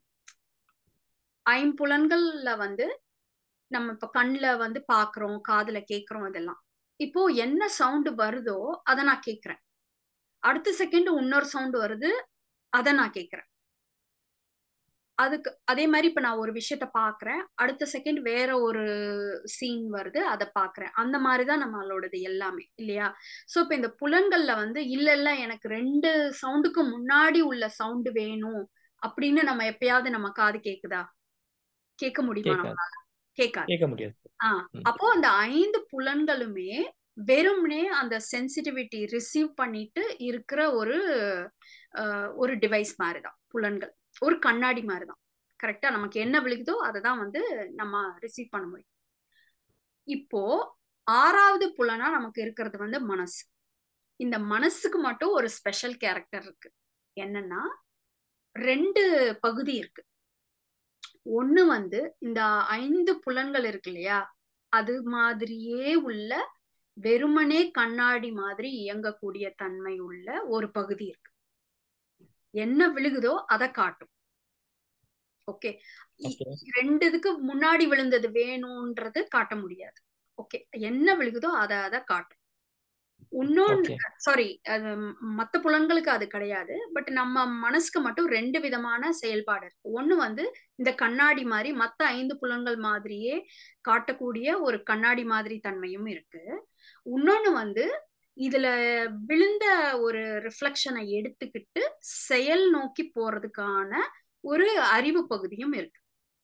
ஐம்புலன்கள்ல வந்து நம்ம இப்ப கண்ணுல வந்து பாக்குறோம் காதுல கேக்குறோம் இதெல்லாம் இப்போ என்ன சவுண்டு வருதோ அதை நான் கேக்குறேன் அடுத்த செகண்ட் இன்னொரு சவுண்ட் வருது அதை நான் கேக்குறேன் அதுக்கு அதே மாதிரி இப்ப நான் ஒரு விஷயத்த பாக்குறேன் அடுத்த செகண்ட் வேற ஒரு சீன் வருது அதை பாக்குறேன் அந்த மாதிரிதான் நம்மளோடது எல்லாமே இல்லையா சோ இப்ப இந்த புலன்கள்ல வந்து இல்ல இல்ல எனக்கு ரெண்டு சவுண்டுக்கு முன்னாடி உள்ள சவுண்டு வேணும் அப்படின்னு நம்ம எப்பயாவது நம்ம காது கேக்குதா கேட்க முடியுமா கேட்காது நம்மளால கேட்காது கேட்க முடியாது ஆஹ் ம். அப்போ அந்த ஐந்து புலன்களுமே வெறுமனே அந்த சென்சிட்டிவிட்டி ரிசீவ் பண்ணிட்டு இருக்கிற ஒரு அஹ், ஒரு டிவைஸ் மாதிரிதான் புலன்கள் ஒரு கண்ணாடி மாதிரிதான் கரெக்டா நமக்கு என்ன விழுகுதோ அதை தான் வந்து நம்ம ரிசீவ் பண்ண முடியும் இப்போ ஆறாவது புலனா நமக்கு இருக்கிறது வந்து மனசு இந்த மனசுக்கு மட்டும் ஒரு ஸ்பெஷல் கேரக்டர் இருக்கு என்னன்னா ரெண்டு பகுதி இருக்கு ஒண்ணு வந்து இந்த ஐந்து புலன்கள் இருக்கு இல்லையா அது மாதிரியே உள்ள வெறுமனே கண்ணாடி மாதிரி இயங்கக்கூடிய தன்மை உள்ள ஒரு பகுதி இருக்கு என்ன விழுகுதோ அதை காட்டும் ஓகே இ- ஓகே ரெண்டு இதுக்கு முன்னாடி விழுந்தது வேணும்ன்றது காட்ட முடியாது ஓகே என்ன விழுகுதோ அதை அதை காட்டும் இன்னொன்னு ஓகே சாரி அது ம், மத்த புலன்களுக்கு அது கிடையாது பட் நம்ம மனசுக்கு மட்டும் ரெண்டு விதமான செயல்பாடு இருக்கு ஒண்ணு வந்து இந்த கண்ணாடி மாதிரி மத்த ஐந்து புலன்கள் மாதிரியே காட்டக்கூடிய ஒரு கண்ணாடி மாதிரி தன்மையும் இருக்கு இன்னொன்னு வந்து இதுல விழுந்த ஒரு ரிஃப்ளெக்ஷனை எடுத்துக்கிட்டு செயல் நோக்கி போறதுக்கான ஒரு அறிவு பகுதியும் இருக்கு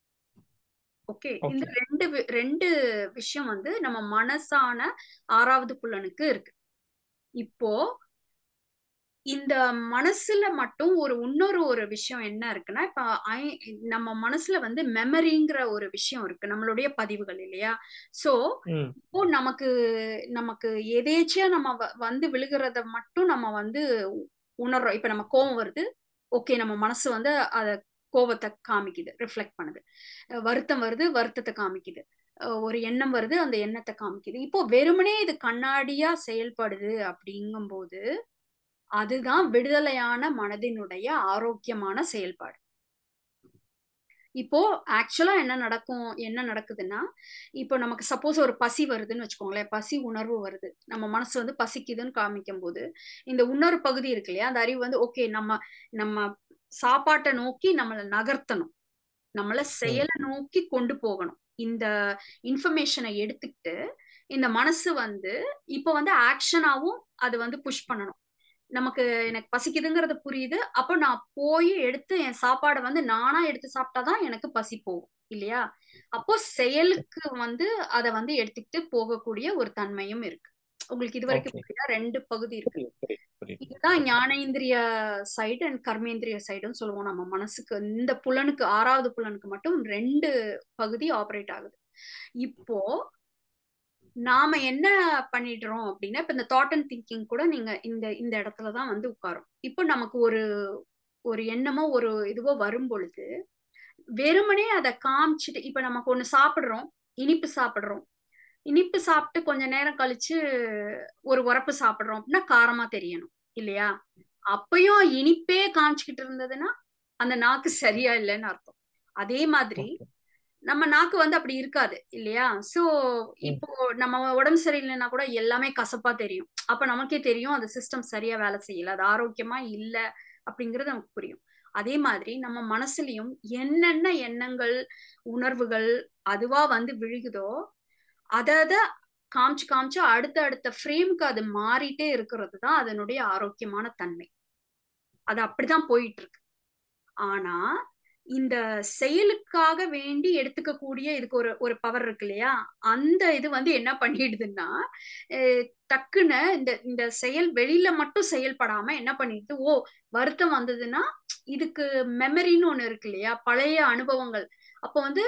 ஓகே இந்த ஓகே ரெண்டு வி- ரெண்டு விஷயம் வந்து நம்ம மனசான ஆறாவது புலனுக்கு இருக்கு இப்போ இந்த மனசுல மட்டும் ஒரு இன்னொரு ஒரு விஷயம் என்ன இருக்குன்னா இப்ப ஐ- நம்ம மனசுல வந்து மெமரிங்கிற ஒரு விஷயம் இருக்கு நம்மளுடைய பதிவுகள் இல்லையா சோ ம் இப்போ நமக்கு நமக்கு எதேச்சியா நம்ம வ- வந்து விழுகிறத மட்டும் நம்ம வந்து உணர்றோம் இப்ப நம்ம கோவம் வருது ஓகே நம்ம மனசு வந்து அத கோவத்தை காமிக்குது ரிஃப்ளெக்ட் பண்ணுது அஹ் வருத்தம் வருது வருத்தத்தை காமிக்குது அஹ் ஒரு எண்ணம் வருது அந்த எண்ணத்தை காமிக்குது இப்போ வெறுமனே இது கண்ணாடியா செயல்படுது அப்படிங்கும்போது அதுதான் விடுதலையான மனதினுடைய ஆரோக்கியமான செயல்பாடு இப்போ ஆக்சுவலா என்ன நடக்கும் என்ன நடக்குதுன்னா இப்போ நமக்கு சப்போஸ் ஒரு பசி வருதுன்னு வச்சுக்கோங்களேன் பசி உணர்வு வருது நம்ம மனசு வந்து பசிக்குதுன்னு காமிக்கும் போது இந்த உணர்வு பகுதி இருக்கு இல்லையா அந்த அறிவு வந்து ஓகே நம்ம நம்ம சாப்பாட்டை நோக்கி நம்மளை நகர்த்தணும் நம்மள ம் செயலை நோக்கி கொண்டு போகணும் இந்த இன்ஃபர்மேஷனை எடுத்துக்கிட்டு இந்த மனசு வந்து இப்போ வந்து ஆக்ஷனாவும் அது வந்து புஷ் பண்ணணும் நமக்கு எனக்கு பசிக்குதுங்கிறது புரியுது அப்போ நான் போய் எடுத்து என் சாப்பாடை வந்து நானா எடுத்து சாப்பிட்டாதான் எனக்கு பசி போகும் இல்லையா அப்போ செயலுக்கு வந்து அதை வந்து எடுத்துக்கிட்டு போகக்கூடிய ஒரு தன்மையும் இருக்கு உங்களுக்கு இது வரைக்கும் ஓகே புரியுதா ரெண்டு பகுதி இருக்கு புரியுது புரியுது புரியுது இதுதான் ஞானேந்திரிய சைடு அண்ட் கர்மேந்திரிய சைடுன்னு சொல்லுவோம் நம்ம மனசுக்கு இந்த புலனுக்கு ஆறாவது புலனுக்கு மட்டும் ரெண்டு பகுதி ஆப்ரேட் ஆகுது இப்போ நாம என்ன பண்ணிடுறோம் அப்படின்னா இப்ப இந்த தாட் அண்ட் திங்கிங் கூட நீங்க இந்த இந்த இடத்துல தான் வந்து உட்காரும் இப்போ நமக்கு ஒரு ஒரு எண்ணமோ ஒரு இதுவோ வரும் பொழுது வெறுமனே அதை காமிச்சிட்டு இப்ப நமக்கு ஒண்ணு சாப்பிடுறோம் இனிப்பு சாப்பிடுறோம் இனிப்பு சாப்பிட்டு கொஞ்ச நேரம் கழிச்சு ஒரு உரப்பு சாப்பிடுறோம் அப்படின்னா காரமா தெரியணும் இல்லையா அப்பயும் இனிப்பே காமிச்சுக்கிட்டு இருந்ததுன்னா அந்த நாக்கு சரியா இல்லைன்னு அர்த்தம் அதே மாதிரி ஓகே நம்ம நாக்கு வந்து அப்படி இருக்காது இல்லையா சோ ம் இப்போ நம்ம உடம்பு சரியில்லைன்னா கூட எல்லாமே கசப்பா தெரியும் அப்ப நமக்கே தெரியும் அந்த சிஸ்டம் சரியா வேலை செய்யல அது ஆரோக்கியமா இல்ல அப்படிங்கிறது நமக்கு புரியும் அதே மாதிரி நம்ம மனசுலயும் என்னென்ன எண்ணங்கள் உணர்வுகள் அதுவா வந்து விழுகுதோ அத அத காமிச்சு காமிச்சு அடுத்த அடுத்த ஃப்ரேம்க்கு அது மாறிட்டே இருக்கிறது தான் அதனுடைய ஆரோக்கியமான தன்மை அது அப்படிதான் போயிட்டு இருக்கு ஆனா இந்த செயலுக்காக வேண்டி எடுத்துக்கக்கூடிய இதுக்கு ஒரு ஒரு பவர் இருக்கு இல்லையா அந்த இது வந்து என்ன பண்ணிடுதுன்னா அஹ் டக்குன்னு இந்த இந்த செயல் வெளியில மட்டும் செயல்படாம என்ன பண்ணிடுது ஓ வருத்தம் வந்ததுன்னா இதுக்கு மெமரின்னு ஒண்ணு இருக்கு இல்லையா பழைய அனுபவங்கள் அப்போ வந்து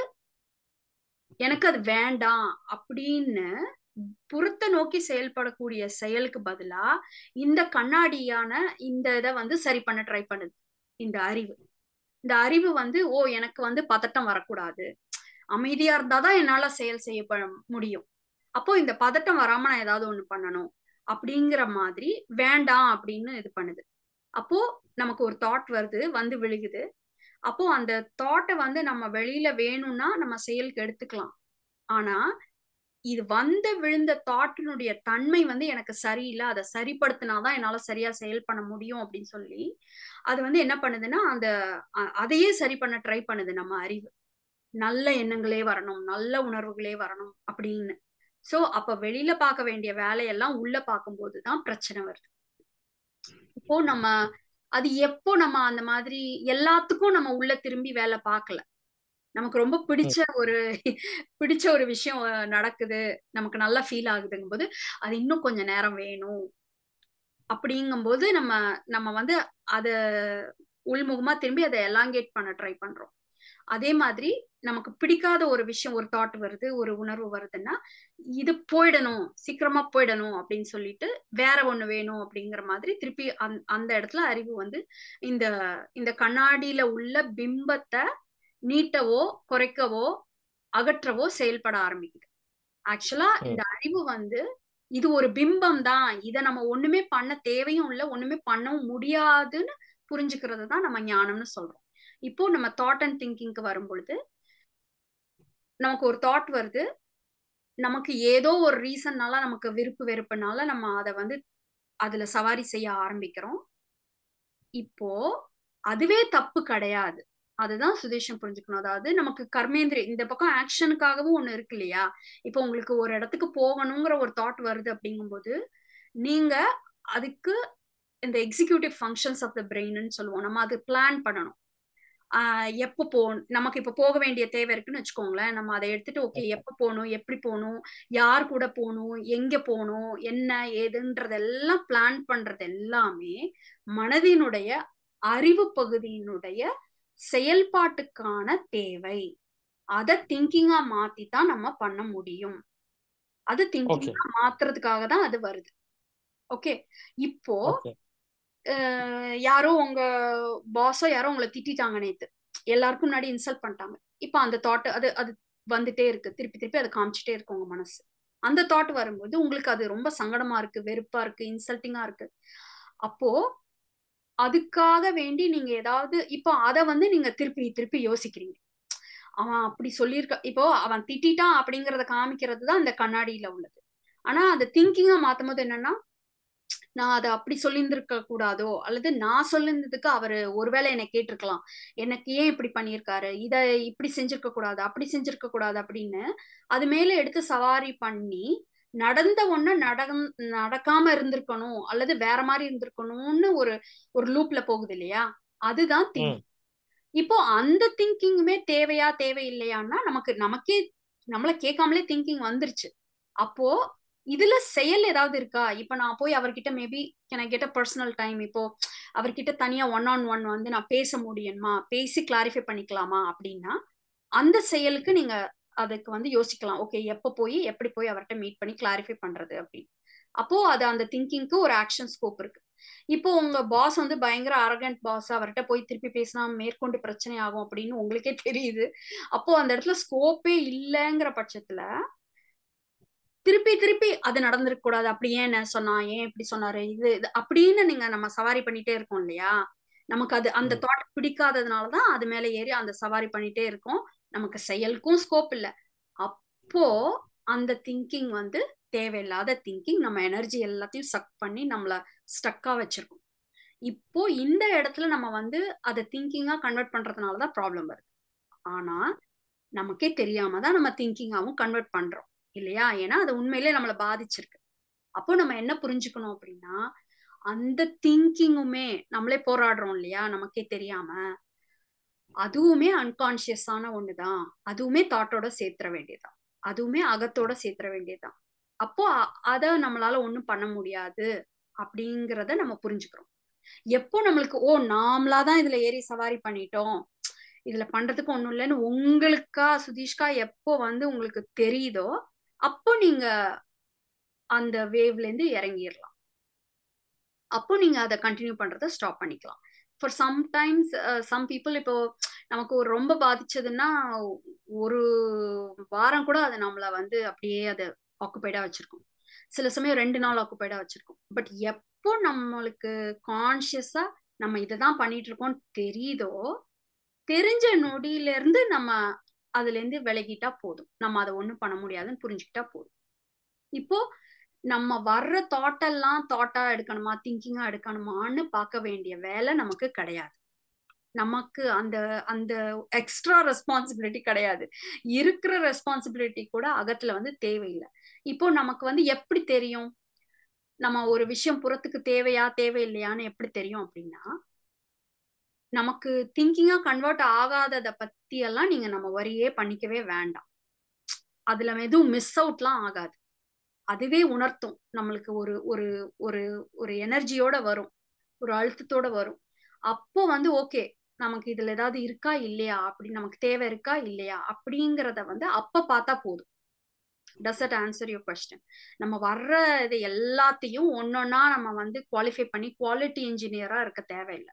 எனக்கு அது வேண்டாம் அப்படின்னு புறத்தை நோக்கி செயல்படக்கூடிய செயலுக்கு பதிலா இந்த கண்ணாடியான இந்த இதை வந்து சரி பண்ண ட்ரை பண்ணுது இந்த அறிவு இந்த அறிவு வந்து ஓ எனக்கு வந்து பதட்டம் வரக்கூடாது அமைதியா இருந்தாதான் என்னால செயல் செய்ய ப- முடியும் அப்போ இந்த பதட்டம் வராம நான் ஏதாவது ஒண்ணு பண்ணணும் அப்படிங்கிற மாதிரி வேண்டாம் அப்படின்னு இது பண்ணுது அப்போ நமக்கு ஒரு தாட் வருது வந்து விழுகுது அப்போ அந்த தாட்டை வந்து நம்ம வெளியில வேணும்னா நம்ம செயலுக்கு எடுத்துக்கலாம் ஆனா இது வந்து விழுந்த தாட்டினுடைய தன்மை வந்து எனக்கு சரியில்லை அதை சரிப்படுத்தினாதான் என்னால சரியா செயல் பண்ண முடியும் அப்படின்னு சொல்லி அது வந்து என்ன பண்ணுதுன்னா அந்த அ- அதையே சரி பண்ண ட்ரை பண்ணுது நம்ம அறிவு நல்ல எண்ணங்களே வரணும் நல்ல உணர்வுகளே வரணும் அப்படின்னு சோ அப்ப வெளியில பார்க்க வேண்டிய வேலையெல்லாம் உள்ள பார்க்கும்போது தான் பிரச்சனை வருது இப்போ நம்ம அது எப்போ நம்ம அந்த மாதிரி எல்லாத்துக்கும் நம்ம உள்ள திரும்பி வேலை பார்க்கல நமக்கு ரொம்ப பிடிச்ச ஒரு பிடிச்ச ஒரு விஷயம் அஹ், நடக்குது நமக்கு நல்லா ஃபீல் ஆகுதுங்கும் போது அது இன்னும் கொஞ்ச நேரம் வேணும் அப்படிங்கும்போது நம்ம நம்ம வந்து அத உள்முகமா திரும்பி அதை எலாங்கேட் பண்ண ட்ரை பண்றோம் அதே மாதிரி நமக்கு பிடிக்காத ஒரு விஷயம் ஒரு தாட் வருது ஒரு உணர்வு வருதுன்னா இது போயிடணும் சீக்கிரமா போயிடணும் அப்படின்னு சொல்லிட்டு வேற ஒண்ணு வேணும் அப்படிங்கிற மாதிரி திருப்பி அந் அந்த இடத்துல அறிவு வந்து இந்த இந்த கண்ணாடியில உள்ள பிம்பத்தை நீட்டவோ குறைக்கவோ அகற்றவோ செயல்பட ஆரம்பிக்குது ஆக்சுவலா இந்த அறிவு வந்து இது ஒரு பிம்பம் தான் இத நம்ம ஒண்ணுமே பண்ண தேவையும் இல்லை ஒண்ணுமே பண்ணவும் முடியாதுன்னு புரிஞ்சுக்கிறது தான் நம்ம ஞானம்னு சொல்றோம் இப்போ நம்ம தாட் அண்ட் திங்கிங்க்கு வரும் பொழுது நமக்கு ஒரு தாட் வருது நமக்கு ஏதோ ஒரு ரீசன்னால நமக்கு விருப்பு வெறுப்புனால நம்ம அதை வந்து அதுல சவாரி செய்ய ஆரம்பிக்கிறோம் இப்போ அதுவே தப்பு கிடையாது அதுதான் சுதேஷம் புரிஞ்சுக்கணும் அதாவது நமக்கு கர்மேந்திரி இந்த பக்கம் ஆக்ஷனுக்காகவும் ஒண்ணு இருக்கு இல்லையா இப்போ உங்களுக்கு ஒரு இடத்துக்கு போகணுங்கிற ஒரு தாட் வருது அப்படிங்கும்போது நீங்க அதுக்கு இந்த எக்ஸிக்யூட்டிவ் ஃபங்க்ஷன்ஸ் ஆஃப் த பிரெயின்னு சொல்லுவோம் நம்ம அது பிளான் பண்ணணும் ஆஹ் எப்போ போ நமக்கு இப்போ போக வேண்டிய தேவை இருக்குன்னு வச்சுக்கோங்களேன் நம்ம அதை எடுத்துட்டு ஓகே எப்போ போகணும் எப்படி போகணும் யார் கூட போகணும் எங்க போகணும் என்ன ஏதுன்றதெல்லாம் பிளான் பண்றது எல்லாமே மனதினுடைய அறிவு பகுதியினுடைய செயல்பாட்டுக்கான தேவை அதை திங்கிங்கா மாத்தி தான் நம்ம பண்ண முடியும் அது ஓகே திங்கிங்கா மாத்துறதுக்காக தான் அது வருது ஓகே இப்போ ஓகே அஹ் யாரோ உங்க பாஸோ யாரோ உங்களை திட்டிட்டாங்க நேத்து எல்லாருக்கும் முன்னாடி இன்சல்ட் பண்ணிட்டாங்க இப்போ அந்த தாட் அது அது வந்துட்டே இருக்கு திருப்பி திருப்பி அதை காமிச்சிட்டே இருக்கு உங்க மனசு அந்த தாட் வரும்போது உங்களுக்கு அது ரொம்ப சங்கடமா இருக்கு வெறுப்பா இருக்கு இன்சல்ட்டிங்கா இருக்கு அப்போ அதுக்காக வேண்டி நீங்க ஏதாவது இப்போ அதை வந்து நீங்க திருப்பி திருப்பி யோசிக்கிறீங்க அவன் அப்படி சொல்லியிருக்க இப்போ அவன் திட்டிட்டான் அப்படிங்கறத காமிக்கிறது தான் இந்த கண்ணாடியில உள்ளது ஆனா அந்த திங்கிங்கா மாத்தும் போது என்னன்னா நான் அதை அப்படி சொல்லியிருந்திருக்க கூடாதோ அல்லது நான் சொல்லியிருந்ததுக்கு அவரு ஒருவேளை என்னை கேட்டிருக்கலாம் எனக்கு ஏன் இப்படி பண்ணியிருக்காரு இதை இப்படி செஞ்சிருக்க கூடாது அப்படி செஞ்சிருக்க கூடாது அப்படின்னு அது மேல எடுத்து சவாரி பண்ணி நடந்த ஒண்ணு நட நடக்காம இருந்திருக்கணும் அல்லது வேற மாதிரி இருந்திருக்கணும்னு ஒரு ஒரு லூப்ல போகுது இல்லையா அதுதான் ம் திங்கிங் இப்போ அந்த திங்கிங்குமே தேவையா தேவையில்லையான்னா நமக்கு நமக்கே நம்மள கேட்காமலே திங்கிங் வந்துருச்சு அப்போ இதுல செயல் ஏதாவது இருக்கா இப்ப நான் போய் அவர்கிட்ட maybe can I get a personal time இப்போ அவர்கிட்ட தனியா ஒன் ஆன் ஒன் வந்து நான் பேச முடியுமா பேசி கிளாரிஃபை பண்ணிக்கலாமா அப்படின்னா அந்த செயலுக்கு நீங்க அதுக்கு வந்து யோசிக்கலாம் ஓகே எப்ப போய் எப்படி போய் அவர்கிட்ட மீட் பண்ணி கிளாரிஃபை பண்றது அப்படின்னு அப்போ அது அந்த திங்கிங்க்கு ஒரு ஆக்ஷன் ஸ்கோப் இருக்கு இப்போ உங்க பாஸ் வந்து பயங்கர அரகண்ட் பாஸ் அவர்கிட்ட போய் திருப்பி பேசினா மேற்கொண்டு பிரச்சனை ஆகும் அப்படின்னு உங்களுக்கே தெரியுது அப்போ அந்த இடத்துல ஸ்கோப்பே இல்லைங்கிற பட்சத்துல திருப்பி திருப்பி அது நடந்திருக்க கூடாது அப்படி ஏன் சொன்னா ஏன் இப்படி சொன்னாரு இது இது அப்படின்னு நீங்க நம்ம சவாரி பண்ணிட்டே இருக்கோம் இல்லையா நமக்கு அது அந்த ம் தாட் பிடிக்காததுனாலதான் அது மேல ஏறி அந்த சவாரி பண்ணிட்டே இருக்கோம் நமக்கு செயலுக்கும் ஸ்கோப் இல்லை அப்போ அந்த திங்கிங் வந்து தேவையில்லாத திங்கிங் நம்ம எனர்ஜி எல்லாத்தையும் சக் பண்ணி நம்மள ஸ்டக்கா வச்சிருக்கோம் இப்போ இந்த இடத்துல நம்ம வந்து அதை திங்கிங்கா கன்வெர்ட் பண்றதுனாலதான் ப்ராப்ளம் வருது ஆனா நமக்கே தெரியாம தான் நம்ம திங்கிங்காவும் கன்வெர்ட் பண்றோம் இல்லையா ஏன்னா அது உண்மையிலே நம்மளை பாதிச்சிருக்கு அப்போ நம்ம என்ன புரிஞ்சுக்கணும் அப்படின்னா அந்த திங்கிங்குமே நம்மளே போராடுறோம் இல்லையா நமக்கே தெரியாம அதுவுமே அன்கான்சியஸான ஒண்ணுதான் அதுவுமே தாட்டோட சேர்த்துற வேண்டியதுதான் அதுவுமே அகத்தோட சேர்த்துற வேண்டியதுதான் அப்போ அ- அத நம்மளால ஒண்ணும் பண்ண முடியாது அப்படிங்கிறத நம்ம புரிஞ்சுக்கிறோம் எப்போ நம்மளுக்கு ஓ நாமளாதான் இதுல ஏறி சவாரி பண்ணிட்டோம் இதுல பண்றதுக்கு ஒண்ணும் இல்லைன்னு உங்களுக்கா சுதீஷ்கா எப்போ வந்து உங்களுக்கு தெரியுதோ அப்போ நீங்க அந்த வேவ்ல இருந்து இறங்கிடலாம் அப்போ நீங்க அதை கண்டினியூ பண்றதை ஸ்டாப் பண்ணிக்கலாம் ஃபார் சம்டைம்ஸ் சம் பீப்புள் இப்போ நமக்கு ஒரு ரொம்ப பாதிச்சதுன்னா ஒரு வாரம் கூட அது நம்மள வந்து அப்படியே அதை ஆக்குபைடா வச்சிருக்கோம் சில சமயம் ரெண்டு நாள் ஆக்குபைடா வச்சிருக்கோம் பட் எப்போ நம்மளுக்கு கான்சியஸா நம்ம இதை தான் பண்ணிட்டு இருக்கோம் தெரியுதோ தெரிஞ்ச நொடியில இருந்து நம்ம அதுல இருந்து விலகிட்டா போதும் நம்ம அதை ஒண்ணும் பண்ண முடியாதுன்னு புரிஞ்சுக்கிட்டா போதும் இப்போ நம்ம வர்ற தாட்டெல்லாம் தாட்டா எடுக்கணுமா திங்கிங்கா எடுக்கணுமான்னு பார்க்க வேண்டிய வேலை நமக்கு கிடையாது நமக்கு அந்த அந்த எக்ஸ்ட்ரா ரெஸ்பான்சிபிலிட்டி கிடையாது இருக்கிற ரெஸ்பான்சிபிலிட்டி கூட அகத்துல வந்து தேவையில்லை இப்போ நமக்கு வந்து எப்படி தெரியும் நம்ம ஒரு விஷயம் புறத்துக்கு தேவையா தேவையில்லையான்னு எப்படி தெரியும் அப்படின்னா நமக்கு திங்கிங்கா கன்வெர்ட் ஆகாதத பத்தி எல்லாம் நீங்க நம்ம வரியே பண்ணிக்கவே வேண்டாம் அதுல எதுவும் மிஸ் அவுட்லாம் ஆகாது அதுவே உணர்த்தும் நம்மளுக்கு ஒரு ஒரு ஒரு ஒரு எனர்ஜியோட வரும் ஒரு அழுத்தத்தோட வரும் அப்போ வந்து ஓகே நமக்கு இதுல ஏதாவது இருக்கா இல்லையா அப்படி நமக்கு தேவை இருக்கா இல்லையா அப்படிங்கிறத வந்து அப்ப பார்த்தா போதும் does it answer your question நம்ம வர்ற இது எல்லாத்தையும் ஒன்னொன்னா நம்ம வந்து குவாலிஃபை பண்ணி குவாலிட்டி இன்ஜினியரா இருக்க தேவையில்லை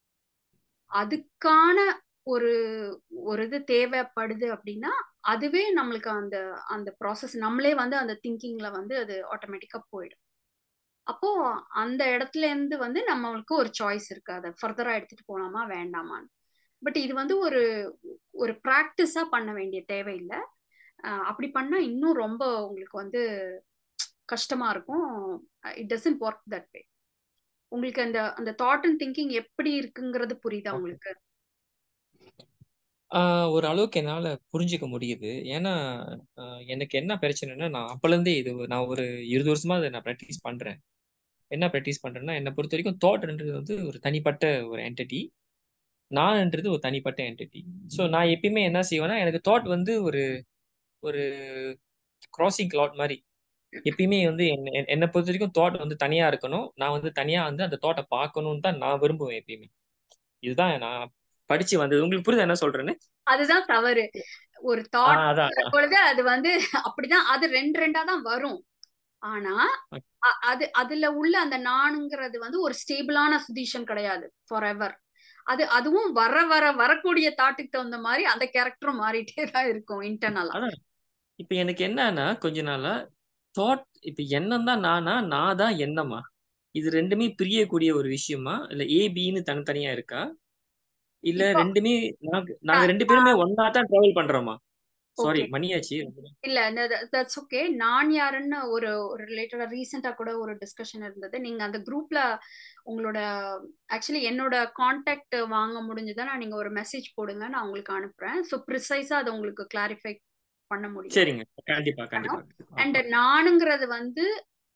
அதுக்கான ஒரு ஒரு இது தேவைப்படுது அப்படின்னா அதுவே நம்மளுக்கு அந்த அந்த ப்ராசஸ் நம்மளே வந்து அந்த திங்கிங்ல வந்து அது ஆட்டோமேட்டிக்கா போயிடும் அப்போ அந்த இடத்துல இருந்து வந்து நம்மளுக்கு ஒரு சாய்ஸ் இருக்கு அதை ஃபர்தரா எடுத்துட்டு போலாமா வேண்டாமான்னு பட் இது வந்து ஒரு ஒரு ப்ராக்டிஸா பண்ண வேண்டிய தேவையில்லை அப்படி பண்ணா இன்னும் ரொம்ப உங்களுக்கு வந்து கஷ்டமா இருக்கும் it doesn't work that way உங்களுக்கு அந்த அந்த தாட் அண்ட் திங்கிங் எப்படி இருக்குங்கிறது புரியுதா ஓகே உங்களுக்கு ஆஹ் ஒரு அளவுக்கு என்னால புரிஞ்சுக்க முடியுது ஏன்னா ஆஹ் எனக்கு என்ன பிரச்சனைன்னா நான் அப்பலேருந்தே இது நான் ஒரு இருபது வருஷமா அதை நான் ப்ராக்டிஸ் பண்றேன் என்ன ப்ராக்டிஸ் பண்றேன்னா என்னை பொறுத்த வரைக்கும் தாட்ன்றது வந்து ஒரு தனிப்பட்ட ஒரு என்டிட்டி நான்ன்றது ஒரு தனிப்பட்ட என்டிட்டி ஸோ நான் எப்பயுமே என்ன செய்வேன்னா எனக்கு தாட் வந்து ஒரு ஒரு கிராசிங் கிளாட் மாதிரி எப்பயுமே வந்து என்ன என்னை பொறுத்த வரைக்கும் தாட் வந்து தனியா இருக்கணும் நான் வந்து தனியா வந்து அந்த தாட்டை பார்க்கணும்னு தான் நான் விரும்புவேன் எப்பயுமே இதுதான் நான் படிச்சு வந்தது உங்களுக்கு புரியுதா என்ன சொல்றேன்னு அதுதான் தவறு ஒரு ஆஹ் தாட் அதான் அதான் பொழுது அது வந்து அப்படிதான் அது ரெண்டு ரெண்டா தான் வரும் ஆனா அ- அது அதுல உள்ள அந்த நானுங்கிறது வந்து ஒரு ஸ்டேபிளான சுதீஷன் கிடையாது ஃபார் எவர் அது அதுவும் வர வர வரக்கூடிய தாட்டுக்கு தகுந்த மாதிரி அந்த கேரக்டரும் மாறிட்டே தான் இருக்கும் இன்டர்னலா அதான் இப்ப எனக்கு என்னன்னா கொஞ்ச நாளா தாட் இப்ப எண்ணம் தான் நானா நான் தான் எண்ணமா இது ரெண்டுமே பிரியக்கூடிய ஒரு விஷயமா இல்ல ஏ பின்னு தனித்தனியா இருக்கா இல்ல இப்போ ரெண்டுமே நாங்க நாங்க நான் ரெண்டு பேருமே ஒன்னா தான் டிராவல் பண்றோமா சாரி ஓகே மணியாச்சு இல்ல தட்ஸ் ஓகே நான் யாருன்னு ஒரு ஒரு ரிலேட்டடா ரீசெண்டா கூட ஒரு டிஸ்கஷன் இருந்தது நீங்க அந்த குரூப்ல உங்களோட ஆக்சுவலி என்னோட காண்டாக்ட் வாங்க முடிஞ்சதுன்னா நீங்க ஒரு மெசேஜ் போடுங்க நான் உங்களுக்கு அனுப்புறேன் ஸோ ப்ரிசைஸா அதை உங்களுக்கு கிளாரிஃபை பண்ண முடியும் சரிங்க கண்டிப்பா கண்டிப்பா கண்டிப்பா அண்ட் நானுங்கிறது வந்து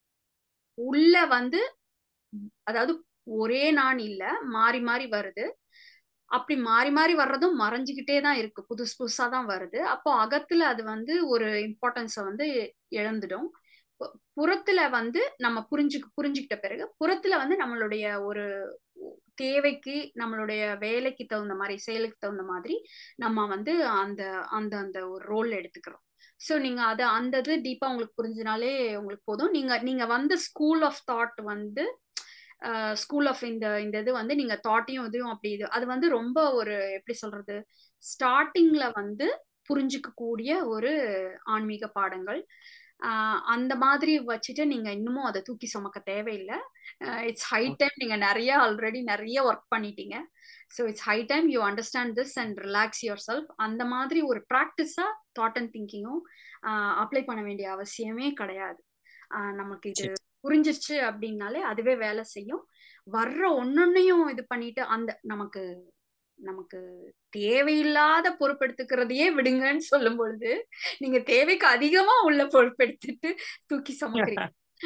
உள்ள வந்து அதாவது ஒரே நான் இல்ல மாறி மாறி வருது அப்படி மாறி மாறி வர்றதும் மறைஞ்சுக்கிட்டே தான் இருக்கு புதுசு புதுசா தான் வருது அப்போ அகத்துல அது வந்து ஒரு இம்பார்ட்டன்ஸை வந்து இழந்துடும் பு- புறத்துல வந்து நம்ம புரிஞ்சு புரிஞ்சுக்கிட்ட பிறகு புறத்துல வந்து நம்மளுடைய ஒரு தேவைக்கு நம்மளுடைய வேலைக்கு தகுந்த மாதிரி செயலுக்கு தகுந்த மாதிரி நம்ம வந்து அந்த அந்த அந்த ஒரு ரோல் எடுத்துக்கிறோம் ஸோ நீங்க அதை அந்த இது டீப்பா உங்களுக்கு புரிஞ்சினாலே உங்களுக்கு போதும் நீங்க நீங்க வந்து ஸ்கூல் ஆஃப் தாட் வந்து ஸ்கூல் ஆஃப் இந்த இந்த இது வந்து நீங்க தாட்டையும் இதுவும் அப்படி இது அது வந்து ரொம்ப ஒரு எப்படி சொல்றது ஸ்டார்டிங்ல வந்து புரிஞ்சுக்க கூடிய ஒரு ஆன்மீக பாடங்கள் ஆஹ் அந்த மாதிரி வச்சுட்டு நீங்க இன்னமும் அதை தூக்கி சுமக்க தேவையில்லை இட்ஸ் ஹை டைம் நீங்க நிறைய ஆல்ரெடி நிறைய ஒர்க் பண்ணிட்டீங்க so it's high time you understand this and relax yourself அந்த மாதிரி ஒரு ப்ராக்டிஸா தாட் அண்ட் திங்கிங்கும் அப்ளை பண்ண வேண்டிய அவசியமே கிடையாது ஆஹ் நமக்கு இது சரி புரிஞ்சிருச்சு அப்படின்னாலே அதுவே வேலை செய்யும் வர்ற ஒன்னொன்னையும் இது பண்ணிட்டு அந்த நமக்கு நமக்கு தேவையில்லாத பொறுப்பெடுத்துக்கிறதையே விடுங்கன்னு சொல்லும் பொழுது நீங்க தேவைக்கு அதிகமா உள்ள பொறுப்பெடுத்துட்டு தூக்கி சுமக்கிறீங்க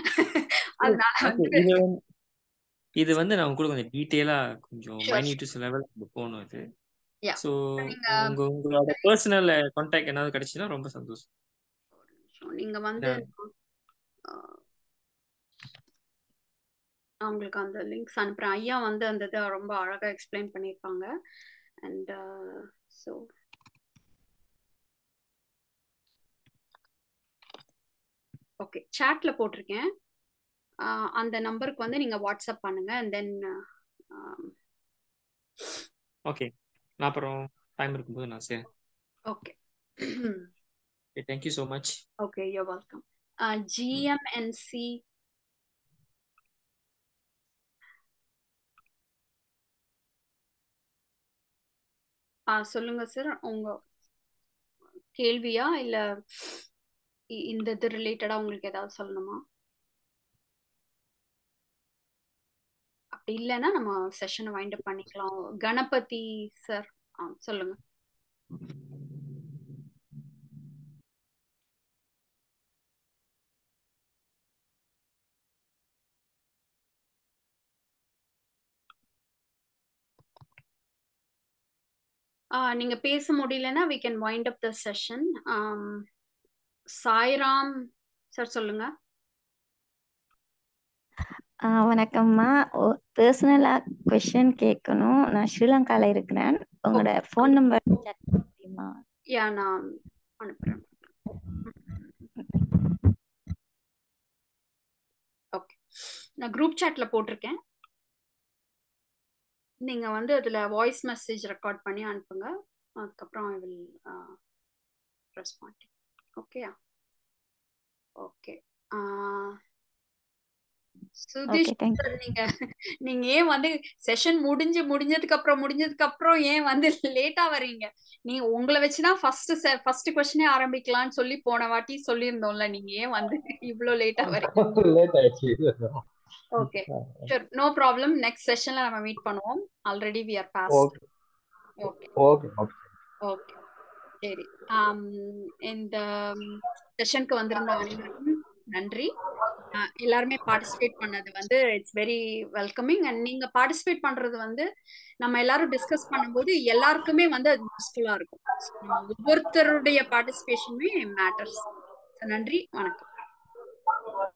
அதனால ஓகே வந்து இது வந்து இது வந்து நான் கூட கொஞ்சம் டீட்டெயிலா கொஞ்சம் Sure, மைனியூட்டஸ் லெவல் போகணும் இது yeah. ஸோ நீங்க உங்க உங்களோட பர்சனல் கான்டாக்ட் ஏதாவது கிடைச்சுன்னா ரொம்ப சந்தோஷம் ஒரு நிமிஷம். நீங்க வந்து ஏன்னா ஆஹ், நான் உங்களுக்கு அந்த லிங்க்ஸ் அனுப்புறேன் ஐயா வந்து அந்த இதை ரொம்ப அழகா எக்ஸ்பிளைன் பண்ணியிருப்பாங்க அண்ட் ஸோ ஓகே சாட்ல போட்டிருக்கேன் ஆஹ், அந்த நம்பருக்கு வந்து நீங்க வாட்ஸ்அப் பண்ணுங்க அண்ட் தென் ஓகே நான் அப்புறம் டைம் இருக்கும்போது நான் சரி okay thank you so much okay you welcome GMNC சொல்லுங்க சார் உங்க கேள்வியா இல்ல இ- இந்த இது ரிலேட்டடா உங்களுக்கு ஏதாவது சொல்லணுமா அப்படி இல்லைன்னா நம்ம செஷனை வைண்ட் அப் பண்ணிக்கலாம் கணபதி சார் ஆ சொல்லுங்க ஆ நீங்க பேச முடியலன்னா we can wind up the session ஆம், சாய்ராம் சார் சொல்லுங்க ஆ வணக்கம்மா பர்சனலா கொஸ்டின் கேட்கணும் நான் ஸ்ரீலங்கால இருக்கிறேன் உங்களோட ஓகே ஃபோன் நம்பர் செக் பண்ண முடியுமா யா நான் அனுப்புறேன் ஓகே நான் குரூப் சாட்ல போட்டிருக்கேன் நீங்க வந்து அதுல வாய்ஸ் மெசேஜ் ரெக்கார்ட் பண்ணி அனுப்புங்க அதுக்கப்புறம் ஐ வில் ரெஸ்பாண்ட் ஓகேயா okay Sudheesh okay thank you sir, நீங்க நீங்க ஏன் வந்து செஷன் முடிஞ்சு முடிஞ்சதுக்கு அப்புறம் முடிஞ்சதுக்கு அப்புறம் ஏன் வந்து லேட்டா வர்றீங்க நீங்க உங்களை வச்சுதான் ஃபர்ஸ்ட் ஃபர்ஸ்ட் கொஸ்டினே ஆரம்பிக்கலாம்னு சொல்லி போன வாட்டி சொல்லியிருந்தோம்ல நீங்க ஏன் வந்து இவ்ளோ லேட்டா வரீங்க லேட் ஆயிடுச்சு okay sure no problem next செஷன்ல நம்ம மீட் பண்ணுவோம் already we are past okay okay okay okay okay சரி ஆம், இந்த செஷனுக்கு வந்திருந்த அனைவருக்கும் நன்றி அஹ் எல்லாருமே பார்ட்டிசிபேட் பண்ணது வந்து இட்ஸ் வெரி வெல்கமிங் அண்ட் நீங்க பார்ட்டிசிபேட் பண்றது வந்து நம்ம எல்லாரும் டிஸ்கஸ் பண்ணும்போது எல்லாருக்குமே வந்து அது யூஸ்ஃபுல்லா இருக்கும் So, நம்ம ஒவ்வொருத்தருடைய பார்ட்டிசிபேஷனுமே மேட்டர்ஸ் நன்றி வணக்கம்